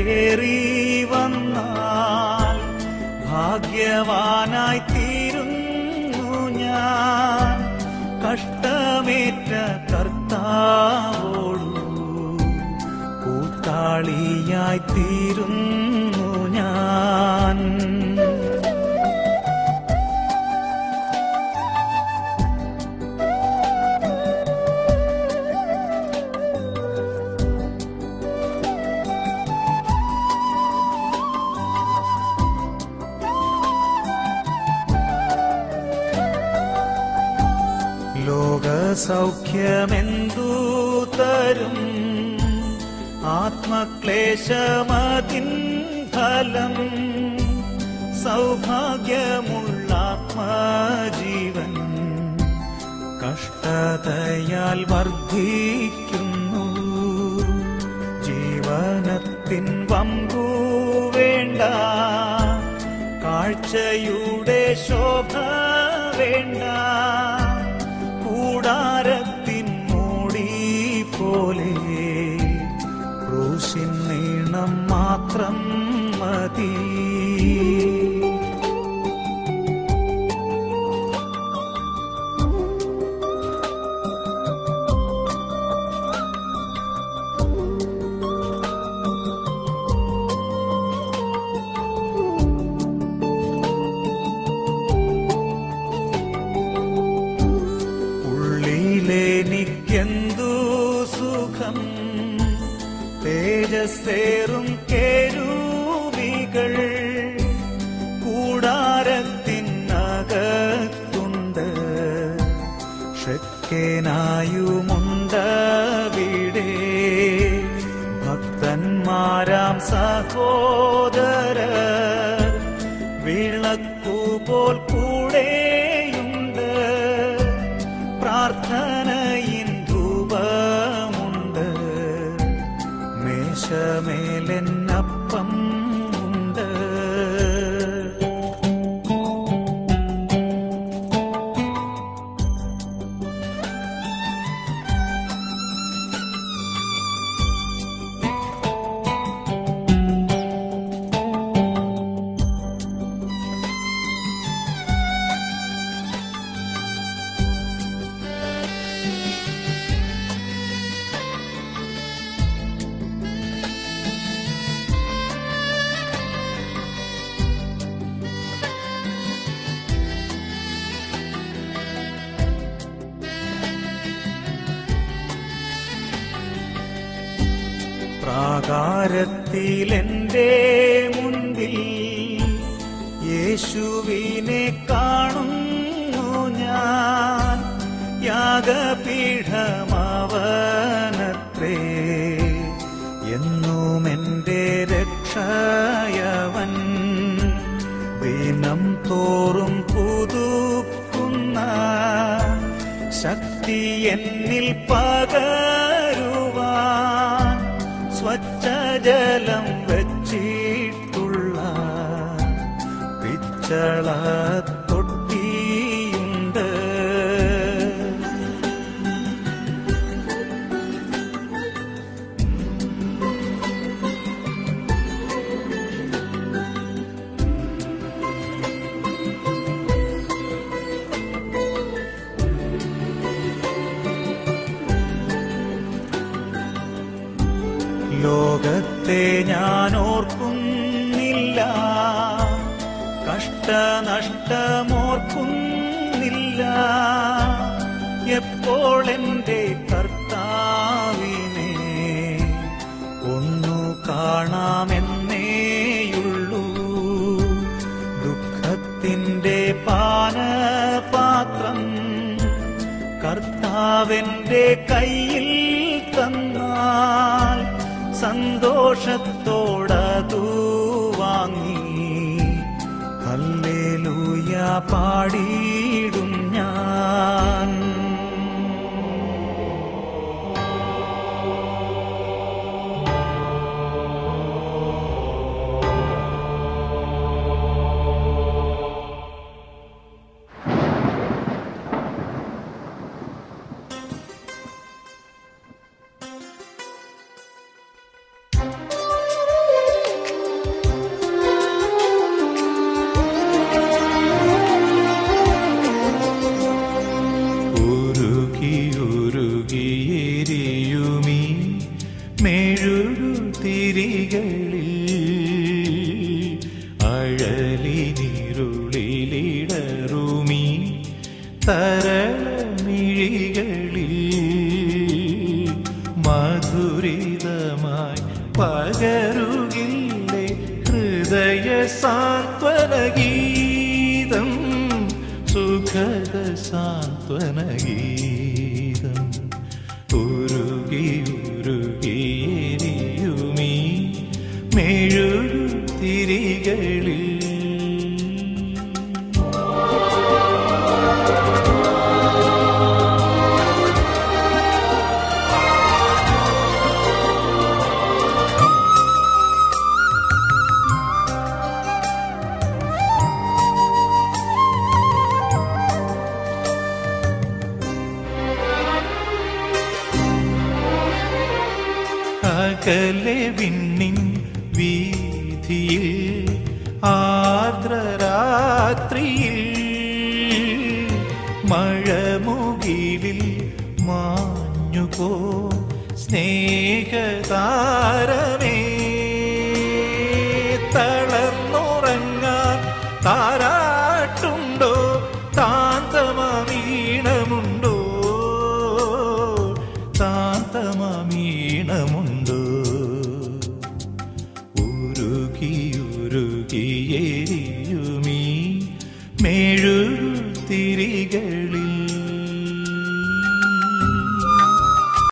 കരയേറി വന്നാൽ ഭാഗ്യവാനായി തീരുന്നു ഞാൻ കഷ്ടമേറ്റ കർത്താവോടു കൂട്ടാളിയായി തീരുന്നു ഞാൻ ലോകസൗഖ്യമെന്തു തരും ആത്മക്ലേശമതിൻ ഫലം സൗഭാഗ്യമുള്ള ആത്മജീവൻ കഷ്ടതയാൽ വർദ്ധിക്കുന്നു ജീവനത്തിൻ വമ്പു വേണ്ട കാഴ്ചയുടെ ശോഭ വേണ്ട കൂടാരത്തിൻ മൂടി പോലെ ക്രൂശിൻ നീളം മാത്രം മതി ഉള്ളിലെനിക്കെന്തു സുഖം തേജസ്സേറും കേരൂവികൾ കൂടാരത്തിനകത്തുണ്ട് ഷെക്കേനായുമുണ്ടവിടെ ഭക്തന്മാരാം സഹോദര വിളക്കുപോൽ കൂടെയുണ്ട് പ്രാർത്ഥനയിൻ ധൂപമുണ്ട് മേശമേലെന്നപ്പം ഉണ്ട് പ്രാകാരത്തിലെന്റെ മുൻപിൽ യേശുവിനെ കാണുന്നു ഞാൻ യാഗപീഠമവനത്രേ എന്നും എന്റെ രക്ഷയവൻ ദിനം തോറും പുതുക്കുന്ന ശക്തി എന്നിൽ പകരുവാൻ സ്വച്ഛജലം വച്ചിട്ടുള്ള പിച്ചള തൊട്ടിയുണ്ട് ലോകത്തെ ഞാൻ ഓർക്കുന്നില്ല കഷ്ടനഷ്ടമോർക്കുന്നില്ല എപ്പോൾ എൻ്റെ കർത്താവിനെ ഒന്നു കാണാമെന്നേയുള്ളൂ ദുഃഖത്തിൻ്റെ പാനപാത്രം കർത്താവിൻ്റെ കയ്യിൽ തന്നാൽ സന്തോഷത്തോടതു വാങ്ങി ഹല്ലേലൂയ പാടിയിടും ഞാൻ Thank you. അഴലിനിരുളിലിടറുമീ തരമിഴികളിൽ മധുരിതമായി പകരുകില്ലേ ഹൃദയ സാന്ത്വനഗീതം സുഖദ സാന്ത്വനഗീതം ഉരുകി ഉരുകിയെരിയുമീ മെഴുതിരികളിൽ അകലെ വിണ്ണിൻ വീതിയിൽ ആർദ്രരാത്രിയിൽ മഴമുകിലിൽ മാഞ്ഞുപോ സ്നേഹതാരമേ തളർന്നുറങ്ങാൻ താരാട്ടുണ്ടോ താന്തമീണമുണ്ടോ താന്തമീണമുണ്ടോ ഉരുകി ഉരുകിയെരിയുമീ മെഴുതിരികളിൽ